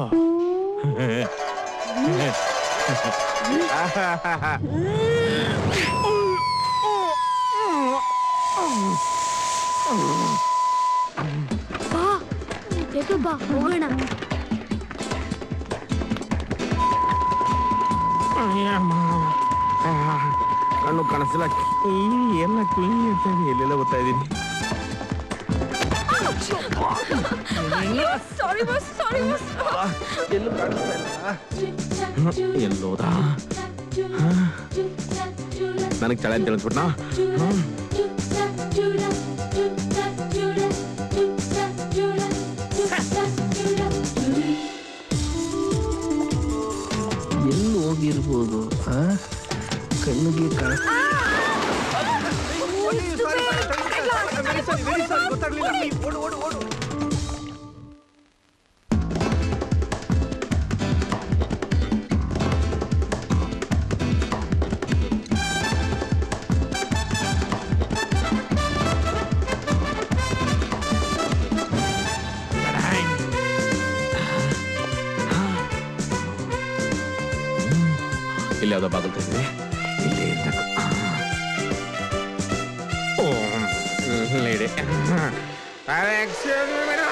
ಬಾ ಬೇಗ ಬಾ ಹೋಗೋಣ ಕಣ್ಣು ಕಾಣಿಸ್ತಿಲ್ಲ ಈ ಎಲ್ಲ ಕುಯ್ ಅಂತ ಇದೆ, ಎಲ್ಲೆಲ್ಲ ಓದ್ತಾ ಇದ್ದೀನಿ ಸಾರಿ ಬಾಸ್ ಸಾರಿ ಬಾಸ್ ಎಲ್ಲೂ ಕಾಣಿಸ್ತಾ ಇಲ್ಲ ಎಲ್ಲೋದ ನನಗೆ ಚಳೆ ಅಂತ ತಿಳಿಸ್ಬಿಟ್ನಾ ಎಲ್ಲಿ ಹೋಗಿರ್ಬೋದು ಕಣ್ಣಿಗೆ ಕಾಣಿಸ್ತಾ ಇಲ್ಲಿ ಯಾವ್ದೋ ಬಾಗಿಲು ತೆಗೆದಿದೆ ಇಲ್ಲಿ ಇರ್ಬೇಕು. ಓ ಇಲ್ಲೇ ಇದೆ Excuse me, madam.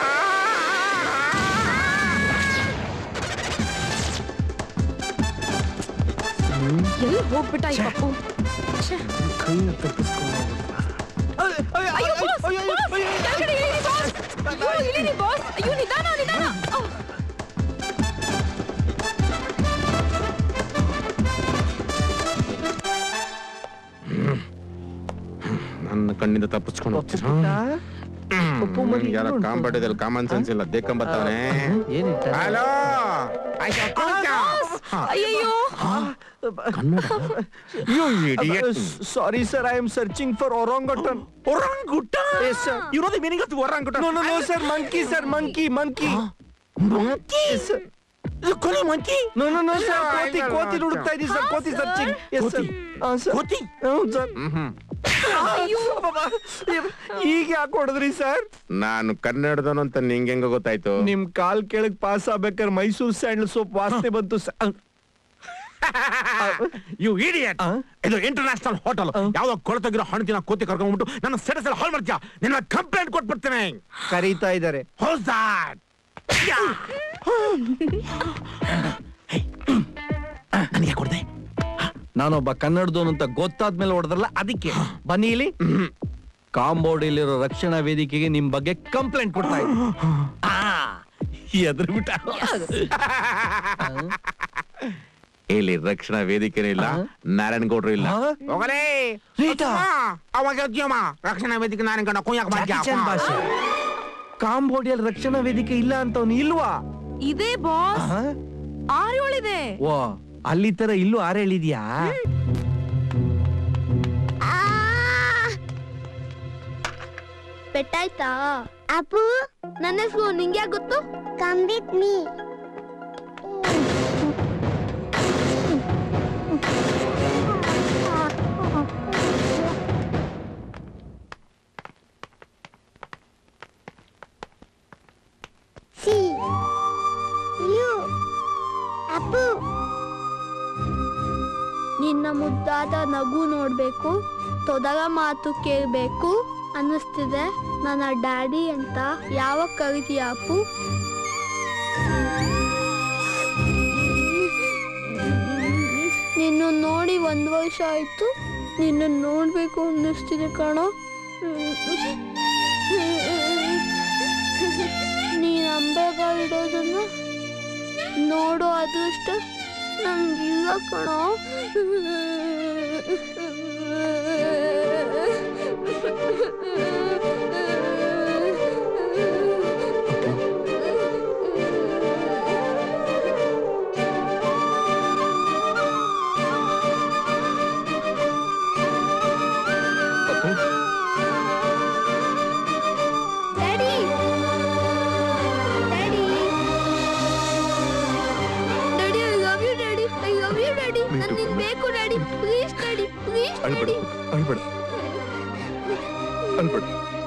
ಎಲ್ಲಿ ಹೋಗ್ಬಿಟ್ಟ ಈ ಪಪ್ಪು ಛೆ. ಅಯ್ಯೋ ಬಾಸ್ ಬಾಸ್ ಕೆಳಗಡೆ ಇಳಿರಿ ಬಾಸ್ ಅಯ್ಯೋ ಇಳಿರಿ ಬಾಸ್ ಅಯ್ಯೋ ನಿಧಾನ ನಿಧಾನ ಅಹ್. ಕಣ್ಣಿಂದ ತಪ್ಪಿಸ್ಕೊಂಡು ಹೋಗ್ತೀರಾ ಯಾರ ಕಾಂಬಾಟದಲ್ಲಿ ಕಾಮನ್ ಸೆನ್ಸ್ ಇಲ್ಲ ದೇಕಂಬತ್ತವನೇ ಹಲೋ ಅಯ್ಯಯ್ಯೋ sorry sir I am searching for orangutan orangutan yes sir you know the meaning of orangutan no no no sir monkey sir monkey monkey monkey ಕೊನೆ monkey no no no sir ಕೋತಿ ಕೋತಿ ಹುಡುಕ್ತಾ ಇದೀವಿ sir ಕೋತಿ searching yes sir ಕೋತಿ ಹೌದು sir ಈಗ ಯಾಕೆ ಹೊಡೆದ್ರಿ ಸರ್ ನಾನು ಕನ್ನಡದವನು ಅಂತ ನಿಂಗೆ ಹೆಂಗ ಗೊತ್ತಾಯ್ತು ನಿಮ್ ಕಾಲ್ ಕೆಳಗ್ ಪಾಸ್ ಆಗ್ಬೇಕಾದ್ರೆ ಮೈಸೂರ್ ಸ್ಯಾಂಡಲ್ ಸೋಪ್ ವಾಸನೆ ಬಂತು ಸರ್ ಯು ಇಡಿಯಟ್ ಇದು ಇಂಟರ್ನ್ಯಾಷನಲ್ ಹೋಟೆಲ್ ಯಾವ್ದೋ ಕೊಳತಗಿರೋ ಹಣ್ಣು ತಿನ್ನ ಕೋತಿ ಕರ್ಕೊಂಡ್ಬಿಟ್ಟು ನನ್ನ ಸ್ಟೇಟಸ್ ಎಲ್ಲ ಹಾಲ್ ಮಾಡ್ತೀಯ ನಿನ್ನ ಕಂಪ್ಲೇಂಟ್ ಕೊಟ್ಬಿಡ್ತೇನೆ ಕರೀತಾ ಇದಾರೆ Who's that? ನನಗೆ ಕೊಡ್ದೆ ನಾನೊಬ್ಬ ಕನ್ನಡದವನು ಅಂತ ಗೊತ್ತಾದ್ಮೇಲೆ ಹೊಡೆದ್ರಲ್ಲ ಅದಕ್ಕೆ ಬನ್ನಿ ಇಲ್ಲಿ ಕಾಂಬೋಡಿಯಲ್ಲಿರೋ ರಕ್ಷಣಾ ವೇದಿಕೆಗೆ ನಿಮ್ ಬಗ್ಗೆ ಕಂಪ್ಲೇಂಟ್ ಕೊಡ್ತಾ ಎದ್ರ ಬಿಟ್ಟ ಇಲ್ಲಿ ರಕ್ಷಣಾ ವೇದಿಕೆನೂ ಇಲ್ಲ ನಾರಾಯಣ ಗೌಡ್ರು ಇಲ್ಲ ಹೋಗಲೇ ಅವಾಗ ಅದ್ಯಮ್ಮ ರಕ್ಷಣಾ ವೇದಿಕೆ ನಾರಾಯಣ ಗೌಡ ಕುಯ್ಯಾಕ ಮಾಡ್ಯ ಕಾಂಬೋಡಿಯಲ್ಲಿ ರಕ್ಷಣಾ ವೇದಿಕೆ ಇಲ್ಲ ಅಂತ ಅವ್ನು ಇಲ್ವಾ ಇದೇ ಬಾಸ್ ಆರೇಳಿದೆ ವಾ ಅಲ್ಲಿ ತರ ಇಲ್ಲೂ ಆರೇಳಿದ್ಯಾ ಪೆಟ್ಟಾಯ್ತಾ ಅಪ್ಪು ನನ್ನ ಹೆಸರು ನಿಂಗೆ ಗೊತ್ತು come with me see you Appu ನಿನ್ನ ಮುದ್ದಾದ ನಗು ನೋಡ್ಬೇಕು ತೊದಗ ಮಾತು ಕೇಳಬೇಕು ಅನ್ನಿಸ್ತಿದೆ ನನ್ನ ಡ್ಯಾಡಿ ಅಂತ ಯಾವಾಗ ಕರಿತೀಯ ಅಪ್ಪು ನಿನ್ನ ನೋಡಿ ಒಂದು ವರ್ಷ ಆಯ್ತು ನಿನ್ನ ನೋಡ್ಬೇಕು ಅನ್ನಿಸ್ತಿದೆ ಕಣೋ ನೀನ್ ಅಂಬೆಗ ಇಡೋದನ್ನ ನೋಡೋ ಅದೃಷ್ಟ ನಂಗಿಲ್ಲ ಕಣೋ daddy daddy daddy I love you daddy I love you daddy ನನಗೆ ಬೇಕು ಡ್ಯಾಡಿ ಪ್ಲೀಸ್ ಡ್ಯಾಡಿ ಪ್ಲೀಸ್ ಅಳ್ಬೇಡ ಡ್ಯಾಡಿ ಅಳ್ಬೇಡ ಅಳ್ಬೇಡ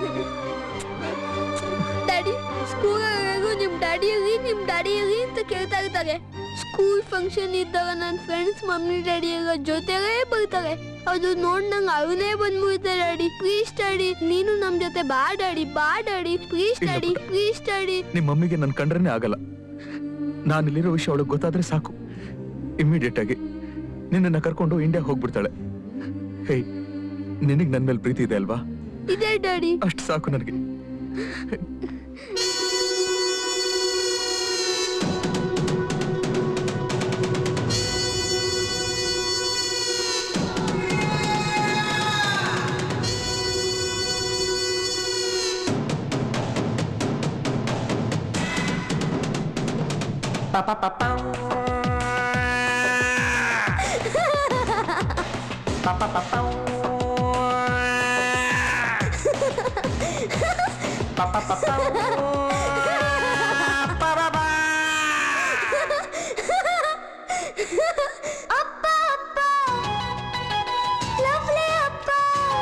ಡ್ಯಾಡಿ ಸ್ಕೂಲಲ್ಲಿ ನಿಮ್ ಡ್ಯಾಡಿಯಲ್ಲಿ ನಿಮ್ ಡ್ಯಾಡಿಯಲ್ಲಿ ಅಂತ ಕೇಳ್ತಾ ಇರ್ತಾರೆ ಸ್ಕೂಲ್ ಫಂಕ್ಷನ್ ಇದ್ದಾಗ ನನ್ನ ಫ್ರೆಂಡ್ಸ್ ಮಮ್ಮಿ ಡ್ಯಾಡಿ ಎಲ್ಲ ಜೊತೆಗೇ ಬರ್ತಾರೆ ಅದು ನೋಡ್ ನಂಗೆ ಅವನೇ ಬಂದ್ಬಿಡುತ್ತೆ ಡ್ಯಾಡಿ ಪ್ಲೀಸ್ ಡ್ಯಾಡಿ ನೀನು ನಮ್ ಜೊತೆ ಬಾ ಡ್ಯಾಡಿ ಬಾ ಡ್ಯಾಡಿ ಪ್ಲೀಸ್ ಇಲ್ಲ ಡ್ಯಾಡಿ ಪ್ಲೀಸ್ ಡ್ಯಾಡಿ ನಿಮ್ಮ ಮಮ್ಮಿಗೆ ನನ್ ಕಂಡ್ರೇನೆ ಆಗಲ್ಲ ನಾನು ಇಲ್ಲಿರೋ ವಿಷಯ ಅವಳಿಗೆ ಗೊತ್ತಾದ್ರೆ ಸಾಕು ಇಮಿಡಿಯೇಟ್ ಆಗಿ ನಿನ್ನನ್ನ ಕರ್ಕೊಂಡು ಇಂಡಿಯಾ ಹೋಗ್ಬಿಡ್ತಾಳೆ ಹೇಯ್ ನಿನಗ್ ನನ್ ಮೇಲೆ ಪ್ರೀತಿ ಇದೆ ಅಲ್ವಾ ಇದೆ ಡ್ಯಾಡಿ ಅಷ್ಟು ಸಾಕು ನನಗೆ ಅಪ್ಪ ಅಪ್ಪ ಲವ್ಲಿ ಅಪ್ಪ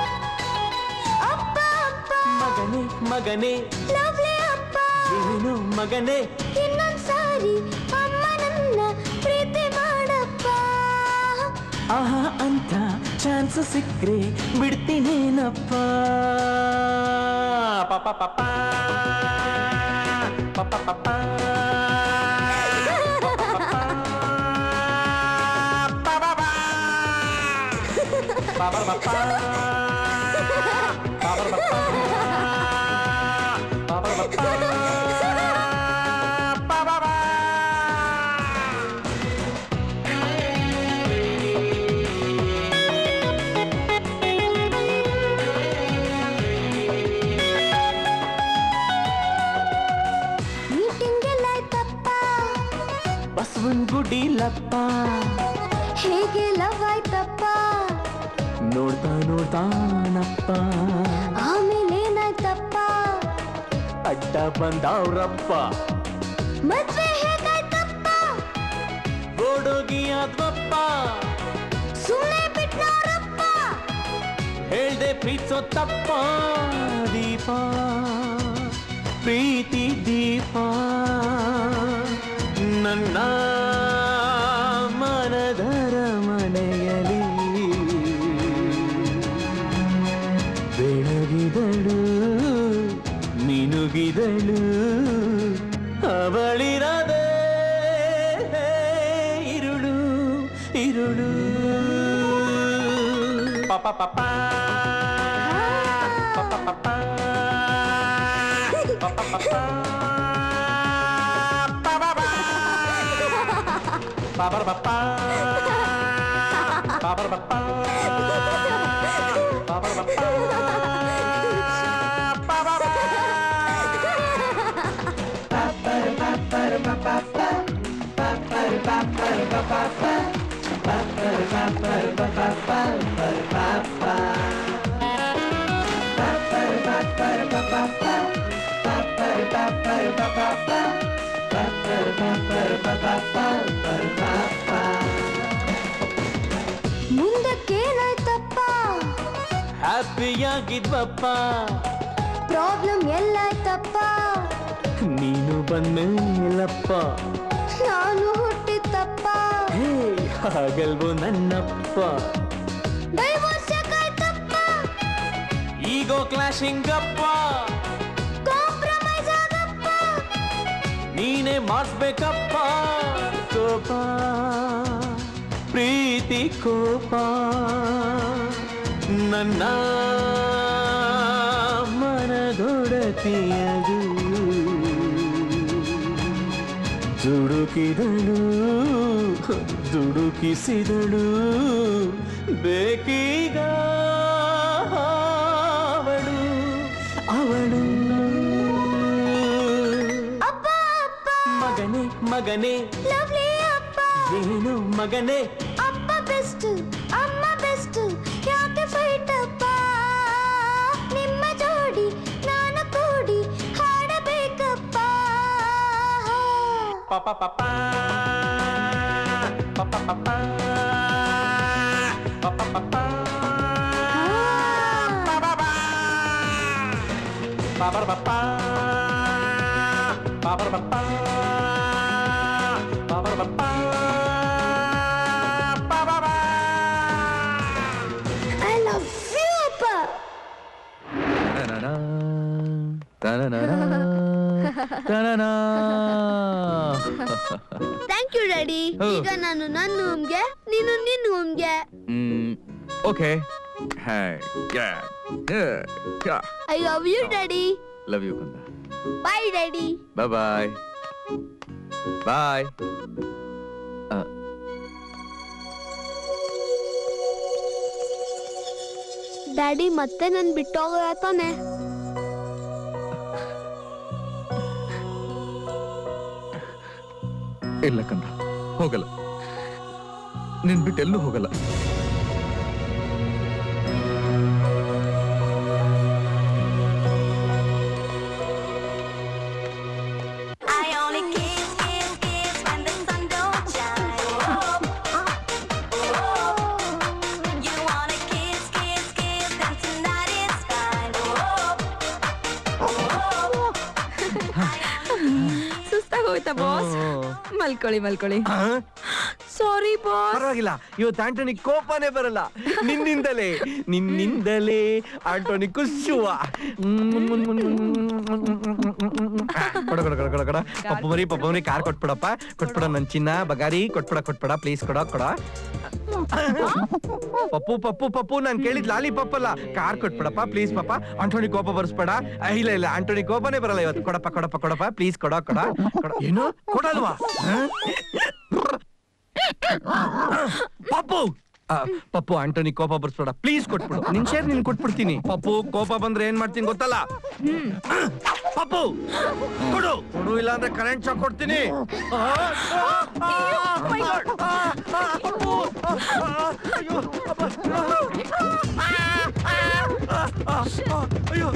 ಅಪ್ಪ ಅಪ್ಪ ಮಗನೇ ಮಗನೇ ಲವ್ಲಿ ಅಪ್ಪ ಏನು ಮಗನೇ ಇನ್ನೊಂದ್ಸಾರಿ ಅಮ್ಮ ನನ್ನ ಪ್ರೀತಿ ಮಾಡಪ್ಪ ಆಹಾ ಅಂತ ಚಾನ್ಸ್ ಸಿಕ್ಕ್ರೆ ಬಿಡ್ತೀನೇನಪ್ಪ ಪಾಪ ಪಾಪ ಪಾಪ ಪಾಪ ಹೇಗೆ ಲವ್ ಆಯ್ತಪ್ಪ ನೋಡ್ತಾ ನೋಡ್ತಾನಪ್ಪ ಆಮೇಲೆ ಏನಾಯ್ತಪ್ಪ ಅಡ್ಡ ಬಂದವ್ರಪ್ಪ ಮದ್ವೆ ಹೇಗಾಯ್ತಪ್ಪ ಓಡೋಗಿ ಆದ್ವಪ್ಪ ಸುಮ್ಮನೆ ಬಿಟ್ನವ್ರಪ್ಪ ಹೇಳ್ದೆ ಪ್ರೀತಿಸೋ ತಪ್ಪ ದೀಪ ಪ್ರೀತಿ ದೀಪ ನನ್ನ ಮನದರ ಮನೆಯಲಿ ಬೆಳಗಿದಳು ಮಿನುಗಿದಳು ಅವಳಿರದೆ ಇರುಳು ಇರುಳು ಪಾಪ ಪಾಪ ಮುಂದಕ್ಕೇನಾಯ್ತಪ್ಪ ಹ್ಯಾಪಿಯಾಗಿದ್ವಪ್ಪ ಪ್ರಾಬ್ಲಮ್ ಎಲ್ಲಾಯ್ತಪ್ಪ ನೀನು ಬಂದ್ಮೇಲಪ್ಪ ನಾನು ಹುಟ್ಟಿತ್ತಪ್ಪ ಹೇ ಹಾಗಲ್ವೋ ನನ್ನಪ್ಪ ಡೈವೋರ್ಸ್ ಯಾಕಾಯ್ತಪ್ಪ ಈಗೋ ಕ್ಲಾಶಿಂಗ್ ಅಪ್ಪ ಕಾಂಪ್ರಮೈಸ್ ಆಗಪ್ಪ ನೀನೇ ಮಾಡಿಸ್ಬೇಕಪ್ಪ ಕೋಪ ಪ್ರೀತಿ ಕೋಪ ನನ್ನ ಮನದೊಡತಿಯದು ದುಡುಕಿದಳು ದುಡುಕಿಸಿದಳು ಬೇಕೀಗ ಅವಳು ಅವಳು ಮಗನೇ ಮಗನೇ ಲವ್ಲಿ ಅಪ್ಪ ಏನು ಮಗನೇ ಅಪ್ಪ ಬೆಸ್ಟ್ ಅಮ್ಮ ಬೆಸ್ಟ್ ಯಾಕೆ ಫೈಟ್ ಅಪ್ಪ ನಿಮ್ಮ ಜೋಡಿ ನಾನು ಕೂಡಿ ಹಾಡಬೇಕಪ್ಪ ಪಾಪ ಪಾಪ ಪಾಪ ಪಾಪ ಪಾಪ ಪಾಪ ಪಾಪ ಪಾಪ ಪಾಪ ಪಾಪ ಪಾಪ ಪಾಪ ಐ ಲವ್ ಯು ಅಪ್ಪ ಥ್ಯಾಂಕ್ ಯು ಡ್ಯಾಡಿ Oh. ಈಗ ನಾನು ನನ್ನ ರೂಮ್ಗೆ ನೀನು ನಿನ್ನ ರೂಮ್ಗೆ okay I love you daddy love you ಕಂದ ಬಾಯ್ ಡ್ಯಾಡಿ ಬಾಯ್ ಬಾಯ್ ಬಾಯ್ ಡ್ಯಾಡಿ ಮತ್ತೆ ನನ್ ಬಿಟ್ಟೋಗ ತಾನೆ ಇಲ್ಲ ಕಂದ ಹೋಗಲ್ಲ ನಿನ್ ಬಿಟ್ಟು ಎಲ್ಲೂ ಹೋಗಲ್ಲ I only kiss, kiss, kiss when the sun don't shine. You wanna kiss, kiss, kiss, then tonight is fine. ಸುಸ್ತಾಗೋಯ್ತಾ ಬಾಸ್ ಮಲ್ಕೊಳ್ಳಿ ಮಲ್ಕೊಳ್ಳಿ ಸಾರಿ ಬಾಸ್ ಪರವಾಗಿಲ್ಲ ಇವತ್ತು ಆಂಟೋನಿ ಕೋಪನೇ ಬರಲ್ಲ ನಿನ್ನಿಂದಲೇ ನಿನ್ನಿಂದಲೇ ಆಂಟೋನಿ ಖುಷುವ ಕೊಡ ಕೊಡ ಕೊಡ ಕೊಡ ಕೊಡ ಪಪ್ಪ ಮರಿ ಪಪ್ಪ ಮರಿ ಕಾರ್ ಕೊಟ್ಬಿಡಪ್ಪ ಕೊಟ್ಬಿಡ ನನ್ ಚಿನ್ನ ಬಗಾರಿ ಕೊಟ್ಬಿಡ ಕೊಟ್ಬಿಡ ಪ್ಲೀಸ್ ಕೊಡ ಕೊಡ ಪಪ್ಪು ಪಪ್ಪು ಪಪ್ಪು ನಾನ್ ಕೇಳಿದ್ ಲಾಲಿ ಪಪ್ಪಲ್ಲ ಕಾರ್ ಕೊಟ್ಬಿಡಪ್ಪ ಪ್ಲೀಸ್ ಪಾಪ ಆಂಟೋನಿ ಕೋಪ ಬರ್ಸ್ಬೇಡ ಆ, ಇಲ್ಲ ಇಲ್ಲ ಆಂಟೋನಿ ಕೋಪನೇ ಬರಲ್ಲ ಇವತ್ತು ಕೊಡಪ್ಪ ಕೊಡಪ್ಪ ಕೊಡಪ್ಪ ಪ್ಲೀಸ್ ಕೊಡ ಕೊಡ ಕೊಡ ಏನು ಕೊಡಲ್ವಾ ಹ? ಪಪ್ಪು ಆ, ಪಪ್ಪು ಆಂಟೋನಿ ಕೋಪ ಬರ್ಸ್ಬೇಡ ಪ್ಲೀಸ್ ಕೊಟ್ಬಿಡು ನಿನ್ ಶೇರ್ ನಿನ್ ಕೊಟ್ಬಿಡ್ತೀನಿ ಪಪ್ಪು ಕೋಪ ಬಂದ್ರೆ ಏನ್ ಮಾಡ್ತೀನಿ ಗೊತ್ತಲ್ಲ ಪಪ್ಪು ಕೊಡು ಕೊಡು ಇಲ್ಲ ಅಂದ್ರೆ ಕರೆಂಟ್ ಶಾಕ್ ಕೊಡ್ತೀನಿ ಆ, ಆ, ಆ, ಆ, ಆ, ಪಪ್ಪು, ಆ, ಅಯ್ಯೋ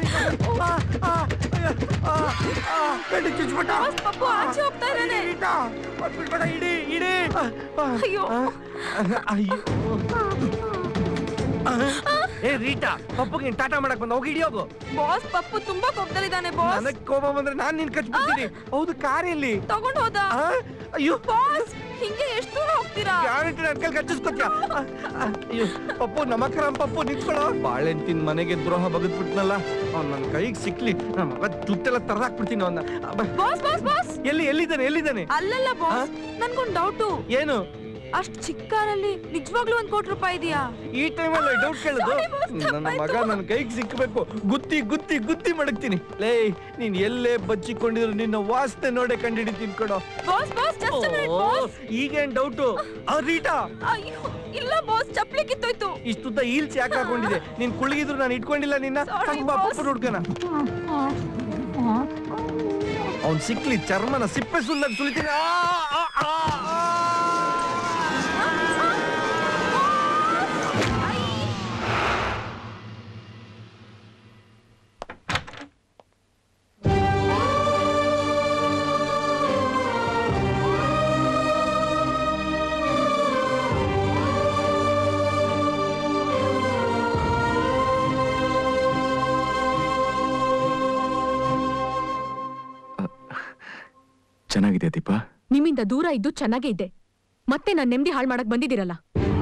ಚುಚ್ಬಿಟ್ಟ ಪಪ್ಪು ಆಚೆ ಹೋಗ್ತಾ ಇದ್ದಾನೆ ಇಡಿ ಇಡಿ ಅಯ್ಯೋ ಅಯ್ಯೋ ಏ ರೀಟಾ ಪಪ್ಪಗೆ ಟಾಟಾ ಮಾಡಕ್ ಬಂದ ಹೋಗಿ ಹಿಡಿಯೋಗು ಬಾಸ್ ಪಪ್ಪು ತುಂಬಾ ಕೋಪದಲ್ಲಿದ್ದಾನೆ ಬಾಸ್ ನನಗ್ ಕೋಪ ಬಂದ್ರೆ ನಾನ್ ನಿನ್ ಕಚ್ಬಿಡ್ತೀನಿ ಹೌದು ಕಾರ್ ಎಲ್ಲಿ ತಗೊಂಡ್ ಹೋದ ಅಯ್ಯೋ ಬಾಸ್ ಹಿಂಗೆ ಎಷ್ಟು ದೂರ ಹೋಗ್ತೀರಾ ಗ್ಯಾರಂಟಿ ನನ್ ಕೈಲಿ ಕಚ್ಚಿಸ್ಕೊತ್ಯ ಅಯ್ಯೋ ಪಪ್ಪು ನಮಕ್ರಾಮ್ ಪಪ್ಪು ನಿಂತ್ಕೊಳ್ಳೋ ಬಾಳೆಹಣ್ಣು ತಿನ್ ಮನೆಗೆ ದ್ರೋಹ ಬಗದ್ಬಿಟ್ನಲ್ಲ ಅವ್ನ್ ನನ್ ಕೈಗೆ ಸಿಕ್ಲಿ ನನ್ನ ಮಗ ದುಡ್ಡೆಲ್ಲ ತರದಾಕ್ಬಿಡ್ತೀನಿ ಅವನ್ನ ಬಾಸ್ ಬಾಸ್ ಬಾಸ್ ಎಲ್ಲಿ ಎಲ್ಲಿದ್ದಾನೆ ಎಲ್ಲಿದ್ದಾನೆ ಅಲ್ಲಲ್ಲ ಬಾಸ್ ನನ್ಗೊಂದ್ ಡೌಟು ಏನು ಅಷ್ಟ್ ಚಿಕ್ಕ ಕಾರಲ್ಲಿ ನಿಜವಾಗ್ಲೂ ಒಂದ್ ಕೋಟಿ ರೂಪಾಯಿ ಇದೆಯಾ ಈ ಟೈಮಲ್ಲಿ ಡೌಟ್ ಕೇಳುದು ನನ್ನ ಮಗ ನನ್ನ ಕೈಗೆ ಸಿಕ್ಬೇಕು ಗುತ್ತಿ ಗುತ್ತಿ ಗುತ್ತಿ ಮಡಗ್ತೀನಿ ಲೇ ನೀನ್ ಎಲ್ಲೇ ಬಚ್ಚಿಕೊಂಡಿದ್ರು ನಿನ್ನ ವಾಸನೆ ನೋಡೆ ಕಂಡಿಡಿತೀನಿ ಕೊಡೋ boss boss just minute boss ಈಗೇನ್ ಡೌಟು ರೀಟಾ ಅಯ್ಯೋ ಇಲ್ಲ ಬಾಸ್ ಚಪ್ಲಿ ಕಿತ್ತೋಯ್ತು ಇಷ್ಟುದ್ದ ಈಲ್ಸ್ ಯಾಕೆ ಹಾಕೊಂಡಿದೆ ನೀನ್ ಕುಳ್ಳಿಗಿದ್ರು ನಾನು ಇಟ್ಕೊಂಡಿಲ್ಲ ನಿನ್ನ ಬಾ ಪಪ್ಪು ಹುಡ್ಕನ ಅವ್ನ್ ಸಿಕ್ಲಿ ಚರ್ಮನ ಸಿಪ್ಪೆ ಸುಲ್ಲಾಗ ಸುಲಿತೀನಿ ಆ, ಆ, ಆ, ಆ. ಚೆನ್ನಾಗಿದೆ ದೀಪಾ ನಿಮ್ಮಿಂದ ದೂರ ಇದ್ದು ಚೆನ್ನಾಗೇ ಇದೆ ಮತ್ತೆ ನಾನ್ ನೆಮ್ಮದಿ ಹಾಳು ಮಾಡಕ್ ಬಂದಿದ್ದೀರಲ್ಲ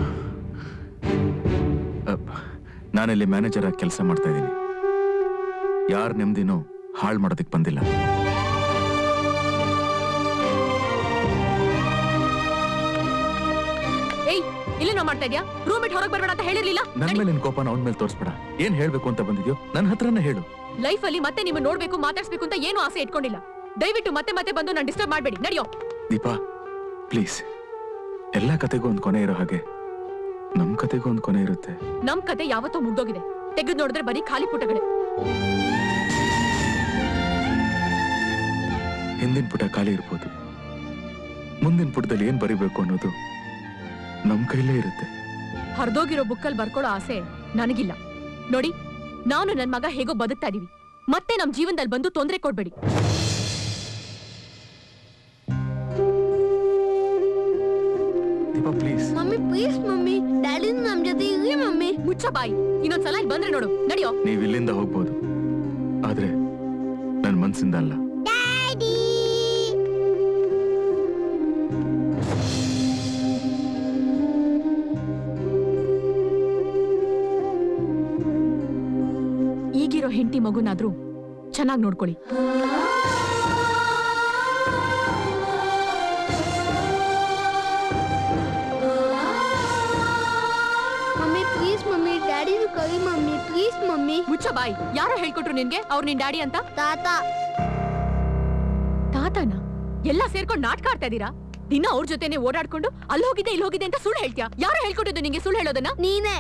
ನಾನಿಲ್ಲಿ ಮ್ಯಾನೇಜರ್ ಆಗಿ ಕೆಲಸ ಮಾಡ್ತಾ ಇದ್ದೀನಿ ಯಾರ ನೆಮ್ಮದಿನೂ ಹಾಳು ಮಾಡೋದಕ್ಕೆ ಬಂದಿಲ್ಲ ಏಯ್ ಇಲ್ಲೇನೋ ಮಾಡ್ತಾ ಇದ್ಯಾ ರೂಮ್ ಬಿಟ್ಟು ಹೊರಗೆ ಬರ್ಬೇಡ ಅಂತ ಹೇಳಿರ್ಲಿಲ್ಲ ನನ್ ಮೇಲೆ ನಿನ್ ಕೋಪನ ಅವನ ಮೇಲೆ ತೋರಿಸ್ಬೇಡ ಏನ್ ಹೇಳ್ಬೇಕು ಅಂತ ಬಂದಿದ್ಯೋ ನನ್ನ ಹತ್ರನೇ ಹೇಳು ಲೈಫ್ ಅಲ್ಲಿ ಮತ್ತೆ ನಿಮ್ಮ ನೋಡ್ಬೇಕು ಮಾತಾಡ್ಸ್ಬೇಕು ಅಂತ ಏನು ಆಸೆ ಇಟ್ಕೊಂಡಿಲ್ಲ ದಯವಿಟ್ಟು ಮತ್ತೆ ಮತ್ತೆ ಬಂದು ನಾನು ಡಿಸ್ಟರ್ಬ್ ಮಾಡಬೇಡಿ ನಡಿಯೋ ದೀಪಾ ಪ್ಲೀಸ್ ಎಲ್ಲಾ ಕತೆಗೂ ಒಂದ್ ಕೊನೆ ಇರೋ ಹಾಗೆ ನಮ್ ಕತೆಗೂ ಒಂದ್ ಕೊನೆ ಇರುತ್ತೆ ನಮ್ ಕತೆ ಯಾವತ್ತೋ ಮುಗ್ದೋಗಿದೆ ತೆಗೆದು ನೋಡಿದ್ರೆ ಬರೀ ಖಾಲಿ ಪುಟಗಳೇ ಹಿಂದಿನ ಪುಟ ಖಾಲಿ ಇರ್ಬೋದು ಮುಂದಿನ ಪುಟದಲ್ಲಿ ಏನ್ ಬರಿಬೇಕು ಅನ್ನೋದು ನಮ್ ಕೈಲೇ ಇರುತ್ತೆ ಹರಿದೋಗಿರೋ ಬುಕ್ಕಲ್ಲಿ ಬರ್ಕೊಳ್ಳೋ ಆಸೆ ನನಗಿಲ್ಲ ನೋಡಿ ನಾನು ನನ್ ಮಗ ಹೇಗೋ ಬದುಕ್ತಾ ಇದೀವಿ ಮತ್ತೆ ನಮ್ ಜೀವನದಲ್ಲಿ ಬಂದು ತೊಂದರೆ ಕೊಡ್ಬೇಡಿ Deepa please mummy please mummy daddy ನಮ್ ಜೊತೆ ಇರ್ಲಿ ಮಮ್ಮಿ ಮುಚ್ಚ ಬಾಯಿ ಇನ್ನೊಂದ್ಸಲ ಇಲ್ಲಿ ಬಂದ್ರೆ ನೋಡು ನಡಿಯೋ ನೀವ್ ಇಲ್ಲಿಂದ ಹೋಗ್ಬೋದು ಆದ್ರೆ ನನ್ ಮನ್ಸಿಂದ ಅಲ್ಲ ಈಗಿರೋ ಹೆಂಡತಿ ಮಗುನಾದ್ರೂ ಚೆನ್ನಾಗಿ ನೋಡ್ಕೊಳ್ಳಿ ಮಮ್ಮಿ ಪ್ಲೀಸ್ ಮಮ್ಮಿ ಡ್ಯಾಡಿನು ಕರಿ ಮಮ್ಮಿ ಪ್ಲೀಸ್ ಮಮ್ಮಿ ಮುಚ್ಚ ಬಾಯಿ ಯಾರೋ ಹೇಳ್ಕೊಟ್ರು ನಿನ್ಗೆ ಅವ್ರು ನಿನ್ ಡ್ಯಾಡಿ ಅಂತ ತಾತ ತಾತನ ಎಲ್ಲ ಸೇರ್ಕೊಂಡು ನಾಟಕ ಆಡ್ತಾ ಇದೀರಾ ದಿನ ಅವ್ರ ಜೊತೆನೆ ಓಡಾಡ್ಕೊಂಡು ಅಲ್ಲಿ ಹೋಗಿದೆ ಇಲ್ಲಿ ಹೋಗಿದೆ ಅಂತ ಸುಳ್ಳು ಹೇಳ್ತೀಯಾ ಯಾರು ಹೇಳ್ಕೊಟ್ಟಿದ್ದು ನಿಂಗೆ ಸುಳ್ಳು ಹೇಳೋದನ್ನ ನೀನೇ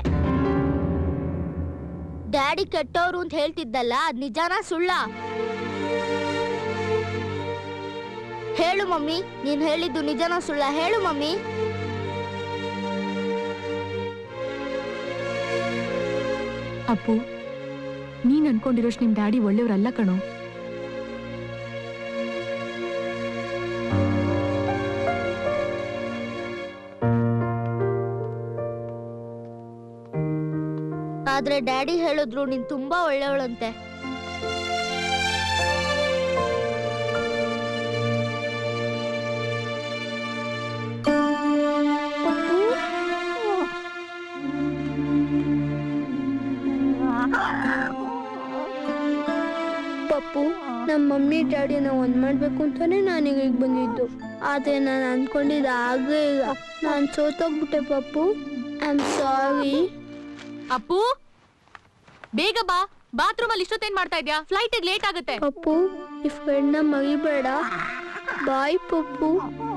ಡ್ಯಾಡಿ ಕೆಟ್ಟವ್ರು ಅಂತ ಹೇಳ್ತಿದ್ದಲ್ಲ ಅದ್ ನಿಜಾನ ಸುಳ್ಳ ಹೇಳು ಮಮ್ಮಿ ನೀನ್ ಹೇಳಿದ್ದು ನಿಜಾನ ಸುಳ್ಳ ಹೇಳು ಮಮ್ಮಿ ಅಪ್ಪು ನೀನ್ ಅನ್ಕೊಂಡಿರೋಷ್ಟು ನಿಮ್ ಡ್ಯಾಡಿ ಒಳ್ಳೆಯವ್ರಲ್ಲ ಕಣೋ ಆದ್ರೆ ಡ್ಯಾಡಿ ಹೇಳಿದ್ರು ನೀನ್ ತುಂಬಾ ಒಳ್ಳೆಯವಳಂತೆ ಪಪ್ಪು ನಮ್ಮ ಮಮ್ಮಿ ಡ್ಯಾಡಿನ ಒಂದ್ ಮಾಡ್ಬೇಕು ಅಂತಾನೆ ನಾನು ಈಗ ಬಂದಿದ್ದು ಆದ್ರೆ ನಾನು ಅನ್ಕೊಂಡಿದ್ದ ಆಗೇ ಇಲ್ಲ ನಾನು ಸೋತೋಗ್ಬಿಟ್ಟೆ Pappu I am sorry Appu ಬೇಗ ಬಾ ಬಾತ್ರೂಮ್ ಅಲ್ಲಿ ಇಷ್ಟೊತ್ತೇನ್ ಮಾಡ್ತಾ ಇದ್ಯಾ ಫ್ಲೈಟ್ ಲೇಟ್ ಆಗುತ್ತೆ ಪಪ್ಪು ಈ ಫ್ರೆಂಡ್ನ ಮರಿಬೇಡ ಬಾಯ್ ಪಪ್ಪು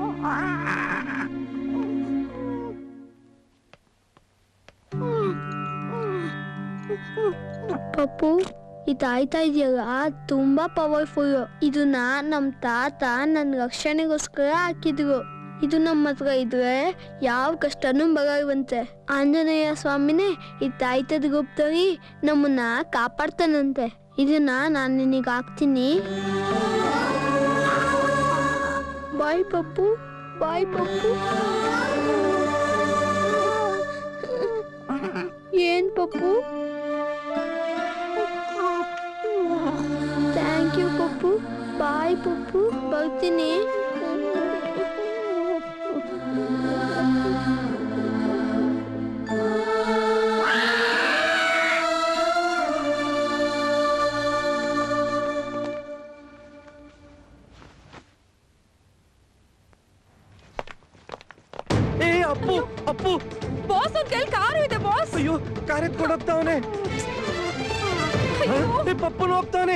ಪಪ್ಪು ಇದು ಆಯ್ತಾ ಇದೆಯಲ್ಲ ತುಂಬಾ ಪವರ್ಫುಲ್ ಇದನ್ನ ನಮ್ ತಾತ ನನ್ ರಕ್ಷಣೆಗೋಸ್ಕರ ಹಾಕಿದ್ರು ಇದು ನಮ್ಮ ಹತ್ರ ಇದ್ರೆ ಯಾವ ಕಷ್ಟನೂ ಬರಲ್ವಂತೆ ಆಂಜನೇಯ ಸ್ವಾಮಿನೇ ಈ ತಾಯ್ತದ ಗುಪ್ತರಿ ನಮ್ಮನ್ನ ಕಾಪಾಡ್ತಾನಂತೆ ಇದನ್ನ ನಾನು ನಿನಗೆ ಹಾಕ್ತೀನಿ ಬಾಯ್ ಪಪ್ಪು ಬಾಯ್ ಪಪ್ಪು ಏನ್ Pappu thank you Pappu bye Pappu ಬರ್ತೀನಿ ಏ ಅಪ್ಪು ಅಪ್ಪು ಬಾಸ್ ಒಂದ್ ಕೈಲಿ ಕಾರು ಇದೆ ಬಾಸ್ ಅಯ್ಯೋ ಕಾರ್ ಎತ್ಕೊಂಡು ಹೋಗ್ತಾವನೆ ಪಪ್ಪನು ಹೋಗ್ತಾವನೆ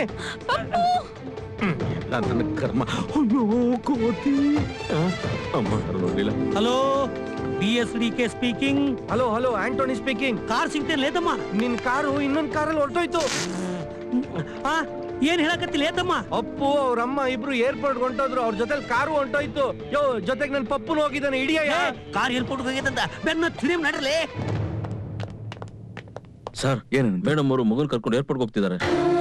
ನನ್ನ ಕರ್ಮ ಅಯ್ಯೋ ಕೋತಿ ಆ, ಅಮ್ಮ ಯಾರು ನೋಡ್ಲಿಲ್ಲ hello B S D K speaking hello hello Anthony speaking car ಸಿಗ್ತೇನೆ ಲೇತಮ್ಮ ನಿನ್ ಕಾರು ಇನ್ನೊಂದ್ ಕಾರಲ್ಲಿ ಹೊರಟೋಯ್ತು ಆ ಏನ್ ಹೇಳಕತ್ತಿಲ್ಲ ಏತಮ್ಮ ಅಪ್ಪು ಅವ್ರ ಅಮ್ಮ ಇಬ್ರು ಏರ್ಪೋರ್ಟ್ ಹೊಂಟೋದ್ರು ಅವ್ರ ಜೊತೆ ಕಾರು ಹೊಂಟೋಯ್ತು ಯೋ ಜೊತೆಗೆ ನನ್ ಪಪ್ಪನು ಹೋಗಿದ್ದಾನೆ ಇಡಿಯ ಕಾರ್ ಏರ್ಪೋರ್ಟ್ ಹೋಗಿದ್ದಂತ ಬೆನ್ನ ತಿರುಮ್ ನಡ್ರಲೇ ಸರ್ ಏನು ಮೇಡಮ್ ಅವರು ಮಗನ್ ಕರ್ಕೊಂಡು ಏರ್ಪೋರ್ಟ್ ಹೋಗ್ತಿದ್ದಾರೆ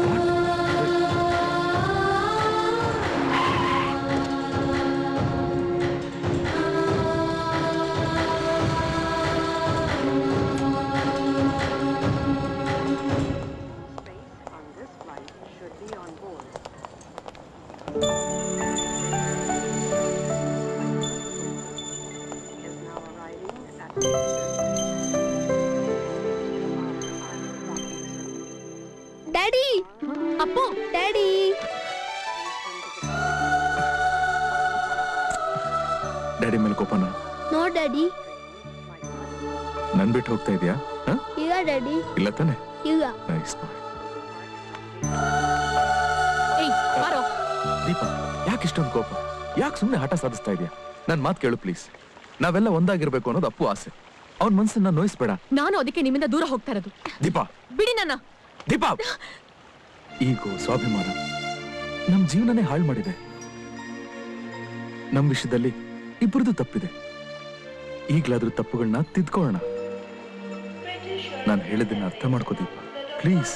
ಡ್ಯಾಡಿ ಅಪ್ಪು ಡ್ಯಾಡಿ ಡ್ಯಾಡಿ ಮೇಲೆ ಕೋಪನ ನೋ ಡ್ಯಾಡಿ ನನ್ ಬಿಟ್ಟು ಹೋಗ್ತಾ ಇದೀಯಾ ಹ? ಇಲ್ಲ ಡ್ಯಾಡಿ ಇಲ್ಲ ತಾನೆ ಇಲ್ಲ ನೈಸ್ ಏಯ್ ಬಾರೋ ದೀಪ ಯಾಕೆ ಇಷ್ಟೊಂದು ಕೋಪ ಯಾಕೆ ಸುಮ್ಮನೆ ಹಠ ಸಾಧಿಸ್ತಾ ಇದೀಯಾ ನನ್ ಮಾತು ಕೇಳು ಪ್ಲೀಸ್ ನಾವೆಲ್ಲ ಒಂದಾಗಿರ್ಬೇಕು ಅನ್ನೋದು ಅಪ್ಪು ಆಸೆ ಅವನ್ ಮನ್ಸನ್ನ ನೋಯಿಸ್ಬೇಡ ನಾನು ಅದಕ್ಕೆ ನಿಮ್ಮಿಂದ ದೂರ ಹೋಗ್ತಾ ಇರೋದು ದೀಪಾ ಬಿಡಿ ನನ್ನ ದೀಪಾ ಈಗೋ ಸ್ವಾಭಿಮಾನ ನಮ್ ಜೀವನನೇ ಹಾಳು ಮಾಡಿದೆ ನಮ್ ವಿಷಯದಲ್ಲಿ ಇಬ್ಬರದು ತಪ್ಪಿದೆ ಈಗ್ಲಾದ್ರೂ ತಪ್ಪುಗಳನ್ನ ತಿದ್ಕೊಳ್ಳೋಣ ನಾನು ಹೇಳಿದ್ದನ್ನ ಅರ್ಥ ಮಾಡ್ಕೋ ದೀಪ ಪ್ಲೀಸ್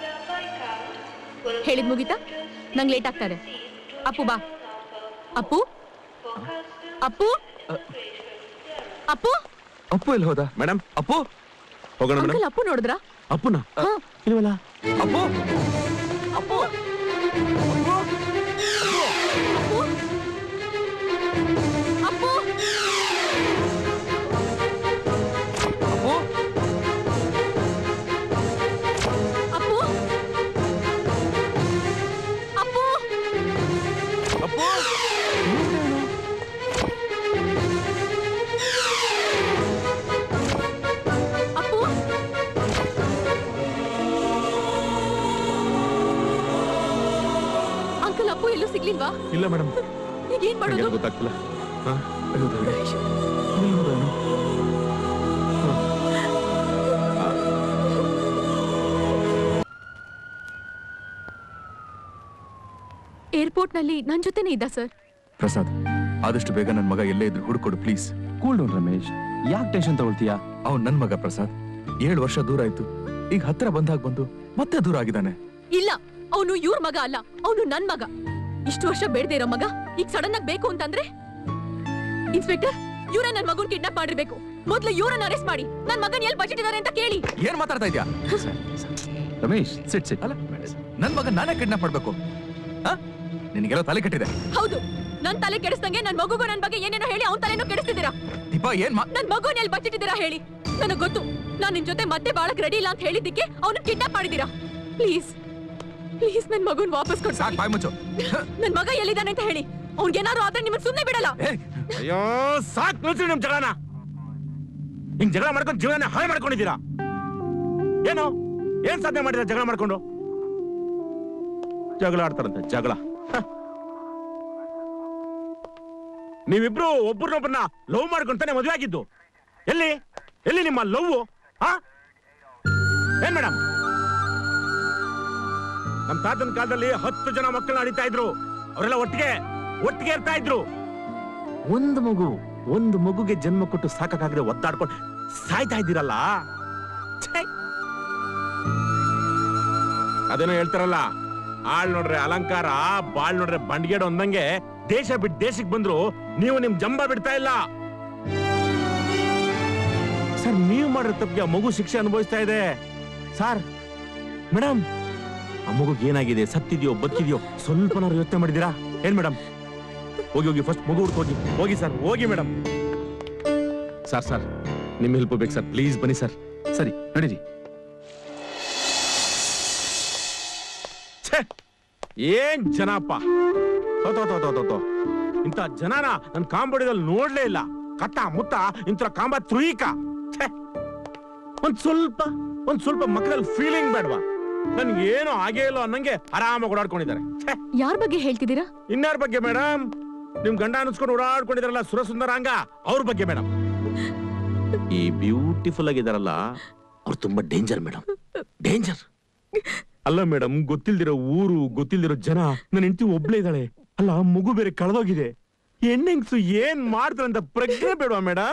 ಹೇಳಿದ್ ಮುಗಿತಾ ನಂಗೆ ಲೇಟ್ ಆಗ್ತಾ ಇದೆ ಅಪ್ಪು ಬಾ ಅಪ್ಪು ಅಪ್ಪು ಅಪ್ಪು ಅಪ್ಪು ಎಲ್ಲಿ ಹೋದ ಮೇಡಮ್ ಅಪ್ಪು ಹೋಗೋಣ ಮೇಡಮ್ ಅಂಕಲ್ ಅಪ್ಪು ನೋಡಿದ್ರಾ ಅಪ್ಪನ ಇಲ್ವಲ್ಲ ಅಪ್ಪು ಅಪ್ಪು ಅಪ್ಪು ಅಪ್ಪು ಅಪ್ಪು ಅಪ್ಪು ಅಪ್ಪು ಅಂಕಲ್ ಅಪ್ಪು ಎಲ್ಲೂ ಸಿಗ್ಲಿಲ್ವಾ ಇಲ್ಲ ಮೇಡಮ್ ಈಗ ಏನ್ ಮಾಡೋದು ಗೊತ್ತಾಗ್ತಿಲ್ಲ ಹಾ ಅಯ್ಯೋ ದೇವ್ರೇ. ಎಲ್ಲಿ ಹೋದ ಅವ್ನು? ಏರ್ಪೋರ್ಟ್ ನಲ್ಲಿ ನನ್ ಜೊತೆನೇ ಇದ್ದ ಸರ್ ಪ್ರಸಾದ್ ಆದಷ್ಟು ಬೇಗ ನನ್ ಮಗ ಎಲ್ಲೇ ಇದ್ರು ಹುಡುಕೊಡು ಪ್ಲೀಸ್ ಕೂಲ್ ಡೌನ್ ರಮೇಶ್ ಯಾಕೆ ಟೆನ್ಷನ್ ತಗೊಳ್ತೀಯಾ ಅವ್ನ್ ನನ್ ಮಗ ಪ್ರಸಾದ್ ಏಳು ವರ್ಷ ದೂರ ಆಯ್ತು ಈಗ ಹತ್ರ ಬಂದಾಗ ಬಂದು ಮತ್ತೆ ದೂರ ಆಗಿದ್ದಾನೆ ಇಲ್ಲ ಅವನು ಇವ್ರ ಮಗ ಅಲ್ಲ ಅವನು ನನ್ ಮಗ ಇಷ್ಟು ವರ್ಷ ಬೇಡದೆ ಇರೋ ಮಗ ಈಗ ಸಡನ್ ಆಗಿ ಬೇಕು ಅಂತಂದ್ರೆ ಇನ್ಸ್ಪೆಕ್ಟರ್ ಇವರೇ ನನ್ ಮಗನ್ ಕಿಡ್ನಾಪ್ ಮಾಡಿರ್ಬೇಕು ಮೊದ್ಲು ಇವ್ರನ್ನ ಅರೆಸ್ಟ್ ಮಾಡಿ ನನ್ ಮಗನ್ ಎಲ್ಲಿ ಬಚ್ಚಿಟ್ಟಿದ್ದಾರೆ ಅಂತ ಕೇಳಿ ಏನ್ ಮಾತಾಡ್ತಾ ಇದ್ಯಾ ರಮೇಶ್ ಸಿಟ್ ಸಿಟ್ ಅಲ್ಲ ನನ್ ಮಗ ನಾನೇ ಕಿಡ್ನಾಪ್ ಮಾಡ್ಬೇಕು ಆ? ನಿನಗೆಲ್ಲ ತಲೆ ಕೆಟ್ಟಿದೆ ಹೌದು ನನ್ ತಲೆ ಕೆಡಿಸ್ದಂಗೆ ನನ್ ಮಗುಗೂ ನನ್ ಬಗ್ಗೆ ಏನೇನೋ ಹೇಳಿ ಅವ್ನ್ ತಲೆನೂ ಕೆಡಿಸ್ತಿದ್ದೀರಾ ದೀಪಾ ಏನ್ ಮಾ ನನ್ ಮಗುನ್ ಎಲ್ಲಿ ಬಚ್ಚಿಟ್ಟಿದ್ದೀರಾ ಹೇಳಿ ನನಗ್ ಗೊತ್ತು ನಾನ್ ನಿನ್ ಜೊತೆ ಮತ್ತೆ ಬಾಳಕ್ ರೆಡಿ ಇಲ್ಲ ಅಂತ ಹೇಳಿದ್ದಕ್ಕೆ ಅವನು ಕಿಡ್ನಾಪ್ ಮಾಡಿದೀರಾ ಪ್ಲೀಸ್ ಪ್ಲೀಸ್ ನನ್ ಮಗುನ್ ವಾಪಸ್ ಕೊಡ್ಸಿ ಸಾಕ್ ಬಾಯ್ ಮುಚ್ಚು ನನ್ ಮಗ ಎಲ್ಲಿದ್ದಾನೆ ಅಂತ ಹೇಳಿ ಅವ್ನ್ಗೇನಾದ್ರು ಆದ್ರೆ ನಿಮ್ಮನ್ ಸುಮ್ನೆ ಬಿಡಲ್ಲ ಅಯ್ಯೋ ಸಾಕ್ ನಿಲ್ಸಿ ನಿಮ್ ಜಗಳನ ಹಿಂಗ್ ಜಗಳ ಮಾಡ್ಕೊಂಡು ಜೀವನ ಹಾಳು ಮಾಡ್ಕೊಂಡಿದ್ದೀರಾ ಏನು ಏನ್ ಸಾಧನೆ ಮಾಡಿದ ಜಗಳ ಮಾಡ್ಕೊಂಡು ಜಗಳ ಆಡ್ತಾರಂತೆ ಜಗಳ ಹ. ನೀವಿಬ್ರು ಒಬ್ಬರನ್ನೊಬ್ಬರನ್ನ ಲವ್ ಮಾಡ್ಕೊಂತಾನೆ ಮದುವೆ ಆಗಿದ್ದು ಎಲ್ಲಿ ಎಲ್ಲಿ ನಿಮ್ಮ ಲವ್ ಹಾ ಏನ್ ಮೇಡಮ್ ನಮ್ ತಾತನ ಕಾಲದಲ್ಲಿ ಹತ್ತು ಜನ ಮಕ್ಕಳನ್ನ ಅಡಿತಾ ಇದ್ರು ಅವರೆಲ್ಲ ಒಟ್ಟಿಗೆ ಒಟ್ಟಿಗೆ ಇರ್ತಾ ಇದ್ರು ಒಂದು ಮಗು ಒಂದು ಮಗುಗೆ ಜನ್ಮ ಕೊಟ್ಟು ಸಾಕಾಗದೆ ಒದ್ದಾಡ್ಕೊಂಡು ಸಾಯ್ತಾ ಇದ್ದೀರಲ್ಲ ಛೇ! ಅದೇನೋ ಹೇಳ್ತಾರಲ್ಲ ಆಳ್ ನೋಡ್ರೆ ಅಲಂಕಾರ ಬಾಳ್ ನೋಡ್ರೆ ಬಂಡ್ಗೇಡು ಅಂದಂಗೆ ದೇಶ ಬಿಟ್ಟು ದೇಶಕ್ಕೆ ಬಂದ್ರು ನೀವು ನಿಮ್ ಜಂಬ ಬಿಡ್ತಾ ಇಲ್ಲ ಸರ್ ನೀವು ಮಾಡಿರೋ ತಪ್ಪಿಗೆ ಆ ಮಗು ಶಿಕ್ಷೆ ಅನುಭವಿಸ್ತಾ ಇದೆ ಸರ್ ಮೇಡಮ್ ಆ ಮಗುಗೆ ಏನಾಗಿದೆ ಸತ್ತಿದ್ಯೋ ಬದುಕಿದ್ಯೋ ಸ್ವಲ್ಪನಾರು ಯೋಚನೆ ಮಾಡಿದ್ದೀರಾ ಏನ್ ಮೇಡಮ್ ಹೋಗಿ ಹೋಗಿ ಫಸ್ಟ್ ಮಗು ಹುಡ್ಕ್ ಹೋಗಿ ಹೋಗಿ ಸರ್ ಹೋಗಿ ಮೇಡಮ್ ಸರ್ ಸರ್ ನಿಮ್ ಹೆಲ್ಪ್ ಬೇಕು ಸರ್ ಪ್ಲೀಸ್ ಬನ್ನಿ ಸರ್ ಸರಿ ನಡೀರಿ ಛೇ ಏನ್ ಜನಪ್ಪ ತೋ ತೋ ತೋ ತೋ ತೋ ತೋ ಇಂಥ ಜನನ ನನ್ ಕಾಂಬೋಡಿದಲ್ಲಿ ನೋಡ್ಲೇ ಇಲ್ಲ ಕತ್ತ ಮುತ್ತ ಇಂಥ ಕಾಂಬ ತ್ರುಯಿಕ ಛೇ ಒಂದ್ ಸ್ವಲ್ಪ ಒಂದ್ ಸ್ವಲ್ಪ ಮಕ್ಕಳಲ್ಲಿ ಫೀಲಿಂಗ್ ಬೇಡವಾ ನನ್ಗೆ ಏನೋ ಆಗೇ ಇಲ್ಲ ಅನ್ನಂಗೆ ಆರಾಮಾಗಿ ಓಡಾಡ್ಕೊಂಡಿದ್ದಾರೆ ಛೇ ಯಾರ ಬಗ್ಗೆ ಹೇಳ್ತಿದ್ದೀರಾ ಇನ್ಯಾರ ಬಗ್ಗೆ ಮೇಡಮ್ ನಿಮ್ ಗಂಡ ಅನ್ಸ್ಕೊಂಡು ಓಡಾಡ್ಕೊಂಡಿದಾರಲ್ಲ ಸುರಸುಂದರಾಂಗ ಅವ್ರ ಬಗ್ಗೆ ಮೇಡಮ್ ಈ ಬ್ಯೂಟಿಫುಲ್ ಆಗಿದಾರಲ್ಲ ಅವ್ರು ತುಂಬಾ ಡೇಂಜರ್ ಮೇಡಮ್ ಡೇಂಜರ್ ಅಲ್ಲ ಮೇಡಮ್ ಗೊತ್ತಿಲ್ದಿರೋ ಊರು ಗೊತ್ತಿಲ್ದಿರೋ ಜನ ನನ್ನ ಹೆಂಡತಿ ಒಬ್ಳೇ ಇದ್ದಾಳೆ ಅಲ್ಲ ಮಗು ಬೇರೆ ಕಳೆದೋಗಿದೆ ಹೆಣ್ಣೆಂಗ್ಸು ಏನ್ ಮಾಡ್ತಾರೆ ಅಂತ ಪ್ರಜ್ಞೆ ಬೇಡವಾ ಮೇಡಮ್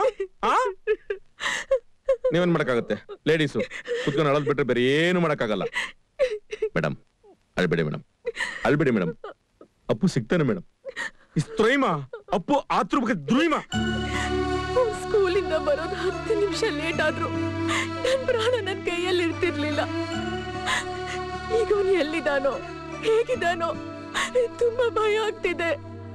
ನೀವೇನ್ ಮಾಡಕ್ಕಾಗತ್ತೆ ಲೇಡೀಸು ಕುತ್ಕೊಂಡು ಅಳದ್ ಬಿಟ್ರೆ ಬೇರೆ ಏನು ಮಾಡಕ್ಕಾಗಲ್ಲ ಮೇಡಮ್ ಅಳ್ಬೇಡಿ ಮೇಡಮ್ ಅಳ್ಬೇಡಿ ಮೇಡಮ್ ಅಪ್ಪು ಸಿಗ್ತಾನೆ ಮೇಡಮ್ ಇಸ್ತ್ರೈಮ ಅಪ್ಪು ಆತೃ ಬಗ್ಗೆ ದ್ರೈಮ ಸ್ಕೂಲಿಂದ ಬರೋದು ಹತ್ತು ನಿಮಿಷ ಲೇಟ್ ಆದ್ರು ನನ್ ಪ್ರಾಣ ನನ್ ಕೈಯಲ್ಲಿ ಇರ್ತಿರ್ಲಿಲ್ಲ ಈಗ ಅವನು ಎಲ್ಲಿದ್ದಾನೋ ಹೇಗಿದ್ದಾನೋ ತುಂಬಾ ಭಯ ಆಗ್ತಿದೆ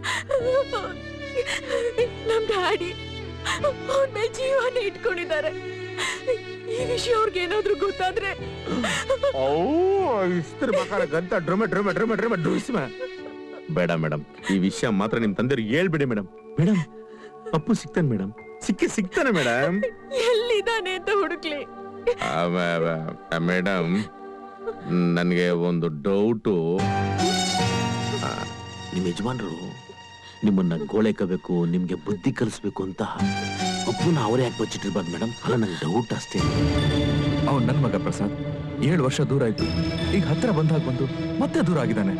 ನಮ್ ಡ್ಯಾಡಿ ಅವನ ಮೇಲೆ ಜೀವನ ಇಟ್ಕೊಂಡಿದ್ದಾರೆ ಈ ವಿಷಯ ಅವ್ರಿಗೆ ಏನಾದ್ರೂ ಗೊತ್ತಾದ್ರೆ ಓ ಇಸ್ತ್ರ ಪ್ರಕಾರ ಗಂತ ಡ್ರಮ ಡ್ರಮ ಡ್ರಮ ಡ್ರಮ ಡ್ರೂಸ್ಮ ಬೇಡ ಮೇಡಮ್ ಈ ವಿಷಯ ಮಾತ್ರ ನಿಮ್ ತಂದೆಯವ್ರಿಗೆ ಹೇಳ್ಬಿಡಿ ಮೇಡಮ್ ಮೇಡಮ್ ಅಪ್ಪು ಸಿಗ್ತಾನೆ ಮೇಡಮ್ ಸಿಕ್ಕಿ ಸಿಗ್ತಾನೆ ಮೇಡಮ್ ಎಲ್ಲಿದ್ದಾನೆ ಅಂತ ಹುಡುಕ್ಲಿ ಮೇಡಮ್ ನನಗೆ ಒಂದು ಡೌಟು ನಿಮ್ಮ ಯಜಮಾನರು ನಿಮ್ಮನ್ನ ಗೋಳೆಕಬೇಕು ನಿಮ್ಗೆ ಬುದ್ಧಿ ಕಲಿಸ್ಬೇಕು ಅಂತ ಅಪ್ಪನ ಅವರೇ ಯಾಕೆ ಬಚ್ಚಿಟ್ಟಿರ್ಬಾರ್ದು ಮೇಡಮ್ ಅಲ್ಲ ನಂಗೆ ಡೌಟ್ ಅಷ್ಟೇ ಅವ್ನು ನನ್ ಮಗ ಪ್ರಸಾದ್ ಏಳು ವರ್ಷ ದೂರ ಆಯ್ತು ಈಗ ಹತ್ರ ಬಂದಾಗ ಬಂದು ಮತ್ತೆ ದೂರ ಆಗಿದ್ದಾನೆ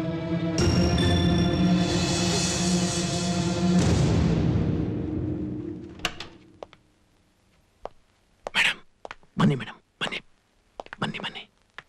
ಬನ್ನಿ ಮೇಡಮ್ ಬನ್ನಿ ಬನ್ನಿ ಬನ್ನಿ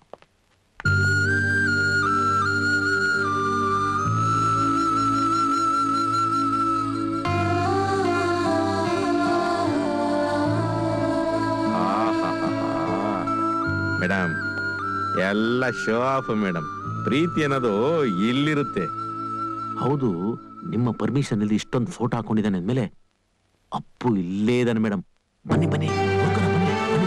ಮೇಡಮ್ ಎಲ್ಲ ಶೋ ಆಫ್ ಮೇಡಮ್ ಪ್ರೀತಿ ಅನ್ನೋದು ಇಲ್ಲಿರುತ್ತೆ ಹೌದು ನಿಮ್ಮ ಪರ್ಮಿಷನ್ ಇಲ್ಲಿ ಇಷ್ಟೊಂದು ಫೋಟೋ ಹಾಕೊಂಡಿದ್ದಾನೆ ಅಂದ್ಮೇಲೆ ಅಪ್ಪು ಇಲ್ಲೇ ಇದ್ದಾನೆ ಮೇಡಮ್ ಬನ್ನಿ ಬನ್ನಿ ಹೋಗೋಣ ಬನ್ನಿ ಬನ್ನಿ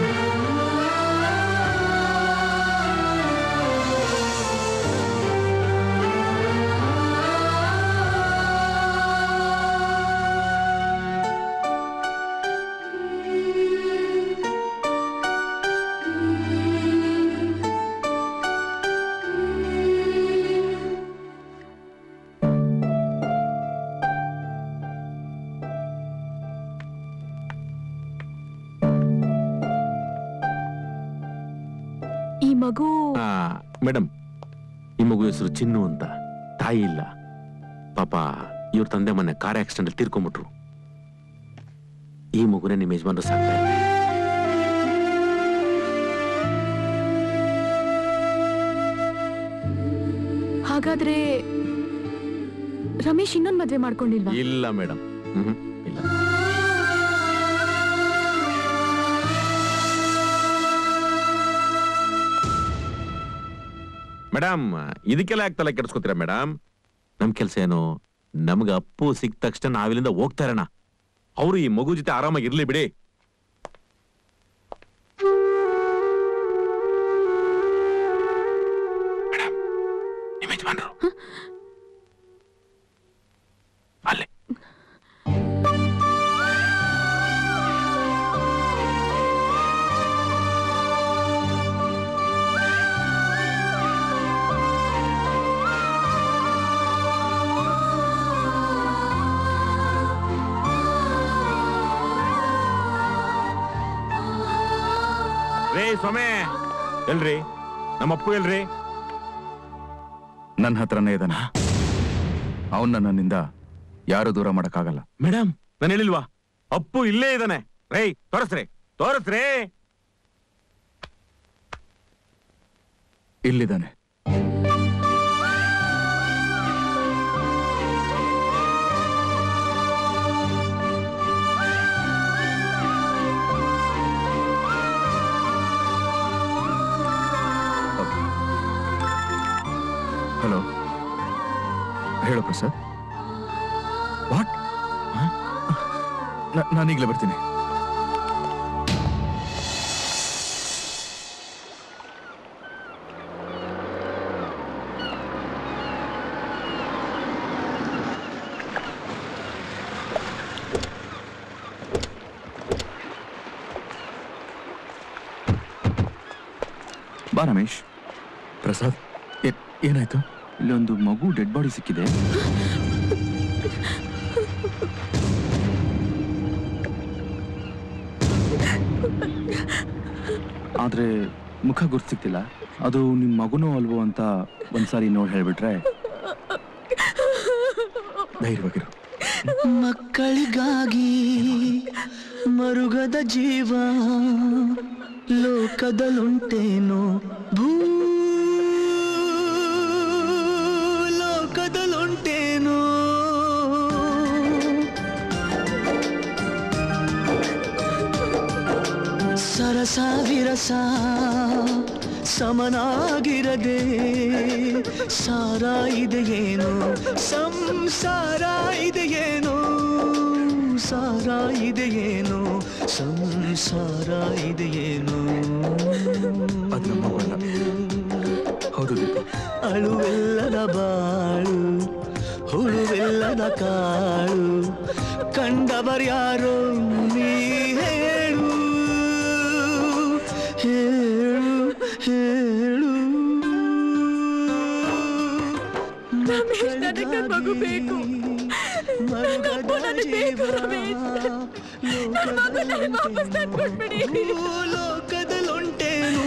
ಈ ಮಗು ಆ, ಮೇಡಮ್ ಈ ಮಗು ಹೆಸರು ಚಿನ್ನು ಅಂತ ತಾಯಿ ಇಲ್ಲ ಪಾಪ ಇವ್ರ ತಂದೆ ಮೊನ್ನೆ ಕಾರ್ ಆಕ್ಸಿಡೆಂಟ್ ಅಲ್ಲಿ ತೀರ್ಕೊಂಡ್ಬಿಟ್ರು ಈ ಮಗುನೇ ನಿಮ್ಮ ಯಜಮಾನ್ರು ಸಾಕ್ತಾ ಇದ್ದಾರೆ. ಹಾಗಾದ್ರೆ ರಮೇಶ್ ಇನ್ನೊಂದ್ ಮದ್ವೆ ಮಾಡ್ಕೊಂಡಿಲ್ವಾ ಇಲ್ಲ ಮೇಡಮ್ ಇಲ್ಲ ಮೇಡಮ್ ಇದಕ್ಕೆಲ್ಲ ಯಾಕೆ ತಲೆ ಕೆಡಿಸ್ಕೊತೀರಾ ಮೇಡಮ್ ನಮ್ ಕೆಲ್ಸ ಏನು ನಮ್ಗೆ ಅಪ್ಪು ಸಿಕ್ಕ ತಕ್ಷಣ ನಾವಿಲ್ಲಿಂದ ಹೋಗ್ತಾ ಇರೋಣ ಅವರು ಈ ಮಗು ಜೊತೆ ಆರಾಮಾಗಿ ಇರ್ಲಿ ಬಿಡಿ ಮೇಡಮ್, ನಿಮ್ಮ ಯಜಮಾನ್ರು ಅಲ್ಲೇ ರೇ ಸ್ವಾಮಿ ಎಲ್ರಿ ನಮ್ಮ ಅಪ್ಪು ಎಲ್ರಿ ನನ್ನ ಹತ್ರನೇ ಇದ್ದಾನೆ ಅವನ್ನ ನನ್ನಿಂದ ಯಾರು ದೂರ ಮಾಡಕ್ಕಾಗಲ್ಲ ಮೇಡಮ್ ನಾನು ಹೇಳಿಲ್ವಾ ಅಪ್ಪು ಇಲ್ಲೇ ಇದ್ದಾನೆ ರೈ ತೋರಿಸ್ರಿ ತೋರಿಸ್ರಿ ಇಲ್ಲಿದ್ದಾನೆ ಹಲೋ ಹೇಳು ಪ್ರಸಾದ್ ವಾಟ್ ನಾನೀಗಲೇ ಬರ್ತೀನಿ ಬಾ ರಮೇಶ್ ಪ್ರಸಾದ್ ಏ- ಏನಾಯ್ತು ಇಲ್ಲೊಂದು ಮಗು ಡೆಡ್ ಬಾಡಿ ಸಿಕ್ಕಿದೆ ಆದ್ರೆ ಮುಖ ಗುರ್ತು ಸಿಕ್ತಿಲ್ಲ ಅದು ನಿಮ್ ಮಗುನೋ ಅಲ್ವೋ ಅಂತ ಒಂದ್ಸಾರಿ ನೋಡಿ ಹೇಳ್ಬಿಟ್ರೆ ಧೈರ್ಯವಾಗಿರು ಮಕ್ಕಳಿಗಾಗಿ ಮರುಗದ ಜೀವ ಲೋಕದಲ್ಲುಂಟೇನೋ ಭೂ ಲೋಕದಲ್ಲುಂಟೇನೋ ಸರಸ ವಿರಸ ಸಮನಾಗಿರದೆ ಸಾರ ಇದೆಯೇನೋ ಸಂಸಾರ ಇದೆಯೇನೋ ಸಾರ ಇದೆಯೇನೋ ಸಂಸಾರ ಇದೆಯೇನೋ ಅದು ನಮ್ಮ ಮಗು ಅಲ್ಲ ಹೌದು ದೀಪು ಅಳುವೆಲ್ಲದ ಬಾಳು ಹುಳುವೆಲ್ಲದ ಕಾಳು ಕಂಡವರ್ಯಾರೋ ನೀ ಹೇಳು ಹೇಳು ಹೇಳು ರಮೇಶ್ ನನಗೆ ನನ್ ಮಗು ಬೇಕು ನನ್ನಪ್ಪ ನನಗೆ ಬೇಕು ರಮೇಶ್ ನನ್ ಮಗು ನನಗೆ ವಾಪಸ್ ತಂದ್ಕೊಟ್ಬಿಡಿ ಲೋಕದಲ್ಲುಂಟೇನು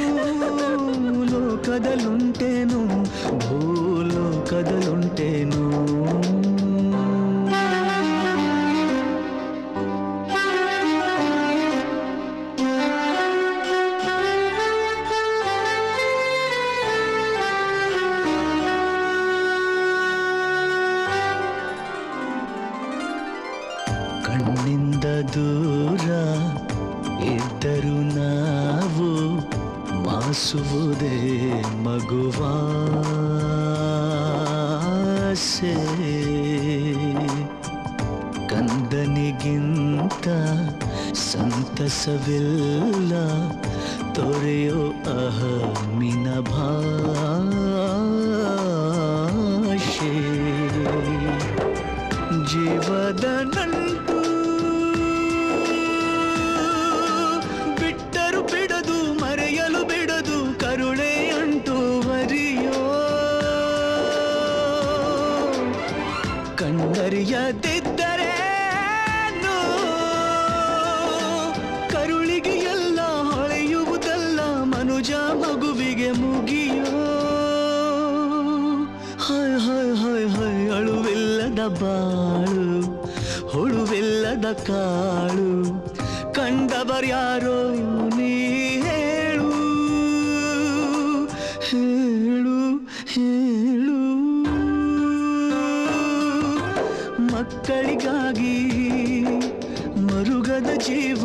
ಲೋಕದಲ್ಲುಂಟೇನು ಭೂಲೋಕದಲ್ಲುಂಟೇನು ಕಣ್ಣಿಂದ ದೂರ ಇದ್ದರು ನಾವು ಮಾಸುವುದೇ ಮಗುವಾಸೆ ಕಂದನಿಗಿಂತ ಸಂತಸವಿಲ್ಲ ತೊರೆಯೋ ಅಹಮಿನ ಭಾಷೆ ಜೀವದ ನಂಟು ಬಿಟ್ಟರು ಬಿಡದು ಮರೆಯಲು ಬಿಡದು ಕರುಣೆ ಅಂಟು ವರಿಯೋ ಕಣ್ಣರಿಯದಿದ್ದರೆ ಕರುಳಿಗೆ ಎಲ್ಲ ಹೊಳೆಯುವುದಲ್ಲ ಮನುಜ ಮಗುವಿಗೆ ಮುಗಿಯೋ ಹಾಯ್ ಹಾಯ್ ಹಾಯ್ ಹಾಯ್ ಅಳುವಿಲ್ಲದ ಬಾಳು ಹುಳುವಿಲ್ಲದ ಕಾಳು ಕಂಡವರ್ಯಾರೋ ನೀ ಹೇಳು ಹೇಳು ಹೇಳು ಮಕ್ಕಳಿಗಾಗಿ ಮರುಗದ ಜೀವ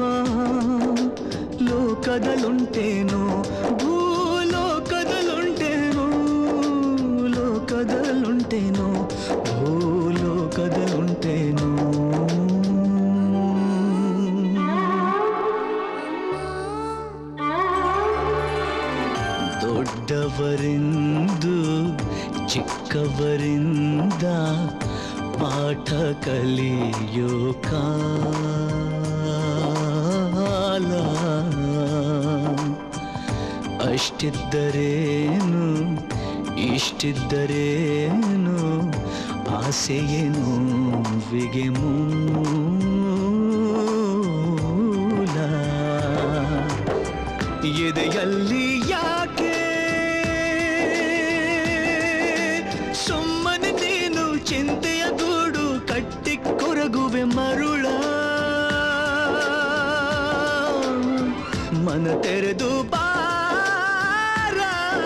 ಲೋಕದಲ್ಲುಂಟೇನೋ ಭೂಲೋಕದಲ್ಲುಂಟೇನೋ ಲೋಕದಲ್ಲುಂಟೇನೋ ಭೂಲೋಕದಲ್ಲುಂಟೇನೋ ದೊಡ್ಡವರೆಂದು ಚಿಕ್ಕವರಿಂದ ಪಾಠ ಕಲಿಯೋ ಕಾಲ ಅಷ್ಟಿದ್ದರೇನು ಇಷ್ಟಿದ್ದರೇನು ಆಸೆಯೇನು ವಿಗೆ ಮೂಲ ಎದೆಯಲ್ಲಿ ಯಾಕೆ ಸುಮ್ಮನೆ ನೀನು ಚಿಂತೆಯ ಗೂಡು ಕಟ್ಟಿ ಕೊರಗುವೆ ಮರುಳ ಮನ ತೆರೆದು ಬಾರ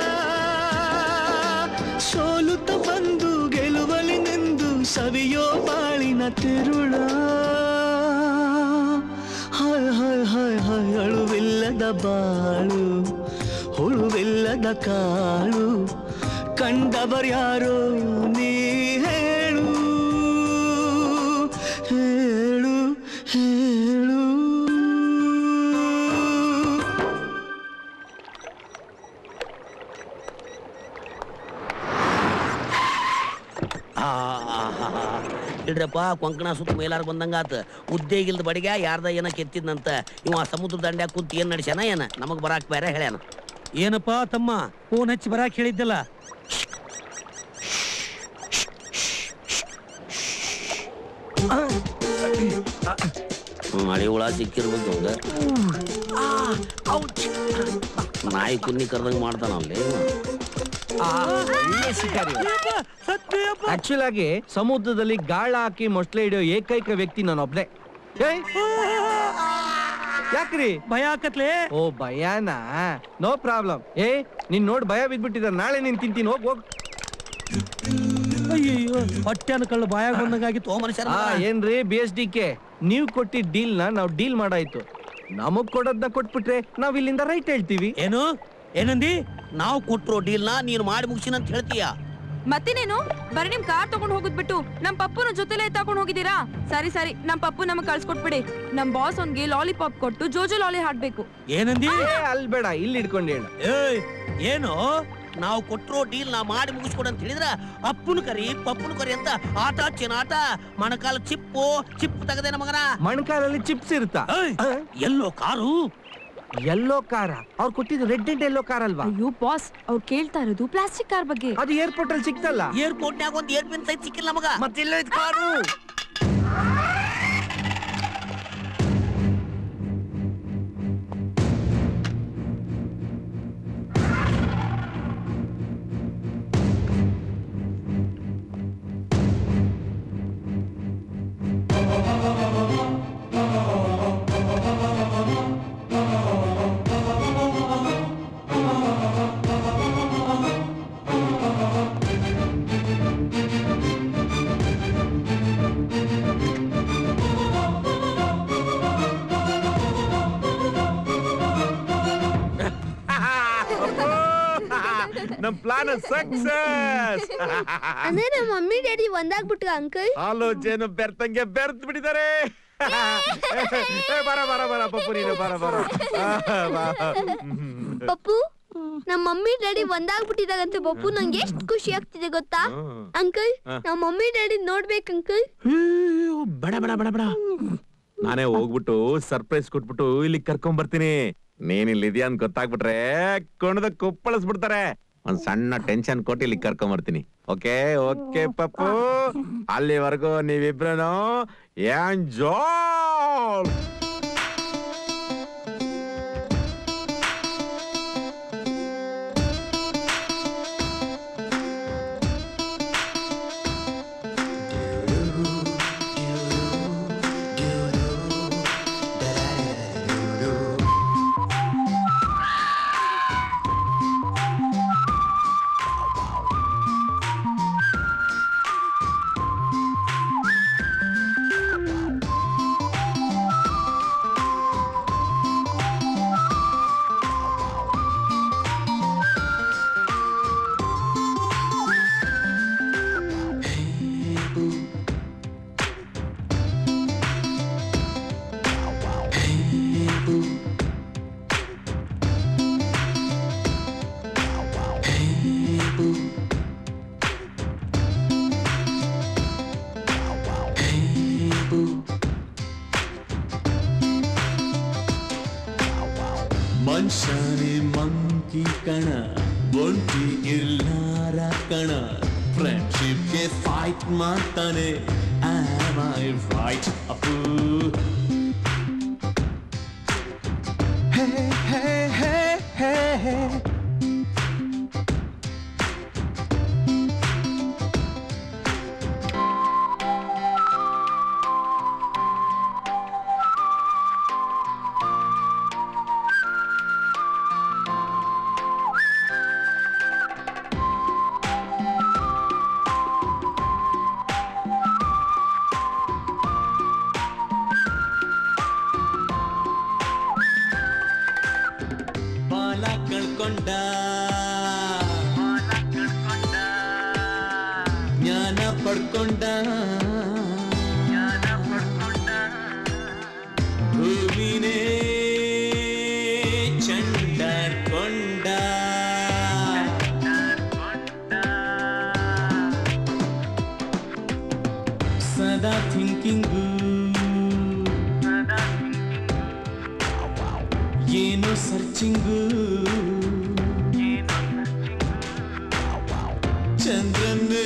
ಸೋಲುತ್ತ ಬಂದು ಗೆಲುವಲಿ ನಿಂದು ಸವಿಯೋ ಬಾಳಿನ ತಿರುಳ ಹಾಯ್ ಹಾಯ್ ಹಾಯ್ ಹಾಯ್ ಅಳುವಿಲ್ಲದ ಬಾಳು ಹುಳುವಿಲ್ಲದ ಕಾಳು ಕಂಡವರ್ಯಾರೋ ನೀ ಹೇಳು ಹೇಳು ಹೇಳು ಇಡ್ರಪ್ಪ ಕೊಂಕಣ ಸುತ್ತ ಮೇಲಾರ ಬಂದಂಗಾತ ಉದ್ದೇಗಿಲ್ದ ಬಡಿಗ ಯಾರ್ದ ಏನ ಕೆತ್ತಿದ್ನಂತ ಇವ ಸಮುದ್ರ ದಂಡ್ಯಾಗ ಕುಂತ ಏನ್ ನಡ್ಸ್ಯಾನ ಏನ ನಮಗ್ ಬರಾಕ್ ಬೇರೆ ಹೇಳ್ಯಾನ ಏನಪ್ಪಾ ತಮ್ಮ ಫೋನ್ ಹಚ್ಚಿ ಬರಾಕ್ ಹೇಳಿದ್ದಲ್ಲ ಮಳೆ ಹುಳ ಸಿಕ್ಕಿರ್ಬೇಕು ಅವಂಗ ನಾಯಿ ಕುನ್ನಿ ಕರ್ದಂಗ್ ಮಾಡ್ತಾನ ಅಲ್ಲಿ ಆಕ್ಚುಲ್ ಆಗಿ ಸಮುದ್ರದಲ್ಲಿ ಗಾಳ ಹಾಕಿ ಮೊಸಳೆ ಹಿಡಿಯೋ ಏಕೈಕ ವ್ಯಕ್ತಿ ನಾನೊಬ್ನೇ ಏಯ್! ಯಾಕ್ರಿ ಭಯ ಆಕತ್ಲೆ ಓ ಭಯನಾ ನೋ ಪ್ರಾಬ್ಲಮ್ ಏ ನೀನ್ ನೋಡ್ ಭಯ ಬಿದ್ಬಿಟ್ಟಿದ ನಾಳೆ ನೀನ್ ತಿಂತೀನಿ ಹೋಗ್ ಹೋಗ್ ಅಯ್ಯಯ್ಯೋ ಹೊಟ್ಟೆನ ಕಳ್ಳು ಬಾಯಾಗ ಬಂದಂಗಾಗಿತ್ತು ಓ ಮನುಷ್ಯ ಆ, ಏನ್ರಿ ಬಿ ಎಸ್ ಡಿ ಕೆ ನೀವ್ ಕೊಟ್ಟಿದ್ ಡೀಲ್ ನ ನಾವ್ ಡೀಲ್ ಮಾಡಾಯ್ತು ನಮಗ್ ಕೊಡೋದ್ನ ಕೊಟ್ಬಿಟ್ರೆ ನಾವ್ ಇಲ್ಲಿಂದ ರೈಟ್ ಹೇಳ್ತೀವಿ ಏನು ಏನಂದಿ ನಾವು ಕೊಟ್ರೋ ಡೀಲ್ನ ನೀನು ಮಾಡಿ ಮುಗಿಸಿನ ಅಂತ ಹೇಳ್ತೀಯ ಮತ್ತಿನೇನು ಬರೀ ನಿಮ್ ಕಾರ್ ತಗೊಂಡ್ ಹೋಗುದ್ ಬಿಟ್ಟು ನಮ್ ಪಪ್ಪುನ ಜೊತೆಲೆ ತಗೊಂಡ್ ಹೋಗಿದ್ದೀರಾ ಸರಿ ಸರಿ ನಮ್ ಪಪ್ಪು ನಮಗ್ ಕಳ್ಸ್ಕೊಟ್ಬಿಡಿ ನಮ್ ಬಾಸ್ ಅವ್ನ್ಗೆ ಲಾಲಿಪಾಪ್ ಕೊಟ್ಟು ಜೋಜೋ ಲಾಲಿ ಹಾಡ್ಬೇಕು ಏನಂದಿ ಅಲ್ ಬೇಡ ಇಲ್ಲಿ ಹಿಡ್ಕೊಂಡು ಹೇಳು ಏಯ್ ಏನು ನಾವು ಕೊಟ್ರೋ ಡೀಲ್ ನಾ ಮಾಡಿ ಮುಗಿಸ್ಕೊಡು ಅಂತ ಹೇಳಿದ್ರ ಅಪ್ಪನ ಕರಿ ಪಪ್ಪನ ಕರಿ ಅಂತ ಆಟ ಹಚ್ಚೇನ ಆಟ ಮಣಕಾಲ ಚಿಪ್ಪು ಚಿಪ್ಪು ತೆಗದೇನ ಮಗನ ಮಣ್ಕಾಲಲ್ಲಿ ಚಿಪ್ಸ್ ಇರುತ್ತಾ ಎಲ್ಲೋ ಕಾರು ಎಲ್ಲೋ ಕಾರ ಅವ್ರು ಕೊಟ್ಟಿದ್ದು ರೆಡ್ ಅಂಡ್ ಎಲ್ಲೋ ಕಾರ್ ಅಲ್ವಾ ಅಯ್ಯೋ ಬಾಸ್ ಅವ್ರು ಕೇಳ್ತಾ ಇರೋದು ಪ್ಲಾಸ್ಟಿಕ್ ಕಾರ್ ಬಗ್ಗೆ ಅದು ಏರ್ಪೋರ್ಟ್ ಅಲ್ಲಿ ಸಿಕ್ತಲ್ಲ ಏರ್ಪೋರ್ಟ್ನ್ಯಾಗ ಒಂದ್ ಏರ್ಪಿನ್ ಸೈಜ್ ಸಿಕ್ಕಿಲ್ಲ ಮಗ ಮತ್ತೆಲ್ಲ ಕಾರು ನಮ್ ಪ್ಲಾನ್ ಸಕ್ಸಸ್ ಅಂದ್ರೆ ನಮ್ಮ ಮಮ್ಮಿ ಡ್ಯಾಡಿ ಒಂದಾಗ್ಬಿಟ್ರ ಅಂಕಲ್ ಆಲೋಚನೆ ಬೆರ್ತಂಗೆ ಬೆರ್ತ್ ಬಿಟ್ಟಿದ್ದಾರೆ ಏ, ಬರ ಬರ ಬರ ಪಪ್ಪು ನೀನು ಬರ ಬರ ಆ, ಬಾ. ಪಪ್ಪು ನಮ್ಮ ಮಮ್ಮಿ ಡ್ಯಾಡಿ ಒಂದಾಗ್ಬಿಟ್ಟಿದಾರಂತೆ ಪಪ್ಪು ನಂಗೆ ಎಷ್ಟು ಖುಷಿ ಆಗ್ತಿದೆ ಗೊತ್ತಾ ಅಂಕಲ್ ಹಾ. ನಮ್ಮ ಮಮ್ಮಿ ಡ್ಯಾಡಿ ನೋಡ್ಬೇಕು ಅಂಕಲ್ ಬೇಡ ಬೇಡ ಬೇಡ ಬೇಡ ನಾನೇ ಹೋಗ್ಬಿಟ್ಟು ಸರ್ಪ್ರೈಸ್ ಕೊಟ್ಬಿಟ್ಟು ಇಲ್ಲಿ ಕರ್ಕೊಂಡ್ ಬರ್ತೀನಿ ನೀನ್ ಇಲ್ಲಿ ಇದೆಯಾ ಅಂತ ಗೊತ್ತಾಗ್ಬಿಟ್ರೆ ಕುಣದ ಕುಪ್ಪಳಿಸ್ಬಿಡ್ತಾರೆ ಒಂದ್ ಸಣ್ಣ ಟೆನ್ಷನ್ ಕೊಟ್ಟು ಇಲ್ಲಿ ಕರ್ಕೊಂಡ್ ಬರ್ತೀನಿ ಓಕೆ ಓಕೆ ಪಪ್ಪು ಅಲ್ಲಿವರೆಗೂ ನೀವಿಬ್ರು ಎಂಜಾಯ್ ಮನುಷ್ಯನೇ ಮಂಕಿ ಕಣ ಒಂಟಿ ಇಲ್ಲಾರ ಕಣ ಫ್ರೆಂಡ್ಶಿಪ್ಗೆ ಫೈಟ್ ಮಾಡ್ತಾನೆ am I right Appu hey hey hey hey hey ಬಾಲ ಕಳ್ಕೊಂಡ ಜ್ಞಾನ ಪಡ್ಕೊಂಡ ಭೂಮಿನೇ ಚಂಡರ್ಕೊಂಡ ಸದಾ ಥಿಂಕಿಂಗು ಏನು ಸರ್ಚಿಂಗು ಚಂದ್ರನ್ನೇ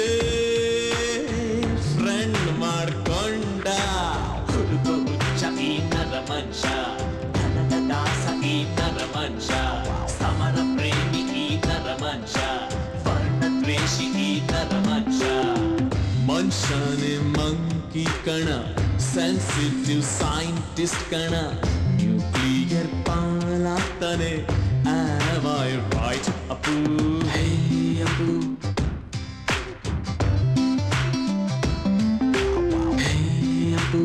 ಫ್ರೆಂಡ್ ಮಾಡ್ಕೊಂಡ ಹುಡುಗ ಹುಚ್ಚ ಈ ನರ ಮನುಷ್ಯ ಧನದ ದಾಸ ಈ ನರ ಮನುಷ್ಯ ಸಮರ ಪ್ರೇಮಿ ಈ ನರ ಮನುಷ್ಯ ವರ್ಣ ದ್ವೇಷಿ ಈ ನರ ಮನುಷ್ಯ ಮನುಷ್ಯನೇ ಮಂಕಿ ಕಣ ಸೆನ್ಸಿಟಿವ್ ಸೈಂಟಿಸ್ಟ್ ಕಣ ನ್ಯೂಕ್ಲಿಯರ್ ಪಾಲಾಗ್ತಾನೆ Am I right, Appu hey Appu hey Appu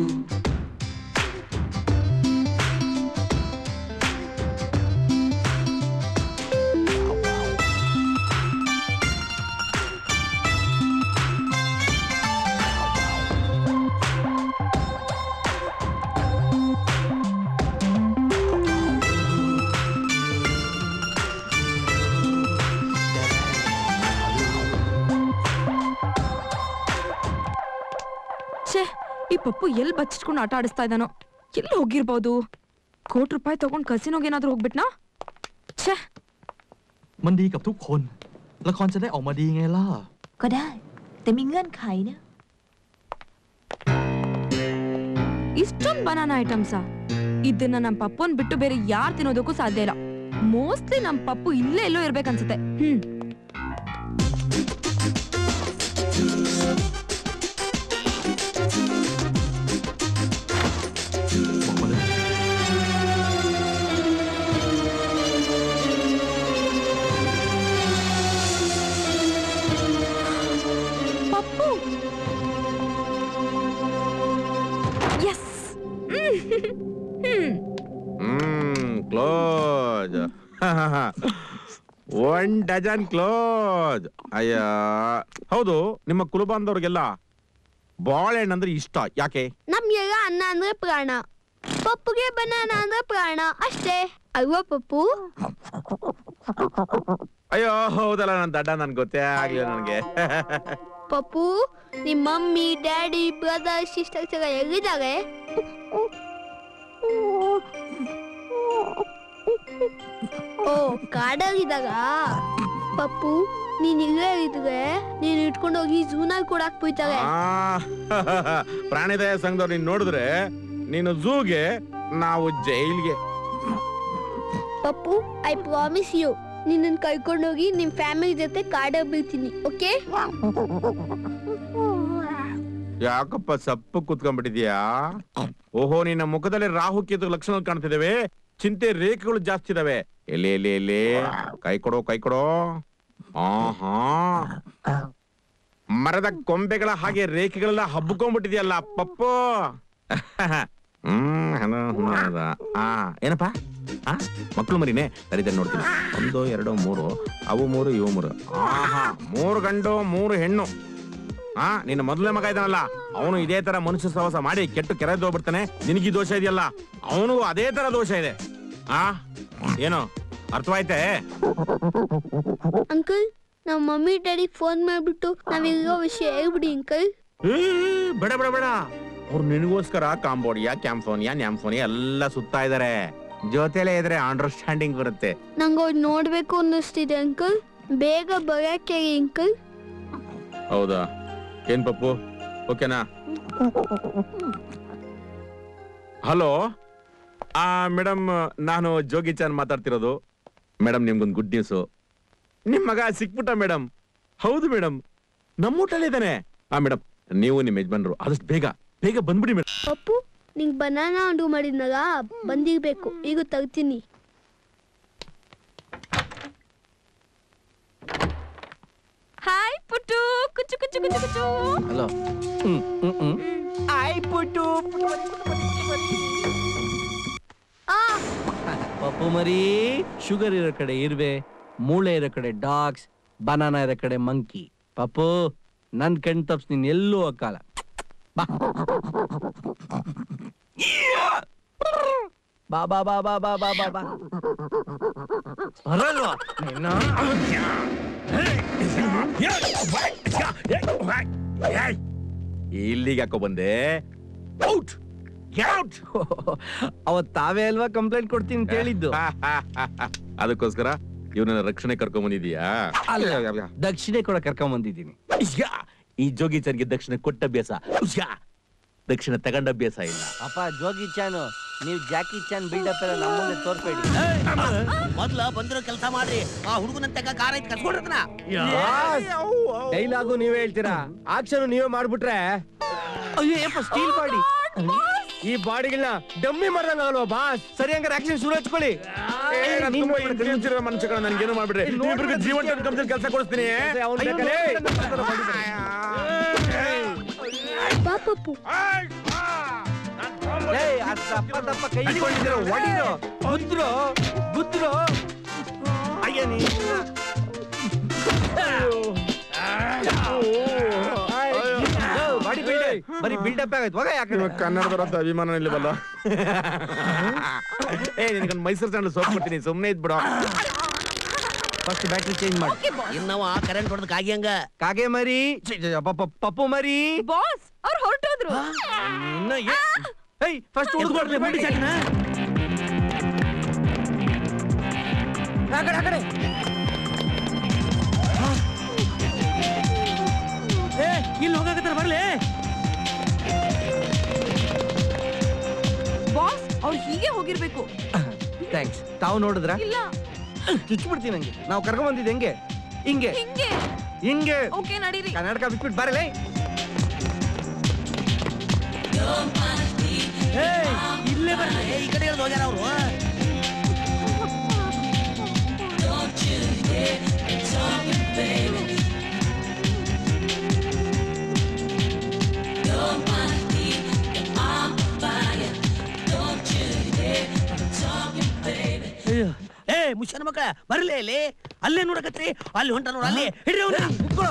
ಛೇ ಈ ಪಪ್ಪು ಎಲ್ಲಿ ಬಚ್ಚಿಟ್ಕೊಂಡು ಆಟ ಆಡಿಸ್ತಾ ಇದ್ದಾನೋ ಎಲ್ಲಿ ಹೋಗಿರ್ಬೋದು ಕೋಟಿ ರೂಪಾಯಿ ತಗೊಂಡ್ ಕಸಿನೋಗ್ ಏನಾದ್ರೂ ಹೋಗ್ಬಿಟ್ನಾ ಛೇ มันดีกับทุกคน ละครจะได้ออกมาดีไงล่ะก็ได้ แต่มีเงื่อนไขนะ ಇಷ್ಟೊಂದ್ ಬನಾನಾ ಐಟಮ್ಸಾ ಇದನ್ನ ನಮ್ ಪಪ್ಪನ್ ಬಿಟ್ಟು ಬೇರೆ ಯಾರ್ ತಿನ್ನೋದಕ್ಕೂ ಸಾಧ್ಯ ಇಲ್ಲ ಮೋಸ್ಟ್ಲಿ ನಮ್ ಪಪ್ಪು ಇಲ್ಲೇ ಎಲ್ಲೋ ಇರ್ಬೇಕನ್ಸುತ್ತೆ hmm Pappu yes hmm hmm close one dozen close ಅಯ್ಯ ಹೌದು ನಿಮ್ಮ ಕುಲಬಾಂಧವ್ರಿಗೆಲ್ಲ ಬಾಳೆಹಣ್ಣು ಅಂದ್ರೆ ಇಷ್ಟ ಯಾಕೆ ನಮ್ಗೆಲ್ಲ ಅನ್ನ ಅಂದ್ರೆ ಪ್ರಾಣ ಪಪ್ಪುಗೆ ಬನಾನ ಅಂದ್ರೆ ಪ್ರಾಣ ಅಷ್ಟೇ ಅಲ್ವಾ ಪಪ್ಪು ಅಯ್ಯೋ ಹೌದಲ್ಲ ನನ್ ದಡ್ಡ ನನ್ ಗೊತ್ತೇ ಆಗ್ಲಿಲ್ಲ ನನ್ಗೆ ಪಪ್ಪು ನಿಮ್ ಮಮ್ಮಿ ಡ್ಯಾಡಿ ಬ್ರದರ್ ಸಿಸ್ಟರ್ಸ್ ಎಲ್ಲ ಎಲ್ಲಿದ್ದಾರೆ ಓ ಕಾಡಲ್ಲಿದಾಗ ಪಪ್ಪು ನೀನ್ ಇಲ್ಲೇ ಇದ್ರೆ ನೀನ್ ಇಟ್ಕೊಂಡು ಹೋಗಿ ಝೂನಲ್ಲಿ ಕೊಡಾಕ್ ಹೋಯ್ತಾರೆ ಆ, ಪ್ರಾಣಿದಯ ಸಂಘದವ್ರು ನೀನ್ ನೋಡಿದ್ರೆ ನೀನು ಝೂಗೆ ನಾವು ಜೈಲ್ಗೆ ಪಪ್ಪು ಐ ಪ್ರಾಮಿಸ್ ಯು ನಿನ್ನ ಕರ್ಕೊಂಡೋಗಿ ನಿಮ್ ಫ್ಯಾಮಿಲಿ ಜೊತೆ ಕಾಡಲ್ಲಿ ಬೀಳ್ತೀನಿ ಓಕೆ ಯಾಕಪ್ಪ ಸಪ್ಪು ಕುತ್ಕೊಂಡ್ಬಿಟ್ಟಿದ್ಯಾ ಓಹೋ ನಿನ್ನ ಮುಖದಲ್ಲಿ ರಾಹು ಕೇತು ಲಕ್ಷಣ ಕಾಣ್ತಿದಾವೆ ಚಿಂತೆ ರೇಖೆಗಳು ಜಾಸ್ತಿ ಇದಾವೆ ಎಲ್ಲಿ ಎಲ್ಲಿ ಎಲ್ಲಿ ಕೈ ಕೊಡೋ ಕೈ ಕೊಡೋ ಆಹಾ ಮರದ ಕೊಂಬೆಗಳ ಹಾಗೆ ರೇಖೆಗಳೆಲ್ಲ ಹಬ್ಕೊಂಡ್ಬಿಟ್ಟಿದ್ಯಲ್ಲ ಪಪ್ಪು ಹ್ಮ್ ಹಲೋ, ಹ್ಮ್, ಅದ. ಆ ಏನಪ್ಪ ಆ ಮಕ್ಳು ಮರಿನೇ ಸರಿದೆ ನೋಡ್ತೀನಿ ಒಂದು ಎರಡು ಮೂರು ಅವು ಮೂರು ಇವು ಮೂರು ಆಹಾ ಮೂರು ಗಂಡು ಮೂರು ಹೆಣ್ಣು ಆ ನಿನ್ನ ಮೊದಲನೇ ಮಗ ಇದ್ದಾನಲ್ಲ ಅವನು ಇದೇ ತರ ಮನುಷ್ಯ ಸಹವಾಸ ಮಾಡಿ ಕೆಟ್ಟು ಕೆರೆದು ಹೋಗ್ಬಿಡ್ತಾನೆ ನಿನಗೆ ದೋಷ ಇದೆಯಲ್ಲ ಅವನಿಗೂ ಅದೇ ತರ ದೋಷ ಇದೆ ಆ ಏನು ಅರ್ಥವಾಯ್ತೆ ಅಂಕಲ್ ನಮ್ಮ ಮಮ್ಮಿ ಡ್ಯಾಡಿ ಫೋನ್ ಮಾಡ್ಬಿಟ್ಟು ನಾವಿರೋ ವಿಷಯ ಹೇಳ್ಬಿಡಿ ಅಂಕಲ್ ಏ, ಬೇಡ ಬೇಡ ಬೇಡ ಅವ್ರು ನಿನಗೋಸ್ಕರ ಕಾಂಬೋಡಿಯಾ ಕ್ಯಾಂಫೋನಿಯಾ ನ್ಯಾಂಫೋನಿಯಾ ಎಲ್ಲ ಸುತ್ತಾ ಇದಾರೆ ಜೊತೆಲೇ ಇದ್ರೆ ಅಂಡರ್ಸ್ಟ್ಯಾಂಡಿಂಗ್ ಬರುತ್ತೆ ನಂಗೆ ಅವ್ರು ನೋಡ್ಬೇಕು ಅನ್ನಿಸ್ತಿದೆ ಅಂಕಲ್ ಬೇಗ ಬರಕ್ಕೆ ಹೇಳಿ ಅಂಕಲ್ ಹೌದಾ ಏನ್ ಪಪ್ಪು ಓಕೆನಾ ಹಲೋ ಆ ಮೇಡಮ್ ನಾನು ಜೋಗಿ ಚಾನ್ ಮಾತಾಡ್ತಿರೋದು ಮೇಡಮ್ ನಿಮ್ಗೊಂದು ಗುಡ್ ನ್ಯೂಸು ನಿಮ್ ಮಗ ಸಿಕ್ಬಿಟ್ಟ ಮೇಡಮ್ ಹೌದು ಮೇಡಮ್ ನಮ್ಮ ಊಟಲ್ಲಿ ಇದ್ದಾನೆ ಆ ಮೇಡಮ್ ನೀವು ನಿಮ್ಮ ಯಜಮಾನ್ರು ಆದಷ್ಟು ಬೇಗ ಬೇಗ ಬಂದ್ಬಿಡಿ ಮೇಡಮ್ ಪಪ್ಪು ನಿಂಗೆ ಬನಾನ ಅಂಡು ಮಾಡಿದ್ನಲ್ಲ ಬಂದಿರ್ಬೇಕು ಈಗ ತರ್ತೀನಿ ಹಾಯ್ ಪುಟ್ಟು ಕುಚ್ಚು ಕುಚ್ಚು ಕುಚ್ಚು ಕುಚ್ಚು ಹಲೋ ಹ್ಮ್ ಹ್ಮ್ ಹ್ಮ್ ಆಯ್ ಪುಟ್ಟು ಪಪ್ಪು ಪಪ್ಪು ಮರಿ ಶುಗರ್ ಇರೋ ಕಡೆ ಇರುವೆ ಮೂಳೆ ಇರೋ ಕಡೆ ಡಾಗ್ಸ್ ಬನಾನಾ ಇರೋ ಕಡೆ ಮಂಕಿ ಪಪ್ಪು ನನ್ ಕಣ್ ತಪ್ಸ್ ನೀನ್ ಎಲ್ಲೂ ಅಕ್ಕಾಲ ಬಾ ಬಾ ಬಾ ಬಾ ಬಾ ಬಾ ಬಾ ಬಾ ಬಾ ಬರಲ್ವಾ ನಿನ್ನ ಇಲ್ಲಿಗೆ ಯಾಕೋ ಬಂದೆ ಔಟ್ ಔಟ್ ಅವತ್ ತಾವೇ ಅಲ್ವಾ ಕಂಪ್ಲೇಂಟ್ ಕೊಡ್ತೀನಿ ಅಂತ ಹೇಳಿದ್ದು ಅದಕ್ಕೋಸ್ಕರ ಇವನನ್ನ ರಕ್ಷಣೆ ಕರ್ಕೊಂಡ್ ಬಂದಿದೀಯಾ ಅಲ್ಲ ದಕ್ಷಿಣೆ ಕೂಡ ಕರ್ಕೊಂಡ್ ಬಂದಿದ್ದೀನಿ ಇಷ್ಯಾ, ಈ ಜೋಗಿ ಚರ್ಗೆ ದಕ್ಷಿಣ ಕೊಟ್ಟ ಅಭ್ಯಾಸ ಇಷ್ಯಾ, ದಕ್ಷಿಣ ತಗೊಂಡ ಅಭ್ಯಾಸ ಇಲ್ಲ ಅಪ್ಪ ಜೋಗಿ ಚಾನು ನೀವು ಜಾಕಿ ಚಾನ್ ಬಿಲ್ಡಪ್ ಎಲ್ಲ ನಮ್ಮ ಮುಂದೆ ತೋರ್ಬೇಡಿ ಮೊದ್ಲ ಬಂದಿರೋ ಕೆಲಸ ಮಾಡ್ರಿ ಆ ಹುಡುಗನಂತೆ ಕಾರ ಐತ್ ಕಸ್ಕೊಂಡಿರ್ತನ ಡೈಲಾಗು ನೀವೇ ಹೇಳ್ತೀರಾ ಆಕ್ಷನ್ ನೀವೇ ಮಾಡ್ಬಿಟ್ರೆ ಅಯ್ಯೋ ಸ್ಟೀಲ್ ಬಾಡಿ ಈ ಬಾಡಿಗಳನ್ನ ಡಮ್ಮಿ ಮಾಡ್ದಂಗ ಅಲ್ವಾ ಬಾಸ್ ಸರಿ ಹಂಗಾರೆ ಆಕ್ಷನ್ ಶುರು ಹಚ್ಕೊಳ್ಳಿ ಮನುಷ್ಯಗಳ ನನ್ಗೇನು ಮಾಡ್ಬಿಡ್ರಿ ಇಬ್ರಿಗೆ ಜೀವಂತ ಕಂಪ್ನಿ ಕೆಲಸ ಕೊಡಿಸ್ತೀನಿ ಅವ್ನ್ ಬೇಕಾರೆ? ಬಾ ಪಪ್ಪು ಏಯ್, ಆ ದಪ್ಪ ದಪ್ಪ ಕೈ ಇಟ್ಕೊಂಡಿದ್ದೀರ, ಹೊಡೀರೋ, ಗುದ್ರೋ, ಗುದ್ರೋ. ಅಯ್ಯ ನೀ. ಯೋ, ಬಾಡಿ ಬಿಲ್ಡ್ ಬರೀ ಬಿಲ್ಡಪ್ ಆಗೈತೆ ಹೋಗ ಯಾಕೆ ಕನ್ನಡದವರಂತ ಅಭಿಮಾನ ಇಲ್ಲವಲ್ಲ ಏ ನಿನ್ಗೊಂದು ಮೈಸೂರು ಸ್ಟ್ಯಾಂಡ್ ಸೋಪ್ ಕೊಡ್ತೀನಿ ಸುಮ್ಮನೆ ಇದ್ಬಿಡು ಫಸ್ಟ್ ಬ್ಯಾಟ್ರಿ ಚೇಂಜ್ ಮಾಡಿ ಇನ್ನವ ಕರೆಂಟ್ ಹೊಡೆದ್ ಕಾಗಿ ಹಂಗ ಕಾಗೆ ಮರಿ ಛೆ, ಛೆ, ಪ- ಪ- ಪಪ್ಪು ಮರಿ ಬಾಸ್ ಅವ್ರು ಹೊರಟೋದ್ರು ಇನ್ನ ಏ- ಏಯ್ ಫಸ್ಟ್ ಹುಡುಗ ಬಂಡಿ ಸಾಕಿನ ಆ ಕಡೆ ಆ ಕಡೆ ಏ ಇಲ್ಲಿ ಹೋಗಾಕತ್ತಾರ ಬರ್ಲಿ ಬಾಸ್ ಅವ್ರು ಹೀಗೆ ಹೋಗಿರ್ಬೇಕು ಥ್ಯಾಂಕ್ಸ್ ತಾವು ನೋಡಿದ್ರ ಇಲ್ಲ ಚುಚ್ಚಿಬಿಡ್ತೀನಿ ನಂಗೆ ನಾವು ಕರ್ಕೊಂಡ್ ಬಂದಿದ್ದು ಹೆಂಗೆ ಹಿಂಗೆ ಹಿಂಗೆ ಹಿಂಗೆ ಓಕೆ ನಡೀರಿ ಕರ್ನಾಟಕ ಬಿಟ್ಬಿಟ್ಟು ಬರಲೇ ಇಲ್ಲೇ ಬರ್ಲಿ ಈ ಕಡೆ ಇಳ್ದು ಹೋಗ್ಯಾರ ಅವ್ರು ಏ ಮುಷ್ಯನ ಮಕ್ಕಳ ಬರ್ಲಿ ಇಲ್ಲಿ ಅಲ್ಲೇ ನೋಡಕತ್ರಿ ಅಲ್ಲಿ ಹೊಂಟ ನೋಡ ಅಲ್ಲಿ ಹಿಡ್ರಿ ಅವ್ನ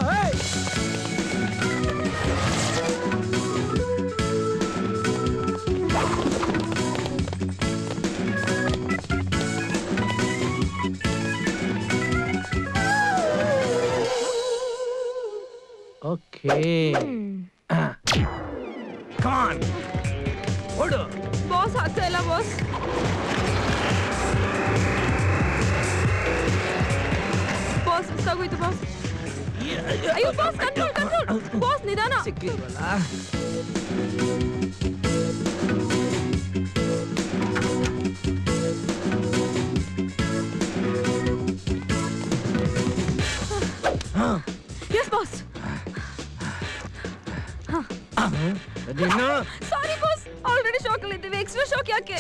ಓಕೆ ಕಮಾನ್ ಓಡು ಬಾಸ್ ಆಗ್ತಾ ಇಲ್ಲ ಬಾಸ್ ಬಾಸ್ ಮಿಸ್ ಆಗೋಯ್ತು ಬಾಸ್ ಅಯ್ಯೋ ಬಾಸ್ ಕಂಟ್ರೋಲ್ ಕಂಟ್ರೋಲ್ ಬಾಸ್ ನಿಧಾನ ಸಿಕ್ಕಿಲ್ವಲ್ಲ ಎಸ್ ಬಾಸ್ ನೀನು ಸಾರಿ ಬಾಸ್ ಆಲ್ರೆಡಿ ಶಾಕ್ ಅಲ್ಲಿ ಇದ್ದೀವಿ ಎಕ್ಸ್ಟ್ರಾ ಶಾಕ್ ಯಾಕೆ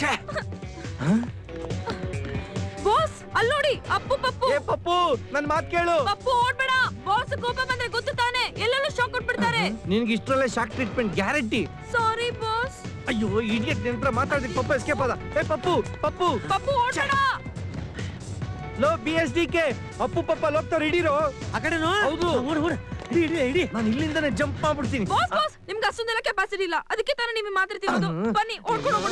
ಬಾಸ್ ಅಲ್ಲಿ ನೋಡಿ ಅಪ್ಪು ಪಪ್ಪು ಏ ಪಪ್ಪು ನನ್ ಮಾತ್ ಕೇಳು ಪಪ್ಪು ಓಡ್ಬೇಡ ಬಾಸ್ ಕೋಪ ಬಂದ್ರೆ ಗೊತ್ತು ತಾನೆ ಎಲ್ಲೆಲ್ಲೂ ಶಾಕ್ ಕೊಟ್ಬಿಡ್ತಾರೆ ನಿನ್ಗೆ ಇಷ್ಟರಲ್ಲೇ shock treatment guarantee sorry boss ಅಯ್ಯೋ ಇಡಿಯಟ್ ನೆನ್ತ್ರ ಮಾತಾಡ್ತೀನಿ ಪಪ್ಪ ಎಸ್ಕೇಪ್ ಅದ ಏ ಪಪ್ಪು ಪಪ್ಪು ಪಪ್ಪು ಓಡ್ಬೇಡ ಲೋ B S D K Appu ಪಪ್ಪ ಲೋಗ್ತಾರ ಹಿಡೀರೋ ಆ ಕಡೆನೋ ಹೌದು ಓಡ್ ಓಡ್ ಹಿಡಿ ಹಿಡಿ ಹಿಡಿ ನಾನು ಇಲ್ಲಿಂದನೇ ಜಂಪ್ ಮಾಡ್ಬಿಡ್ತೀನಿ ಬಾಸ್ ಬಾಸ್ ನಿಮ್ಗೆ ಅಷ್ಟೊಂದೆಲ್ಲ ಕೆಪಾಸಿಟಿ ಇಲ್ಲ ಅದಕ್ಕೆ ತಾನೇ ನಿಮಗೆ ಮಾತಾಡ್ತಿರೋದು ಬನ್ನಿ ಓಡ್ಕೊಂಡು ಹೋಗೋಣ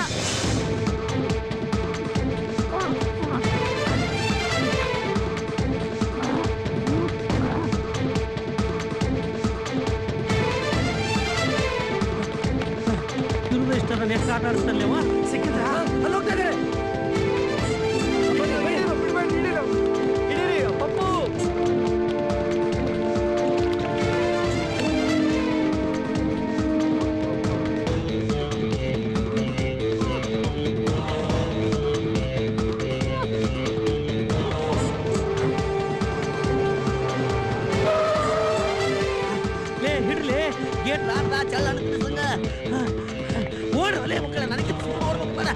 ಇವ್ರು ಇಷ್ಟ ನೆಕ್ಸ್ಟ್ ಆಟ ಆಡಿಸ್ತಾನೆ ಅವ ಸಿಕ್ಕಿದ್ರ ಅಲ್ಲಿ ಹೋಗ್ತಾ ಇದ್ದಾರೆ ಹಿಡೀರಿ ಪಪ್ಪು ಲೇ ಹಿಡ್ಲಿ ಗೇಟ್ ಲಾರ್ದ ಚಲ್ಲ ಅನ್ಕೊಂಡ ಓಡ್ರಿ ಒಲೆ ಮಕ್ಕಳ ನನಗೆ ಓಡ್ಬೇಕು ಬರ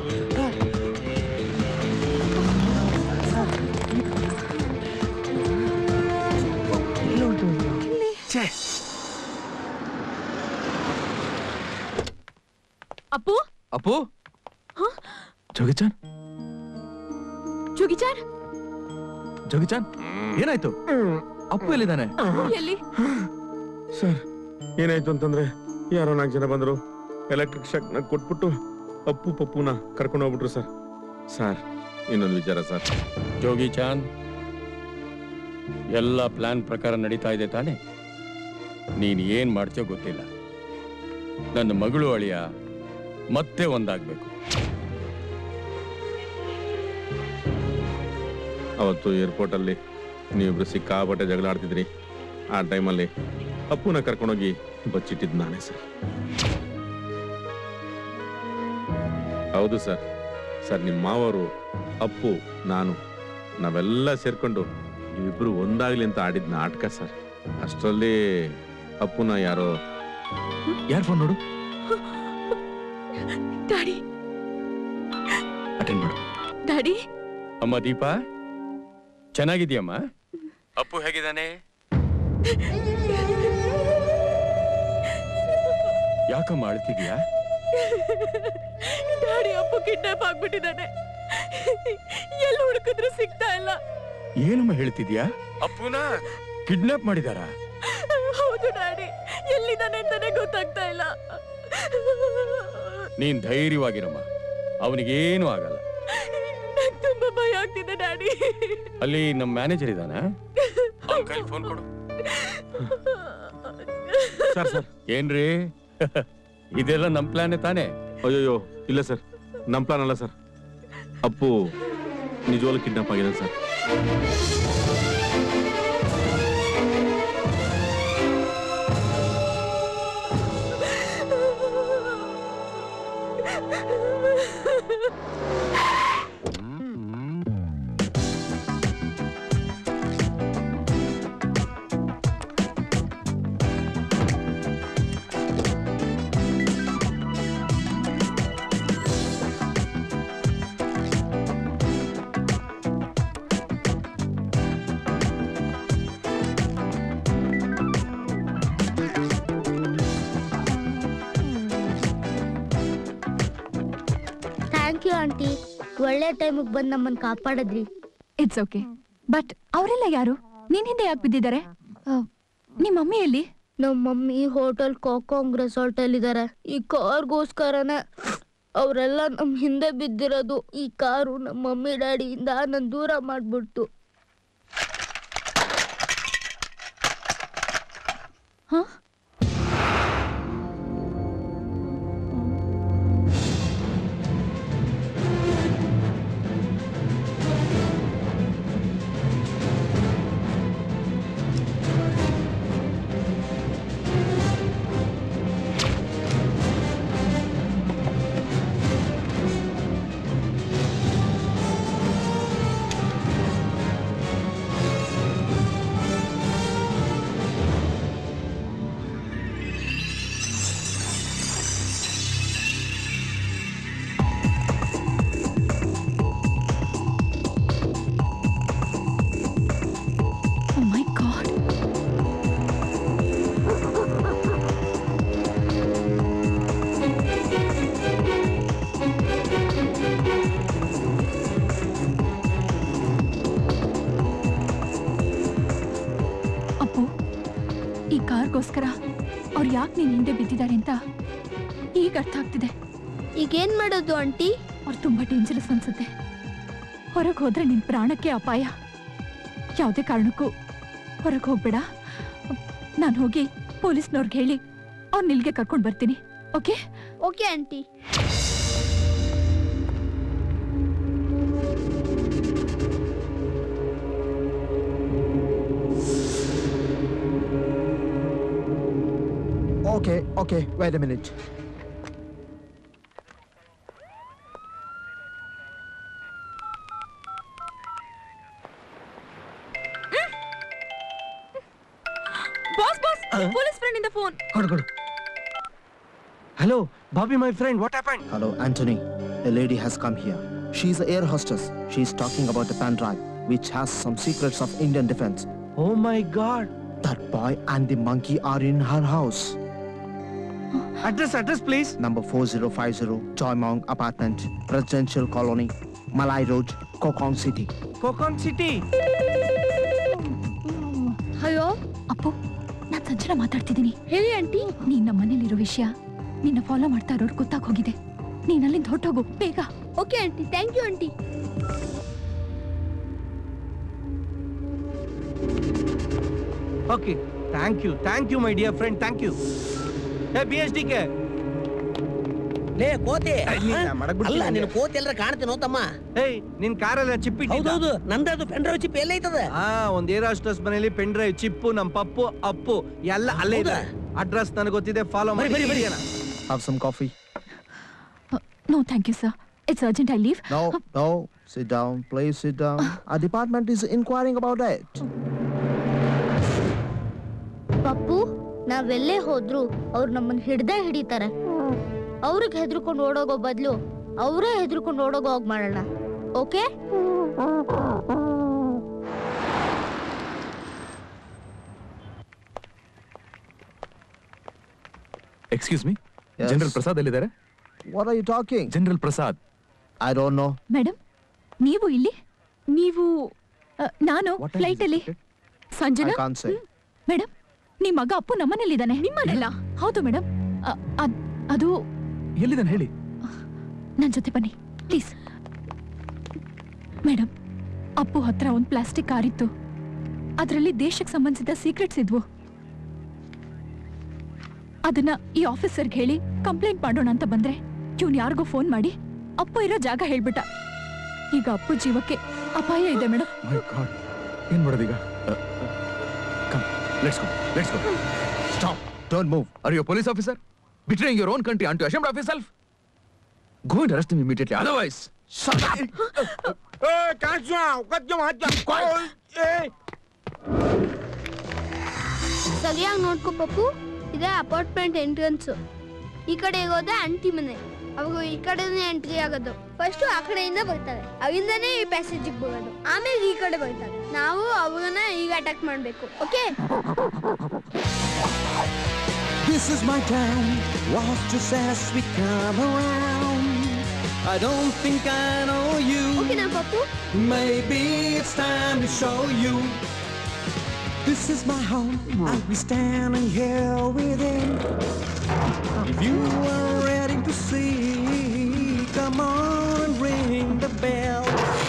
ಅಪ್ಪು ಅಪ್ಪು ಜೋಗಿಚಾನ್ ಜೋಗಿಚಾರ್ ಜೋಗಿಚಾನ್ ಏನಾಯ್ತು ಅಪ್ಪು ಎಲ್ಲಿದ್ದಾನೆ ಎಲ್ಲಿ ಸರ್ ಏನಾಯ್ತು ಅಂತಂದ್ರೆ ಯಾರೋ ನಾಲ್ಕು ಜನ ಬಂದ್ರು ಎಲೆಕ್ಟ್ರಿಕ್ ಶಾಕ್ ನ ಕೊಟ್ಬಿಟ್ಟು ಅಪ್ಪು ಪಪ್ಪುನ ಕರ್ಕೊಂಡು ಹೋಗ್ಬಿಟ್ರು ಸರ್ ಸರ್ ಇನ್ನೊಂದು ವಿಚಾರ ಸರ್ ಜೋಗಿ ಚಾಂದ್ ಎಲ್ಲ ಪ್ಲಾನ್ ಪ್ರಕಾರ ನಡೀತಾ ಇದೆ ತಾನೆ ನೀನ್ ಏನ್ ಮಾಡ್ತೀಯೋ ಗೊತ್ತಿಲ್ಲ ನನ್ನ ಮಗಳು ಅಳಿಯ ಮತ್ತೆ ಒಂದಾಗ್ಬೇಕು ಅವತ್ತು ಏರ್ಪೋರ್ಟ್ ಅಲ್ಲಿ ನೀವಿಬ್ರು ಸಿಕ್ಕಾಪಟ್ಟೆ ಜಗಳ ಆಡ್ತಿದ್ರಿ ಆ ಟೈಮಲ್ಲಿ ಅಪ್ಪುನ ಕರ್ಕೊಂಡೋಗಿ ಬಚ್ಚಿಟ್ಟಿದ್ ನಾನೇ ಸರ್ ಹೌದು ಸರ್ ಸರ್ ನಿಮ್ಮ ಮಾವರು ಅಪ್ಪು ನಾನು ನಾವೆಲ್ಲ ಸೇರ್ಕೊಂಡು ನೀವಿಬ್ರು ಒಂದಾಗ್ಲಿ ಅಂತ ಆಡಿದ ನಾಟಕ ಸರ್ ಅಷ್ಟರಲ್ಲಿ ಅಪ್ಪುನ ಯಾರೋ ಯಾರ್ ಫೋನ್ ನೋಡು ಡ್ಯಾಡಿ ಅಟೆಂಡ್ ಮಾಡು ಡ್ಯಾಡಿ ಅಮ್ಮ ದೀಪ ಚೆನ್ನಾಗಿದ್ಯಮ್ಮ ಅಪ್ಪು ಹೇಗಿದ್ದಾನೆ ಯಾಕಮ್ಮ ಅಳ್ತಿದ್ಯಾ ಡ್ಯಾಡಿ ಅಪ್ಪು ಕಿಡ್ನಾಪ್ ಆಗ್ಬಿಟ್ಟಿದ್ದಾನೆ ಎಲ್ಲಿ ಹುಡುಕಿದ್ರು ಸಿಗ್ತಾ ಇಲ್ಲ ಏನಮ್ಮ ಹೇಳ್ತಿದ್ಯಾ ಅಪ್ಪುನ ಕಿಡ್ನಾಪ್ ಮಾಡಿದಾರಾ ಹೌದು ಡ್ಯಾಡಿ ಎಲ್ಲಿದ್ದಾನೆ ಅಂತಾನೆ ಗೊತ್ತಾಗ್ತಾ ಇಲ್ಲ ನೀನ್ ಧೈರ್ಯವಾಗಿರಮ್ಮ ಅವನಿಗೇನು ಆಗಲ್ಲ ನಂಗ್ ತುಂಬಾ ಭಯ ಆಗ್ತಿದೆ ಡ್ಯಾಡಿ ಅಲ್ಲಿ ನಮ್ಮ ಮ್ಯಾನೇಜರ್ ಇದಾನ ಕೈಲಿ ಫೋನ್ ಕೊಡು ಸರ್ ಸರ್ ಏನ್ರಿ ಇದೆಲ್ಲ ನಮ್ ಪ್ಲಾನ್ ತಾನೇ ಅಯ್ಯೋಯ್ಯೋ ಇಲ್ಲ ಸರ್ ನಮ್ಮ ಪ್ಲಾನ್ ಅಲ್ಲ ಸರ್ ಅಪ್ಪು ನಿಜವಾಗ್ಲೂ ಕಿಡ್ನಾಪ್ ಆಗಿದೆ ಸರ್ ಥ್ಯಾಂಕ್ ಯು ಆಂಟಿ ಒಳ್ಳೆ ಟೈಮಿಗೆ ಬಂದು ನಮ್ಮನ್ನ ಕಾಪಾಡಿದ್ರಿ ಇಟ್ಸ್ ಓಕೆ ಬಟ್ ಅವರೆಲ್ಲ ಯಾರು ನಿನ್ ಹಿಂದೆ ಯಾಕೆ ಬಿದ್ದಿದ್ದಾರೆ ನಿಮ್ಮ ಮಮ್ಮಿ ಎಲ್ಲಿ ನಮ್ಮ ಮಮ್ಮಿ ಹೋಟೆಲ್ ಕಾಕಾಂಗ್ ರೆಸಾರ್ಟ್ ಅಲ್ಲಿ ಇದಾರೆ ಈ ಕಾರ್ಗೋಸ್ಕರನೇ ಅವರೆಲ್ಲ ನಮ್ ಹಿಂದೆ ಬಿದ್ದಿರೋದು ಈ ಕಾರು ನಮ್ಮ ಮಮ್ಮಿ ಡ್ಯಾಡಿಯಿಂದ ನನ್ ದೂರ ಮಾಡ್ಬಿಡ್ತು Oh my god. ಅಪ್ಪು ಈ ಕಾರ್ಗೋಸ್ಕರ ಅವ್ರು ಯಾಕೆ ನಿನ್ ಹಿಂದೆ ಬಿದ್ದಿದ್ದಾರೆ ಅಂತ ಈಗ ಅರ್ಥ ಆಗ್ತಿದೆ ಈಗೇನ್ ಮಾಡೋದು ಆಂಟಿ ಅವ್ರು ತುಂಬಾ ಡೇಂಜರಸ್ ಅನ್ಸುತ್ತೆ ಹೊರಗೆ ಹೋದ್ರೆ ನಿನ್ ಪ್ರಾಣಕ್ಕೆ ಅಪಾಯ ಯಾವುದೇ ಕಾರಣಕ್ಕೂ ಹೊರಗೆ ಹೋಗ್ಬೇಡ ನಾನು ಹೋಗಿ ಪೊಲೀಸ್ನವ್ರಿಗೆ ಹೇಳಿ ಅವ್ರು ನಿಲ್ಗೆ ಕರ್ಕೊಂಡು ಬರ್ತೀನಿ okay okay aunty Okay, okay, wait a minute. Boss boss police friend ಇಂದ ಫೋನ್ ಕೊಡು ಕೊಡು hello Bobby my friend what happen Hello, Anthony. A lady has come here. She's an air hostess. She's talking about a pen drive which has some secrets of Indian defense. Oh my god. That boy and the monkey are in her house. Address, address, please. Number 4050 Joymong Apartment, Presidential Colony, Malai Road, Kokon City. Kokon city ಅಯ್ಯೋ ಅಪ್ಪು ನಾನ್ ಸಂಜನಾ ಮಾತಾಡ್ತಿದ್ದೀನಿ ಹೇಳಿ aunty ನೀನ್ ನಮ್ಮ ಮನೇಲಿರೋ ವಿಷಯ ನಿನ್ನ follow ಮಾಡ್ತಾ ಇರೋರು ಗೊತ್ತಾಗ್ ಹೋಗಿದೆ ನೀನ್ ಅಲ್ಲಿಂದ ಹೊರಟೋಗು ಬೇಗ okay aunty thank you aunty okay thank you thank you my dear friend thank you ಏ ಬಿ ಎಸ್ ಡಿ ಕೆ ಲೇ ಕೋತಿ ಇಲ್ಲ, ಮಾಡಕ್ ಬಿಡ್ತೀನಿ ಅಲ್ಲ ನಿನ್ನ ಹಂಗೆ. ಕೋತಿ ಎಲ್ಲರ ಕಾಣ್ತೇನೋ ತಮ್ಮ ಏಯ್ ನಿನ್ ಕಾರಲ್ಲ ಚಿಪ್ ಹೌದೌದು ನಂದದು ಪೆಂಡ್ರೈವ್ ಚಿಪ್ ಎಲ್ಲೇ ಐತದ ಆ ಒಂದ್ ಏರ್ ಹಾಸ್ಟೆಸ್ ಮನೇಲಿ ಪೆನ್ ಡ್ರೈವ್ ಚಿಪ್ಪು ನಮ್ ಪಪ್ಪು ಅಪ್ಪು ಎಲ್ಲ ಅಲ್ಲೇ ಇದೆ ಅಡ್ರೆಸ್ ನನಗೆ ಗೊತ್ತಿದೆ ಫಾಲೋ ಮಾಡಿ ಬರಿ, ಬರಿ. Have some coffee? No thank you sir it's urgent I leave No, no. Sit down. Please sit down. Our department is inquiring about that. Pappu ನಾವೆಲ್ಲೇ ಹೋದ್ರು ಅವ್ರು ನಮ್ಮನ್ನ ಹಿಡ್ದೇ ಹಿಡಿತಾರೆ ಅವ್ರಿಗೆ ಹೆದರ್ಕೊಂಡು ಓಡೋಗೋ ಬದಲು ಅವರೇ ಹೆದರ್ಕೊಂಡು ಓಡೋಗೋ ಹೋಗ್ ಮಾಡೋಣ okay excuse me Yes. General Prasad ಎಲ್ಲಿದ್ದಾರೆ What are you talking? General Prasad I don't know. Madam ನೀವು ಇಲ್ಲಿ ನೀವು ಅ, ನಾನು What time ಫ್ಲೈಟ್ is ಅಲ್ಲಿ it? Sanjana I can't say. Madam ನಿಮ್ ಮಗ ಅಪ್ಪು ನಮ್ಮನೇಲಿದ್ದಾನೆ ನಿಮ್ಮನೆಲ್ಲ ಹೌದು ಮೇಡಮ್ ಅದು ಎಲ್ಲಿದ್ದಾನೆ ಹೇಳಿ ನನ್ ಜೊತೆ ಬನ್ನಿ ಪ್ಲೀಸ್ ಮೇಡಮ್ ಅಪ್ಪು ಹತ್ರ ಒಂದು ಪ್ಲಾಸ್ಟಿಕ್ ಕಾರ್ ಇತ್ತು ಅದರಲ್ಲಿ ದೇಶಕ್ಕೆ ಸಂಬಂಧಿಸಿದ ಸೀಕ್ರೆಟ್ಸ್ ಇದ್ವು ಅದನ್ನ ಈ ಆಫೀಸರ್ಗೆ ಹೇಳಿ ಕಂಪ್ಲೇಂಟ್ ಮಾಡೋಣ ಅಂತ ಬಂದ್ರೆ ಇವ್ನು ಯಾರಿಗೋ ಫೋನ್ ಮಾಡಿ ಅಪ್ಪು ಇರೋ ಜಾಗ ಹೇಳ್ಬಿಟ್ಟ ಈಗ ಅಪ್ಪು ಜೀವಕ್ಕೆ ಅಪಾಯ ಇದೆ ಮೇಡಮ್ ಮೈ ಗಾಡ್ ಏನ್ ಮಾಡೋದೀಗ come let's go let's go stop don't move are you police officer betraying your own country aren't you ashamed of yourself go and arrest him immediately otherwise ಸರಿಯಾಗಿ ನೋಡ್ಕೊ ಪಪ್ಪು ಇದೇ ಅಪಾರ್ಟ್ಮೆಂಟ್ ಎಂಟ್ರೆನ್ಸ್ ಈ ಕಡೆ ಹೋದ್ರೆ aunty ಮನೆ ಅವಾಗ ಈ ಕಡೆನೇ ಎಂಟ್ರಿ ಆಗೋದು ಫಸ್ಟ್ ಆ ಕಡೆಯಿಂದ ಬರ್ತಾರೆ ಅವಿಂದನೇ ಈ ಪ್ಯಾಸೇಜಿಗೆ ಬರೋದು ಆಮೇಲೆ ಈ ಕಡೆ ಬರ್ತಾರೆ ನಾವು ಅವ್ರನ್ನ ಈಗ ಅಟ್ಯಾಕ್ ಮಾಡ್ಬೇಕು okay This is my town. Watch just as we come around. I don't think I know you. ಓಕೆನಾ Pappu Maybe it's time to show you. This is my home. I'll be standing here within. If you are ready to see, come on and ring the bell.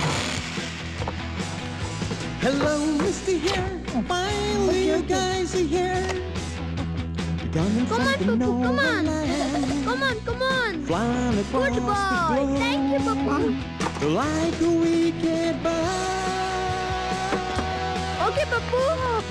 Hello, Mr. Here. Finally, you guys are here. Coming Come on, from the Papa, come on. Northern Come on, come on. Flying across Good boy. the globe. Thank you, Papa. Like a weekend bird. Okay Pappu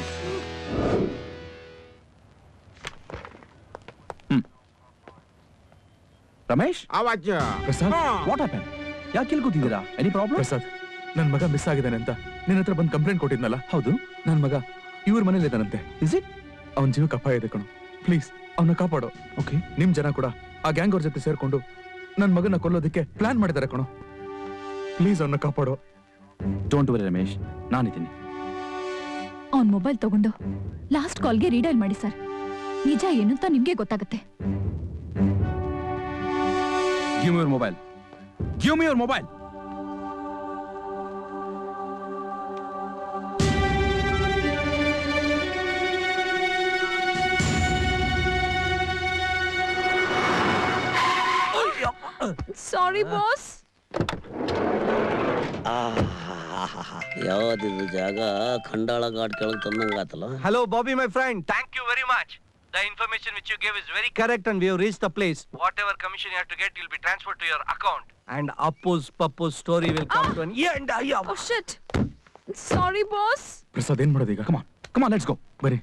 Ramesh Prasad what happen ಯಾಕೆ ಇಲ್ಲಿ ಕೂತಿದ್ದೀರಾ any problem Prasad ನನ್ ಮಗ miss ಆಗಿದ್ದಾನೆ ಅಂತ ನಿನ್ನ ಹತ್ರ ಬಂದು complaint ಕೊಟ್ಟಿದ್ನಲ್ಲ ಹೌದು ನನ್ ಮಗ ಇವ್ರ ಮನೇಲಿ ಇದ್ದಾನಂತೆ ಇಸ್ ಇಟ್ ಅವನ ಜೀವಕ್ಕೆ ಅಪಾಯ ಇದೆ ಕಣು ಪ್ಲೀಸ್ ಅವನ ಕಾಪಾಡು ಓಕೆ ನಿಮ್ ಜನ ಕೂಡ ಆ ಗ್ಯಾಂಗ್ ಅವ್ರ ಜೊತೆ ಸೇರ್ಕೊಂಡು ನನ್ ಮಗನ ಕೊಲ್ಲೋದಕ್ಕೆ ಪ್ಲಾನ್ ಮಾಡಿದ್ದಾರೆ ಕಣು ಪ್ಲೀಸ್ ಅವನ್ನ ಕಾಪಾಡು ಡೋಂಟ್ ವರಿ ರಮೇಶ್ ನಾನಿದ್ದೀನಿ ಅವ್ನ್ ಮೊಬೈಲ್ ತಗೊಂಡು ಲಾಸ್ಟ್ ಕಾಲ್ಗೆ ರೀಡೈಲ್ ಮಾಡಿ ಸರ್ ನಿಜ ಏನು ಅಂತ ನಿಮ್ಗೆ ಗೊತ್ತಾಗುತ್ತೆ give your mobile give me your mobile sorry boss ಯಾವ್ದಿದು ಜಾಗ ಖಂಡಾಳ ಘಾಟ್ ಕೆಳಗ್ ತಂದಂಗಾತಲ್ಲ Hello, Bobby, my friend. Thank you very much. The information which you gave is very correct, and we have reached the place. Whatever commission you have to get, will be transferred to your account. And Appu's Pappu's story will come to an end. Oh shit sorry boss Prasad ಏನ್ ಮಾಡೋದೀಗ ಕಮಾನ್ come on let's go ಬರಿ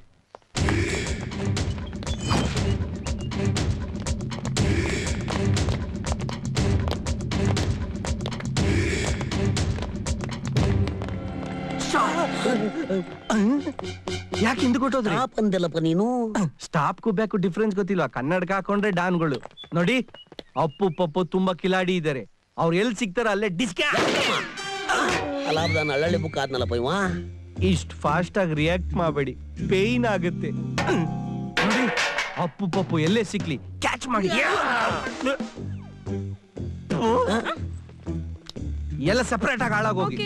ಯಾಕೆ ಹಿಂದೆ ಕೊಟ್ಟೋದ್ರಿ ಅಂದೆಲ್ಲಪ್ಪ ನೀನು stop ಬೇಕು difference ಗೊತ್ತಿಲ್ವಾ ಕನ್ನಡಕ ಹಾಕೊಂಡ್ರೆ ಡಾನ್ಗಳು ನೋಡಿ ಅಪ್ಪು ಪಪ್ಪು ತುಂಬಾ ಕಿಲಾಡಿ ಇದ್ದಾರೆ ಅವ್ರು ಎಲ್ಲಿ ಸಿಗ್ತಾರ ಅಲ್ಲೇ ಡಿಸ್ಕಾ ಅಲಾಬ್ದಾನ್ ಹಳ್ಳಿ ಬುಕ್ ಆದ್ನಲ್ಲಪ್ಪ ಇವ ಇಷ್ಟು ಫಾಸ್ಟ್ ಆಗಿ ರಿಯಾಕ್ಟ್ ಮಾಡಬೇಡಿ ಪೇಯ್ನ್ ಆಗುತ್ತೆ ನೋಡಿ ಅಪ್ಪು ಪಪ್ಪು ಎಲ್ಲೇ ಸಿಕ್ಲಿ ಕ್ಯಾಚ್ ಮಾಡಿ ಎಲ್ಲ ಸೆಪರೇಟ್ ಆಗಿ ಹಾಳಾಗೋಗಿ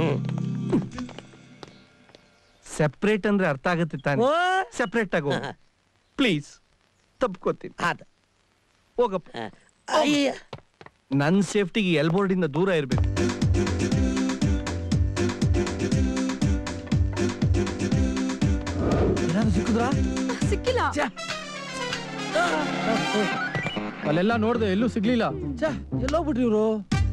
ಸೆಪರೇಟ್ ಅಂದ್ರೆ ಅರ್ಥ ಆಗುತ್ತೆ ತಾನೆ ಸೆಪರೇಟ್ ಆಗಿ ಪ್ಲೀಸ್ ತಪ್ಕೋತೀನಿ ಹೋಗಪ್ಪ ನನ್ನ ಸೇಫ್ಟಿಗೆ ಎಲ್ಬೋರ್ಡ್ ಇಂದ ದೂರ ಇರ್ಬೇಕು ಏನಾದ್ರು ಸಿಕ್ಕಿದ್ರಾ ಸಿಕ್ಕಿಲ್ಲ ಅಲ್ಲೆಲ್ಲ ನೋಡ್ದೆ ಎಲ್ಲೂ ಸಿಗ್ಲಿಲ್ಲ ಛೇ ಎಲ್ಲೋಗ್ಬಿಟ್ರಿ ಇವ್ರು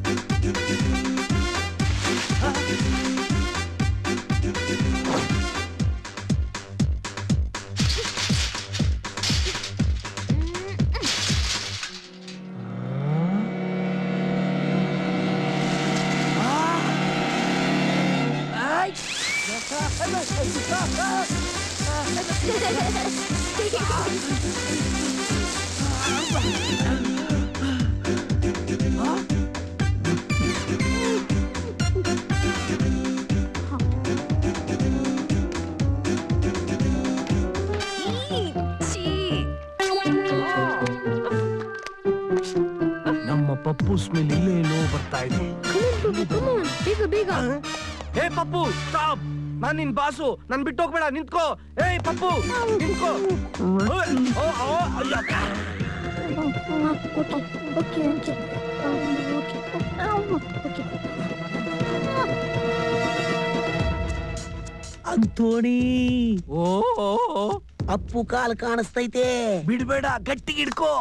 ನಮ್ಮ ಪಪ್ಪು ಸ್ಮೆಲ್ ಇಲ್ಲೇ ಎಲ್ಲೋ ಬರ್ತಾ ಇದೆ ಬೇಗ ಬೇಗ ಏ ಪಪ್ಪು ಸ್ಟಾಪ್ ನಾನ್ ನಿನ್ ಬಾಸು ನನ್ ಬಿಟ್ಟು ಹೋಗ್ಬೇಡ ನಿಂತ್ಕೋ ಏಯ್ ಪಪ್ಪು ನಿಂತ್ಕೋ ಓ, ಓ, ಅಯ್ಯಪ್ಪ. ಓಕೆ ಓಕೆ ಅಂತೋಣಿ ಓ ಅಪ್ಪು ಕಾಲ್ ಕಾಣಿಸ್ತೈತೆ ಬಿಡ್ಬೇಡ ಗಟ್ಟಿಗೆ ಹಿಡ್ಕೋ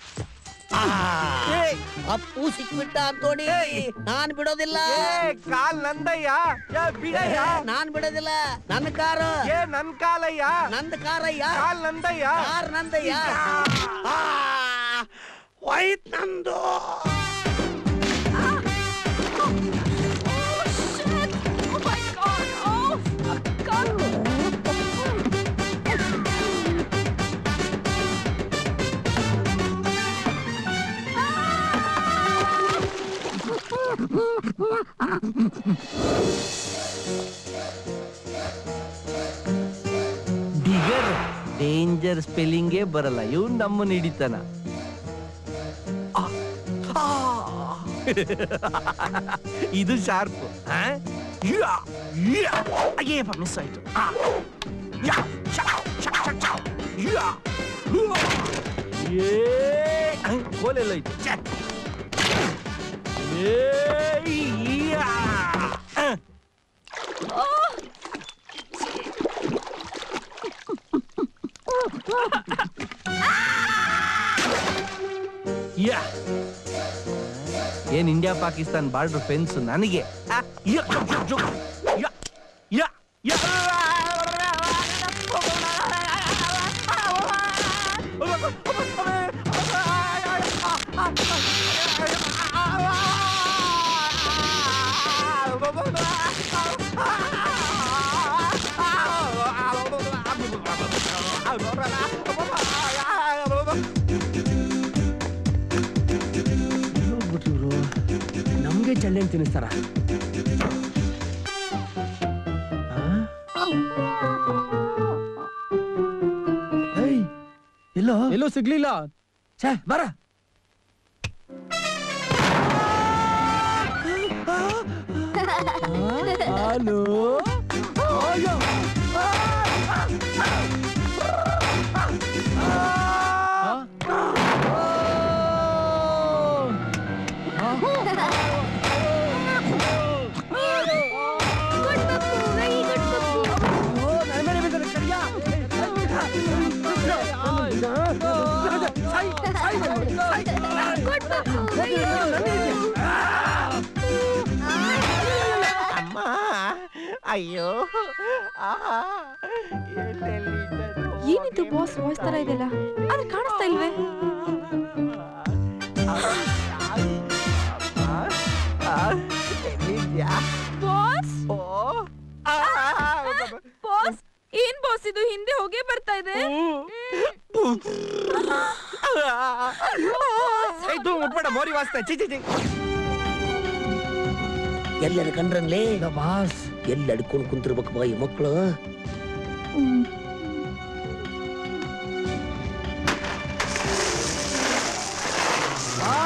ಅಪ್ಪು ಸಿಕ್ಬಿಟ್ಟ ಅಂತೋಣಿ ನಾನ್ ಬಿಡೋದಿಲ್ಲ ಕಾಲ್ ನಂದಯ್ಯ ಏ, ಬಿಡಯ್ಯ ನಾನ್ ಬಿಡೋದಿಲ್ಲ ನನ್ನ ಕಾರು ಏ ನನ್ ಕಾಲಯ್ಯ ನಂದ್ ಕಾರಯ್ಯ ಕಾಲ್ ನಂದಯ್ಯ ಕಾರ್ ನಂದಯ್ಯ ಆ, ಹೋಯ್ತ್ ನಂದು ಡಿಗರ್ ಡೇಂಜರ್ ಸ್ಪೆಲ್ಲಿಂಗೇ ಬರಲ್ಲ ಇವ್ ನಮ್ಮನ್ನ ಹಿಡಿತಾನ ಆ, ಆ. ಇದು ಶಾರ್ಪ್ ಅಯ್ಯಪ್ಪ ಮಿಸ್ ಆಯ್ತು ಆ. ಯಾ, ಶಾ, ಶಾ, ಶಾ, ಶಾ. ಯಾ. ಹುವಾ. ಏ ಅಹ್, ಕೋಲೆಲ್ಲ ಐತೆ ಛೆ. ಏ, ಯಾ. ಅಹ್. ಯಾ ಏನ್ ಇಂಡಿಯಾ ಪಾಕಿಸ್ತಾನ್ ಬಾರ್ಡರ್ ಫೆನ್ಸ್ ನನಗೆ ಆ, ಯ, ಜುಕ್, ಜುಕ್, ಜುಕ್. ಯ, ಯ, ಯ. ಹೋಗ್ಬಿಟ್ರು ನಮ್ಗೆ ಚಳ್ಳೆನ್ ತಿನ್ನಿಸ್ತಾರ ಎಲ್ಲೋ ಎಲ್ಲೂ ಸಿಗ್ಲಿಲ್ಲ ಛೇ ಬರ ಹಲೋ ಅಮ್ಮ ಅಯ್ಯೋ ಆಹಾ ಎಲ್ಲೆಲ್ಲಿದ್ದನೋ ಏನಿದು ಬಾಸ್ ವಾಯ್ಸ್ ತರ ಇದೆಲ್ಲ ಅದು ಕಾಣಿಸ್ತಾ ಇಲ್ವೇ ಬಾಸ್ ಬಾಸ್ ಏನ್ ಬಾಸ್ ಇದು ಹಿಂದೆ ಹೋಗೇ ಬರ್ತಾ ಇದೆ ಇದು ಮುಟ್ಬೇಡ ಮೋರಿ ವಾಸ್ತೆ ಚಿ ಚಿ ಚಿ ಎಲ್ಲರ ಕಂಡ್ರಂಗ್ಲೇ ಬಾಸ್ ಎಲ್ಲಿ ಅಡ್ಕೊಂಡು ಕುಂತಿರ್ಬೇಕು ಈ ಮಕ್ಕಳು ಆ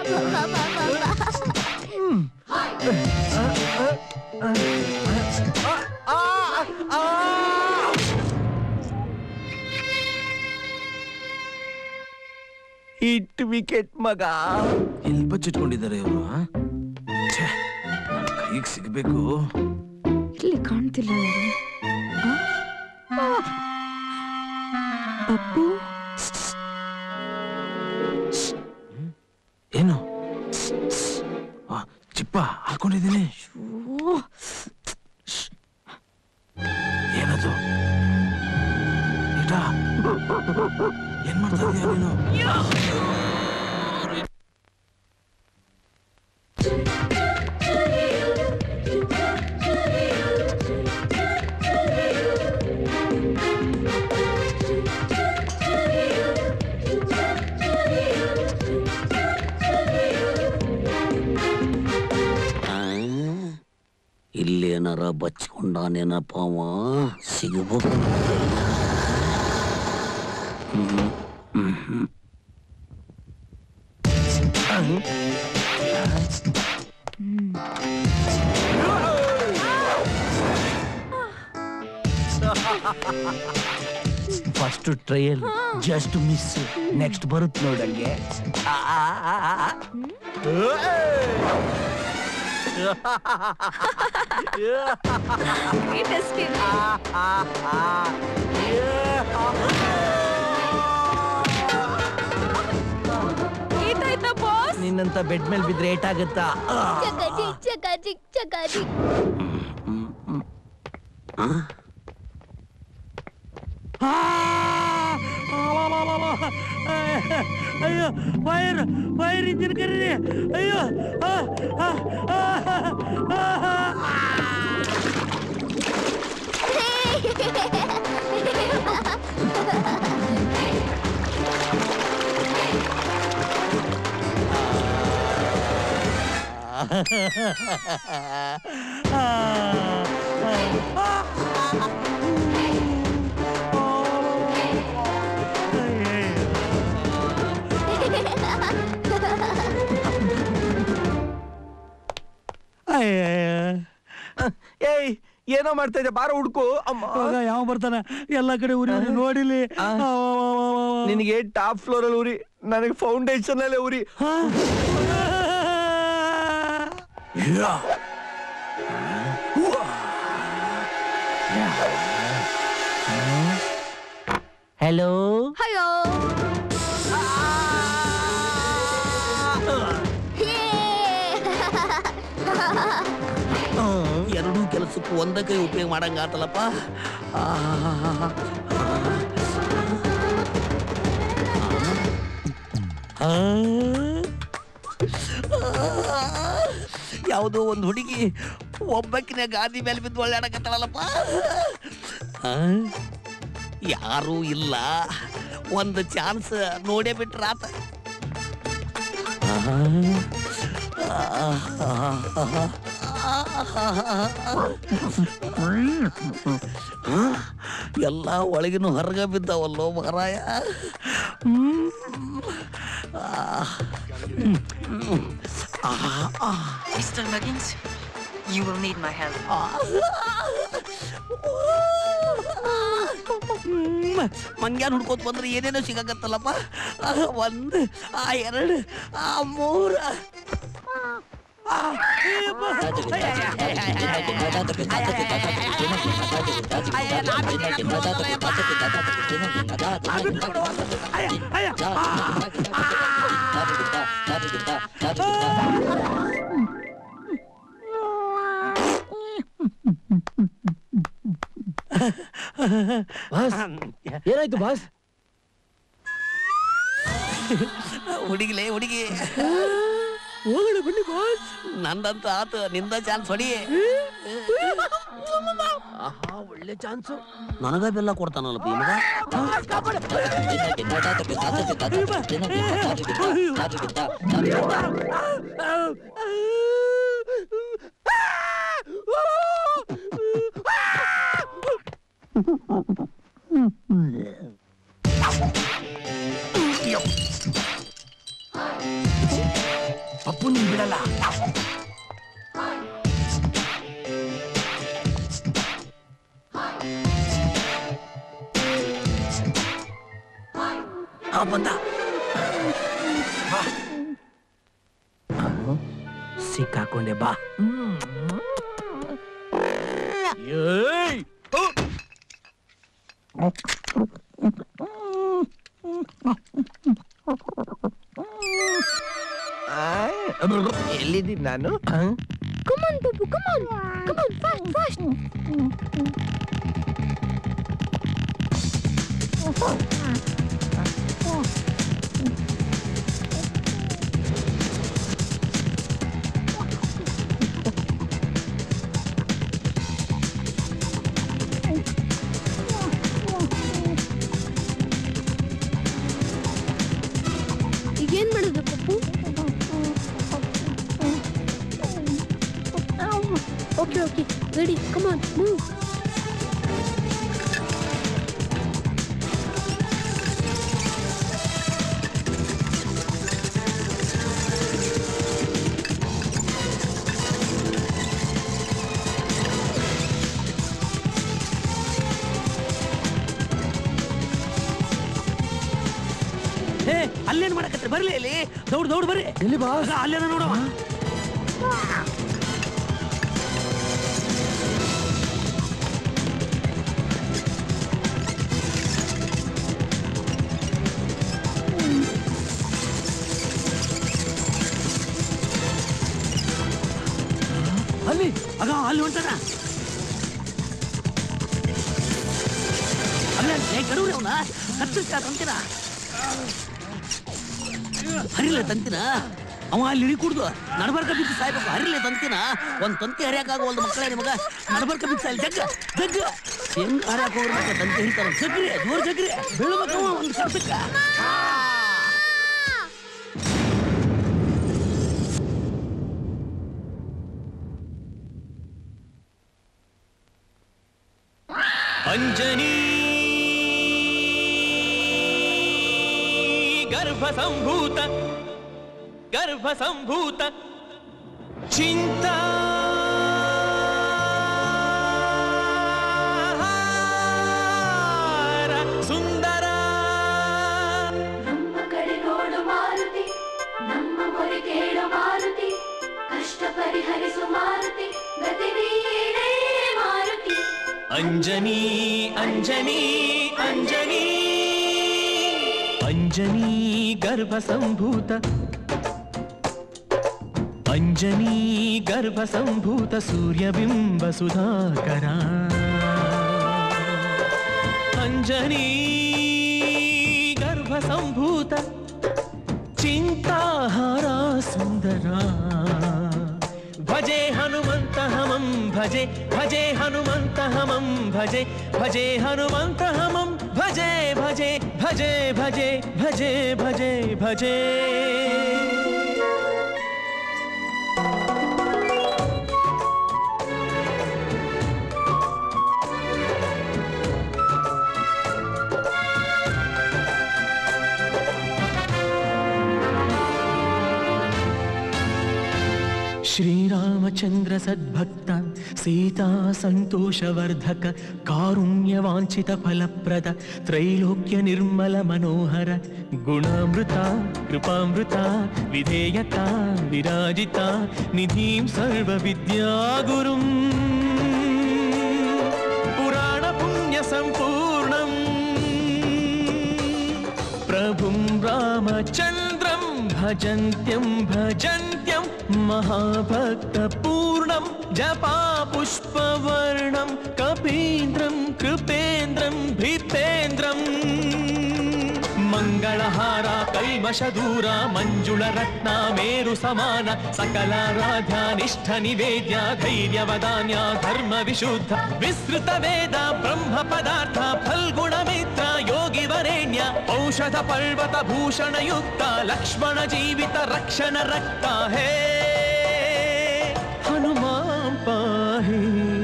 ಹಿಟ್ ವಿಕೆಟ್ ಮಗ ಎಲ್ಲಿ ಬಚ್ಚಿಟ್ಕೊಂಡಿದ್ದಾರೆ ಇವರು ಕೈಗೆ ಸಿಗ್ಬೇಕು ಇಲ್ಲಿ ಕಾಣ್ತಿಲ್ಲ ಯಾರು ಆ? ಪಪ್ಪು ಏನು ಆ, ಚಿಪ್ಪ ಹಾಕೊಂಡಿದ್ದೀನಿ ಏನದು ಇಟಾ ಏನ್ ಮಾಡ್ತಾ ಇದೀಯ ನೀನು ಇಲ್ಲೇನಾರ ಬಚ್ಕೊಂಡಾನೇನಪ್ಪ ಅವ ಸಿಗಬೇಕು first trial just miss next ಬರುತ್ತೆ ನೋಡಂಗೆ ಏಟಾಯ್ತಾ ಬಾಸ್ ನಿನ್ನಂತ ಬೆಡ್ ಮೇಲೆ ಬಿದ್ರೆ ಏಟಾಗತ್ತಾ ಚಕಾಚಿ ಚಕಾಚಿ ಚಕಾಚಿ ಅಯ್ಯೋ ಫೈರ್ ಫೈರ್ ಇಂಜಿನ್ ಕರೀರಿ ಅಯ್ಯೋ ಆ, ಆ, ಆ, ಆ, ಆ. ಏಯ್ ಏನೋ ಮಾಡ್ತಾ ಇದ್ದೆ ಬಾರ ಹುಡ್ಕು ಅಮ್ಮ ಯಾವ ಬರ್ತಾನ ಎಲ್ಲ ಕಡೆ ಉರಿ ಉರಿ ನೋಡಿಲಿ ನಿನಗೆ ಟಾಪ್ ಫ್ಲೋರ್ ಅಲ್ಲಿ ಉರಿ ನನಗೆ ಫೌಂಡೇಶನ್ ಅಲ್ಲೇ ಉರಿ ಹಲೋ ಹಲೋ ಎರಡೂ ಕೆಲಸಕ್ಕೂ ಒಂದ ಕೈ ಉಪಯೋಗ ಮಾಡಂಗ ಆತಲಪ್ಪ ಯಾವುದೋ ಒಂದು ಹುಡುಗಿ ಒಬ್ಬಕ್ಕಿನ ಗಾದಿ ಮೇಲೆ ಬಿದ್ದು ಒಳ್ಳಾಡಕತ್ತಾಳಲ್ಲಪ್ಪ ಆ? ಯಾರೂ ಇಲ್ಲ ಒಂದು ಚಾನ್ಸ್ ನೋಡೇ ಬಿಟ್ರಾತ ಎಲ್ಲ ಒಳಗಿನ ಹೊರಗ ಬಿದ್ದಾವಲ್ಲೋ ಮಹಾರಾಯ Mr. Muggins, you will need my help. ಮಂಗ್ಯಾನ್ ಹುಡ್ಕೋತ ಬಂದ್ರೆ ಏನೇನೋ ಸಿಗಾಕತ್ತಲ್ಲಪ್ಪ ಆ, ಒಂದ್ ಆ ಎರಡು ಆ ಮೂರ ಏನಾಯ್ತು ಬಾಸ್ ಹುಡುಗಿಲೇ ಹುಡುಗಿ ಹೋಗೋಣ ಬನ್ನಿ ಬಾಸ್ ನಂದಂತ ಆತ ನಿಂದ ಚಾನ್ಸ್ ಹೊಡಿ ಒಳ್ಳೆ ಚಾನ್ಸು ನನಗ ಬೆಲ್ಲ ಕೊಡ್ತಾನಲ್ಲಪ್ಪ ಈ ಮಗ ಬಂದ ಸಿಕ್ಕಾಕೊಂಡೆ ಬಾ ಏಯ್ ಎಲ್ಲಿದ್ದೀನಿ ನಾನು Come on, Babu, come on. Come on, fast, fast. ಈಗೇನ್ ಮಾಡೋದು Pappu okay okay ready come on move ಹೇ ಅಲ್ಲೇನ್ ಮಾಡಕತ್ರಿ ಬರ್ಲಿ ಇಲ್ಲಿ ದೌಡ್ ದೌಡ್ ಬರ್ರಿ ಎಲ್ಲಿ ಬಾ ಅಲ್ಲೇನ ನೋಡವ ಅಲ್ಲಿ ಆಗ ಅಲ್ಲಿ ಹೊಂಟಾನ ಅಲ್ಲ ಗಡುವ್ರಿ ಅವನ ಕತ್ತರಿಸ್ಕ ತಂತಿನ ಹರಿಲೆ ತಂತಿನ ಅವ ಅಲ್ಲಿ ಇಳಿ ಕುಡ್ದು ನಡಬರ್ಕ ಬಿದ್ದು ಸಾಯ್ಬೇಕು ಹರಿಲೆ ತಂತಿನ ಒಂದ್ ತಂತಿ ಹರಿಯಕ್ಕಾಗವಲ್ದು ಮಕ್ಕಳೇ ನಿಮಗ ನಡಬರ್ಕ ಬಿದ್ದು ಸಾಯ್ಲಿ ಜಗ್ಗ ಜಗ್ಗ ಹೆಂಗ್ ಹರಿಯಕ್ ಹೋಗ್ರಿ ಮತ್ತೆ ತಂತಿ ಹಿಡಿತಾರ ಜಗ್ರಿ ಜೋರ್ ಜಗ್ರಿ ಬೀಳ್ಬೇಕವ ಒಂದ್ ಕಡ್ಸಕ್ಕ ಅಂಜನಿ ಗರ್ಭ ಸಂಭೂತ ಗರ್ಭ ಸಂಭೂತ ಚಿಂತಾ ಸುಂದರ ನಮ್ಮ ಕಡೆ ನೋಡು ಮಾರುತಿ ನಮ್ಮ ಮೊರೆ ಕೇಳು ಮಾರುತಿ ಕಷ್ಟ ಪರಿಹರಿಸು ಮಾರುತಿ ಗತಿ ನೀಡೇ ಮಾರುತಿ ಅಂಜನಿ ಅಂಜನಿ ಅಂಜನಿ ಅಂಜನಿ ಗರ್ಭ ಸಂಭೂತ ಅಂಜನಿ ಗರ್ಭ ಸಂಭೂತ ಸೂರ್ಯಬಿಂಬ ಸುಧಾಕರ ಅಂಜನಿ ಗರ್ಭ ಸಂಭೂತ ಚಿಂತಾಹಾರ ಸುಂದರ ಭಜೆ ಹನುಮಂತ ಹಮಂ ಭಜೆ ಭಜೆ ಹನುಮಂತ ಹಮಂ ಭಜೆ ಭಜೆ ಹನುಮಂತ ಹಮಂ ಭಜೆ ಭಜೆ ಭಜೆ ಭಜೆ ಭಜೆ ಭಜೆ ಭಜೆ ಶ್ರೀರಾಮಚಂದ್ರ ಸದ್ಭಕ್ತ ಸೀತಾ ಸಂತೋಷವರ್ಧಕ ಕಾರುಣ್ಯವಾಂಛಿತ ಫಲಪ್ರದ ತ್ರೈಲೋಕ್ಯ ನಿರ್ಮಲ ಮನೋಹರ ಗುಣಾಮೃತ ಕೃಪಾಮೃತ ವಿಧೇಯಕ ವಿರಾಜಿತ ನಿಧೀಂ ಸರ್ವ ವಿದ್ಯಾ ಗುರುಂ ಪುರಾಣ ಪುಣ್ಯ ಸಂಪೂರ್ಣಂ ಪ್ರಭುಂ ರಾಮಚಂದ್ರಂ ಭಜಂತ್ಯಂ ಭಜಂತ್ಯಂ महाभक्तपूर्णं जपा पुष्पवर्णं कपीन्द्रं कृपेन्द्रं भिपेन्द्रम् मङ्गलहार कल्मषदूर मञ्जुलरत्न मेरु समान सकलाराध्यानिष्ठ निवेद्य धैर्यवदान्या धर्मविशुद्ध विस्तृत वेद ब्रह्म पदार्थ फल्गुणमित्र योगि वरेण्य औषध पर्वत भूषण युक्त लक्ष्मण जीवित रक्षण रक्त हे हनुमां पाहि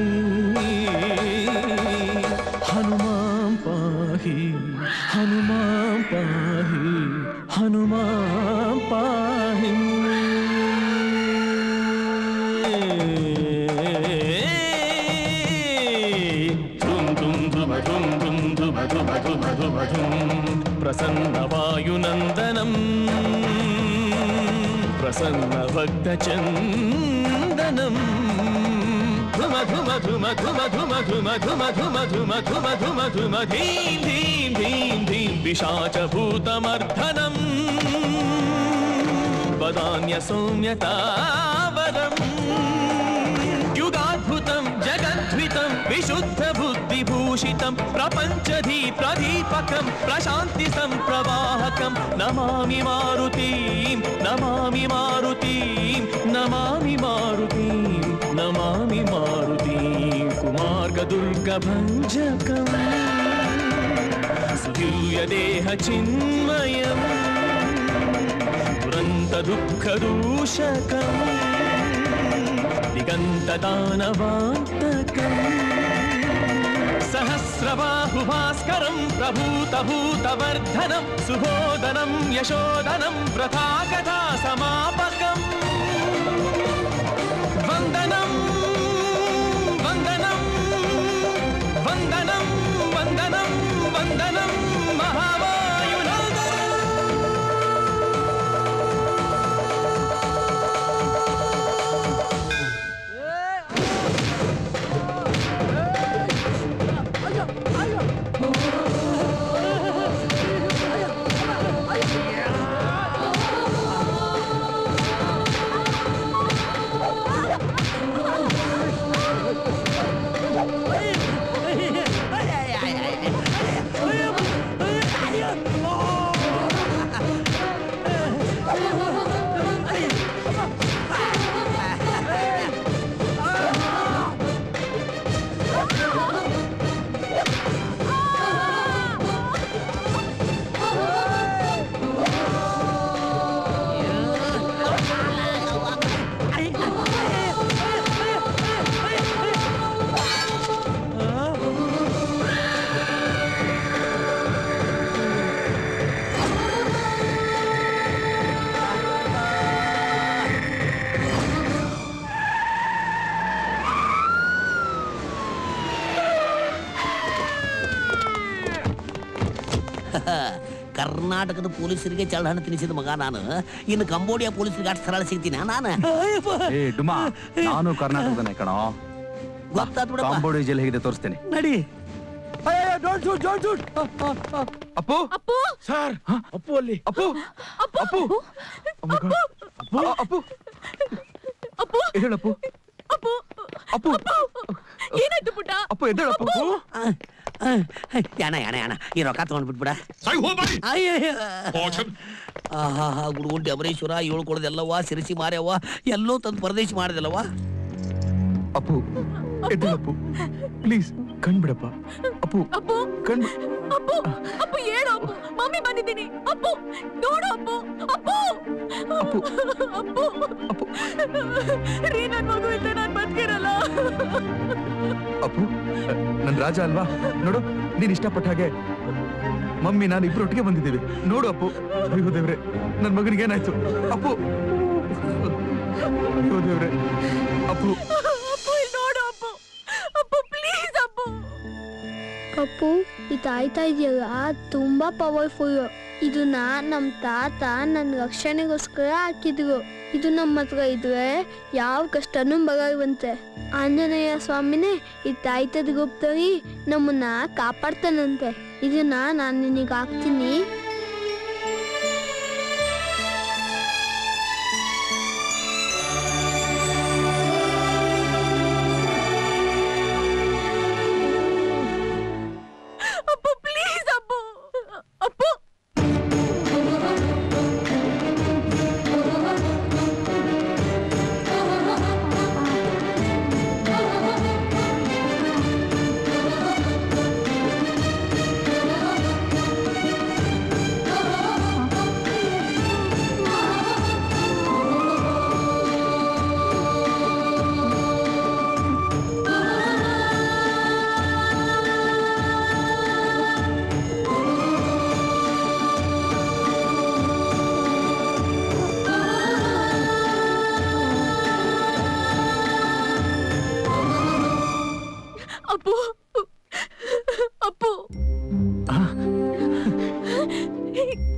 हनुमां पाहि हनुमां पाहि हनुमां पाहि धुम धुम धुम धुम ಧುಮ್ ಧುಮ ಧುಮ ಧುಮ ಧುಮ ಧುಮ್ ಪ್ರಸನ್ನ ವಾಯುನಂದನಂ ಪ್ರಸನ್ನ ಭಕ್ತ ಚಂದನಂ ಧುಮ ಧುಮ ಧುಮ ಧುಮ ಧುಮ ಧುಮ ಧುಮ ಧುಮ ಧುಮ ಧುಮ ಧುಮ ಧುಮ ಧೀಂ ಧೀಂ ಧೀಂ ಧೀಂ ಪಿಶಾಚ ಭೂತಮರ್ಧನಂ ವದಾನ್ಯ ಸೌಮ್ಯತಾವರಂ युगाद्भुतं जगद्वितं विशुद्धबुद्धिभूषितं प्रपञ्चधी प्रदीपकं प्रशान्तिसं प्रवाहकं नमामि मारुतीं नमामि मारुतीं नमामि मारुतीं नमामि मारुतीं कुमार्गदुर्गभञ्जकम् सुदिव्यदेहचिन्मयम् दुरन्तदुःखदूषकम् दिगन्तदानवान्तकम् सहस्रबाहुभास्करं प्रभूतभूतवर्धनं सुबोधनं यशोदनं व्रताकथा समापकम् वन्दनं वन्दनं वन्दनं वन्दनं वन्दनं महावायुनन्दनम् ಕರ್ನಾಟಕದ ಪೊಲೀಸರಿಗೆ ಚಳ್ಳಹಣ್ಣು ತಿನ್ನಿಸಿದ ಮಗ ನಾನು ಇನ್ನು ಕಂಬೋಡಿಯಾ ಪೊಲೀಸರಿಗೆ ಅಷ್ಟು ಸರಳ ಸಿಗ್ತೀನಿ ನಾನು ಏ ಡುಮಾ ನಾನು ಕರ್ನಾಟಕದನೇ ಕಣೋ ಗೊತ್ತಾತ್ ಬಿಡಪ್ಪ. ಕಾಂಬೋಡಿ ಜೈಲ್ ಹೇಗಿದೆ ತೋರಿಸ್ತೇನೆ ನಡಿ don't shoot don't shoot Appu Appu sir Appu ಅಲ್ಲಿ ಅಪ್ಪು ಅಪ್ಪು ಅಪ್ಪು ಅಪ್ಪು ಅಪ್ಪು ಹೇಳಪ್ಪು ಅಪ್ಪು ಅಪ್ಪು ಏನಾಯ್ತು ಪುಟ್ಟ ಅಪ್ಪು ಎದ್ದೇಳಪ್ಪು ಯಾಣ ಯಾಣ ಯಾಣ ಈ ರೊಕ್ಕ ತಗೊಂಡ್ ಬಿಟ್ಬಿಡ ಆಹಾ ಗುಡುಗುಂಟಿ ಅಮರೇಶ್ವರ ಏಳು ಕೊಡದೆಲ್ಲವ ಸಿರಿಸಿ ಮಾರ್ಯವ ಎಲ್ಲೋ ತಂದು ಪರದೇಶಿ ಮಾಡಿದೆಲ್ಲವ ಅಪ್ಪು ಎದ್ದೇಳಪ್ಪು ಪ್ಲೀಸ್ ಕಣ್ಬಿಡಪ್ಪ ಅಪ್ಪು ಅಪ್ಪು ಕಣ್ ಅಪ್ಪು ಅಪ್ಪು ಹೇಳು ಅಪ್ಪು ಮಮ್ಮಿ ಬಂದಿದ್ದೀನಿ ಅಪ್ಪು ನೋಡು ಅಪ್ಪು ಅಪ್ಪು ಅಪ್ಪು ಅಪ್ಪು ರೀ ನನ್ ಮಗು ಇದ್ದ ನಾನ್ ಬದುಕಿರಲ್ಲ ಅಪ್ಪು ನನ್ ರಾಜ ಅಲ್ವಾ ನೋಡು ನೀನ್ ಇಷ್ಟಪಟ್ಟ ಹಾಗೆ ಮಮ್ಮಿ ನಾನು ಇಬ್ರು ಒಟ್ಟಿಗೆ ಬಂದಿದ್ದೀವಿ ನೋಡು ಅಪ್ಪು ಅಯ್ಯೋ ದೇವ್ರೆ ನನ್ ಮಗನಿಗೆ ಏನಾಯ್ತು ಅಪ್ಪು ಅಯ್ಯೋ ದೇವ್ರೆ ಅಪ್ಪು ಅಪ್ಪು ಇಲ್ಲಿ ನೋಡು ಅಪ್ಪು ಅಪ್ಪು ಪ್ಲೀಸ್ ಅಪ್ಪು ಪಪ್ಪು ಇದು ಆಯ್ತಾ ಇದೆಯಲ್ಲ ತುಂಬಾ ಪವರ್ಫುಲ್ ಇದನ್ನ ನಮ್ಮ ತಾತ ನನ್ನ ರಕ್ಷಣೆಗೋಸ್ಕರ ಹಾಕಿದ್ರು ಇದು ನಮ್ಮ ಹತ್ರ ಇದ್ರೆ ಯಾವ ಕಷ್ಟನೂ ಬರಲ್ವಂತೆ ಆಂಜನೇಯ ಸ್ವಾಮಿನೇ ಈ ತಾಯ್ತದ ರೂಪದಲ್ಲಿ ನಮ್ಮನ್ನ ಕಾಪಾಡ್ತಾನಂತೆ ಇದನ್ನ ನಾನು ನಿನಗೆ ಹಾಕ್ತೀನಿ Appu please Appu Appu Thank you.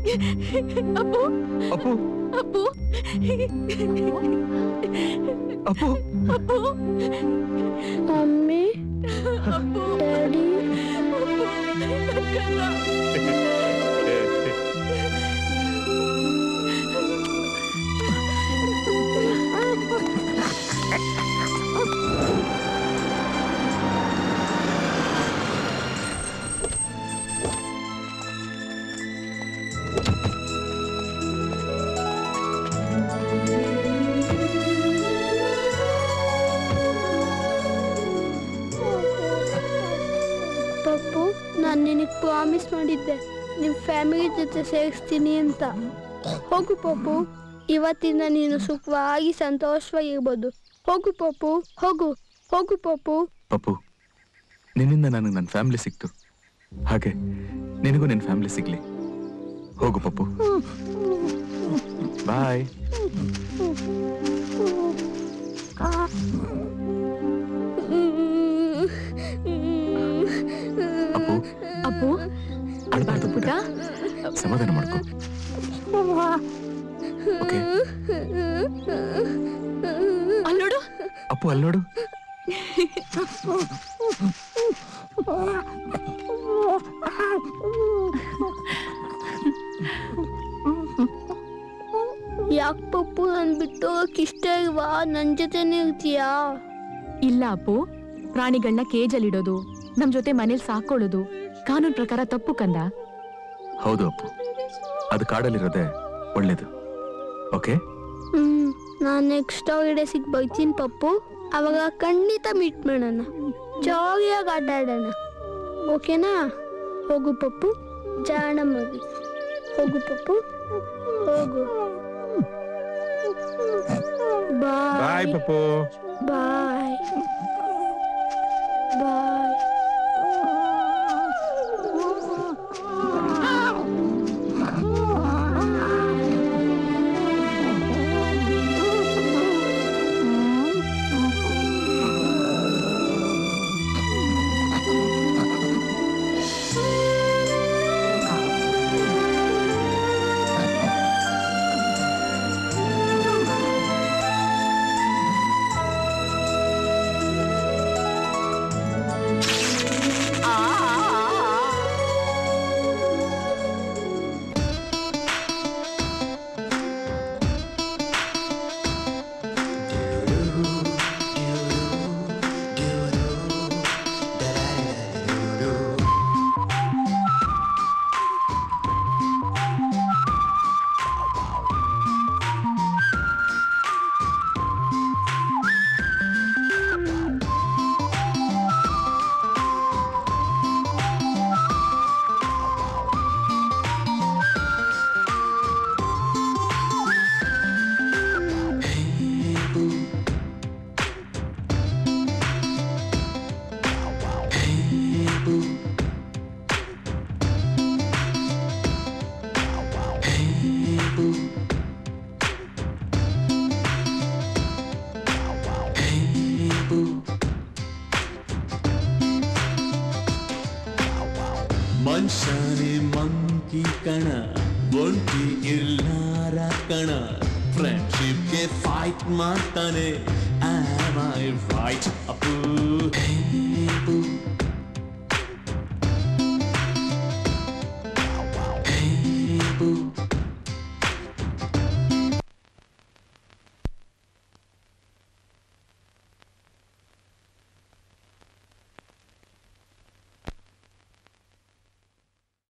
Appu Appu Appu Appu Appu mummy daddy Pappu ನಾನು ನಿನಗೆ ಪ್ರಾಮಿಸ್ ಮಾಡಿದ್ದೆ ನಿಮ್ಮ ಫ್ಯಾಮಿಲಿ ಜೊತೆ ಸೇರಿಸ್ತೀನಿ ಅಂತ ಹೋಗು ಪಪ್ಪು ಇವತ್ತಿಂದ ನೀನು ಸುಖವಾಗಿ ಸಂತೋಷವಾಗಿರ್ಬೋದು ಹೋಗು ಪಪ್ಪು ಹೋಗು ಹೋಗು ಪಪ್ಪು ಪಪ್ಪು ನಿನ್ನಿಂದ ನನಗೆ ನನ್ನ ಫ್ಯಾಮಿಲಿ ಸಿಕ್ತು ಹಾಗೆ ನಿನಗೂ ನಿನ್ನ ಫ್ಯಾಮಿಲಿ ಸಿಗ್ಲಿ ಹೋಗು ಪಪ್ಪು ಬಾಯ್ ಅಪ್ಪು ಅಪ್ಪು ಅಳ್ಬಾರ್ದು ಪುಟ ಸಮಾಧಾನ ಮಾಡ್ಕೊ ಓಕೆ ಅಲ್ಲೋಡು ಅಪ್ಪು ಅಲ್ಲಿ ನೋಡು ಯಾಕೆ ಪಪ್ಪು ನನ್ ಬಿಟ್ಟು ಹೋಗಕ್ ಇಷ್ಟ ಇಲ್ವಾ ನನ್ ಜೊತೆನೇ ಇರ್ತೀಯಾ ಇಲ್ಲ ಅಪ್ಪು ಪ್ರಾಣಿಗಳನ್ನ ಕೇಜಲ್ಲಿಡೋದು ನಮ್ ಜೊತೆ ಮನೇಲಿ ಸಾಕೊಳ್ಳೋದು ಕಾನೂನ್ ಪ್ರಕಾರ ತಪ್ಪು ಕಂದ ಹೌದು ಅಪ್ಪು ಅದು ಕಾಡಲ್ಲಿರೋದೆ ಒಳ್ಳೇದು ಓಕೆ ಹ್ಮ್ ನಾನ್ ನೆಕ್ಸ್ಟ್ ಹಾಲಿಡೇ ಸಿಗ್ ಬರ್ತೀನಿ ಪಪ್ಪು ಅವಾಗ ಖಂಡಿತ ಮೀಟ್ ಮಾಡೋಣ ಜಾಲಿಯಾಗಿ ಆಟ ಆಡೋಣ ಓಕೆನಾ ಹೋಗು ಪಪ್ಪು ಜಾಣ ಮಗು ಹೋಗು ಪಪ್ಪು ಹೋಗು ಬಾಯ್ ಬಾಯ್ ಪಪ್ಪು ಬಾಯ್ ಬಾಯ್ ಮನುಷ್ಯನೇ ಮಂಕಿ ಕಣ ಒಂಟಿ ಇಲ್ಲಾರ ಕಣ ಫ್ರೆಂಡ್ಶಿಪ್ಗೆ ಫೈಟ್ ಮಾಡ್ತಾನೆ Am I right, ಅಪ್ಪು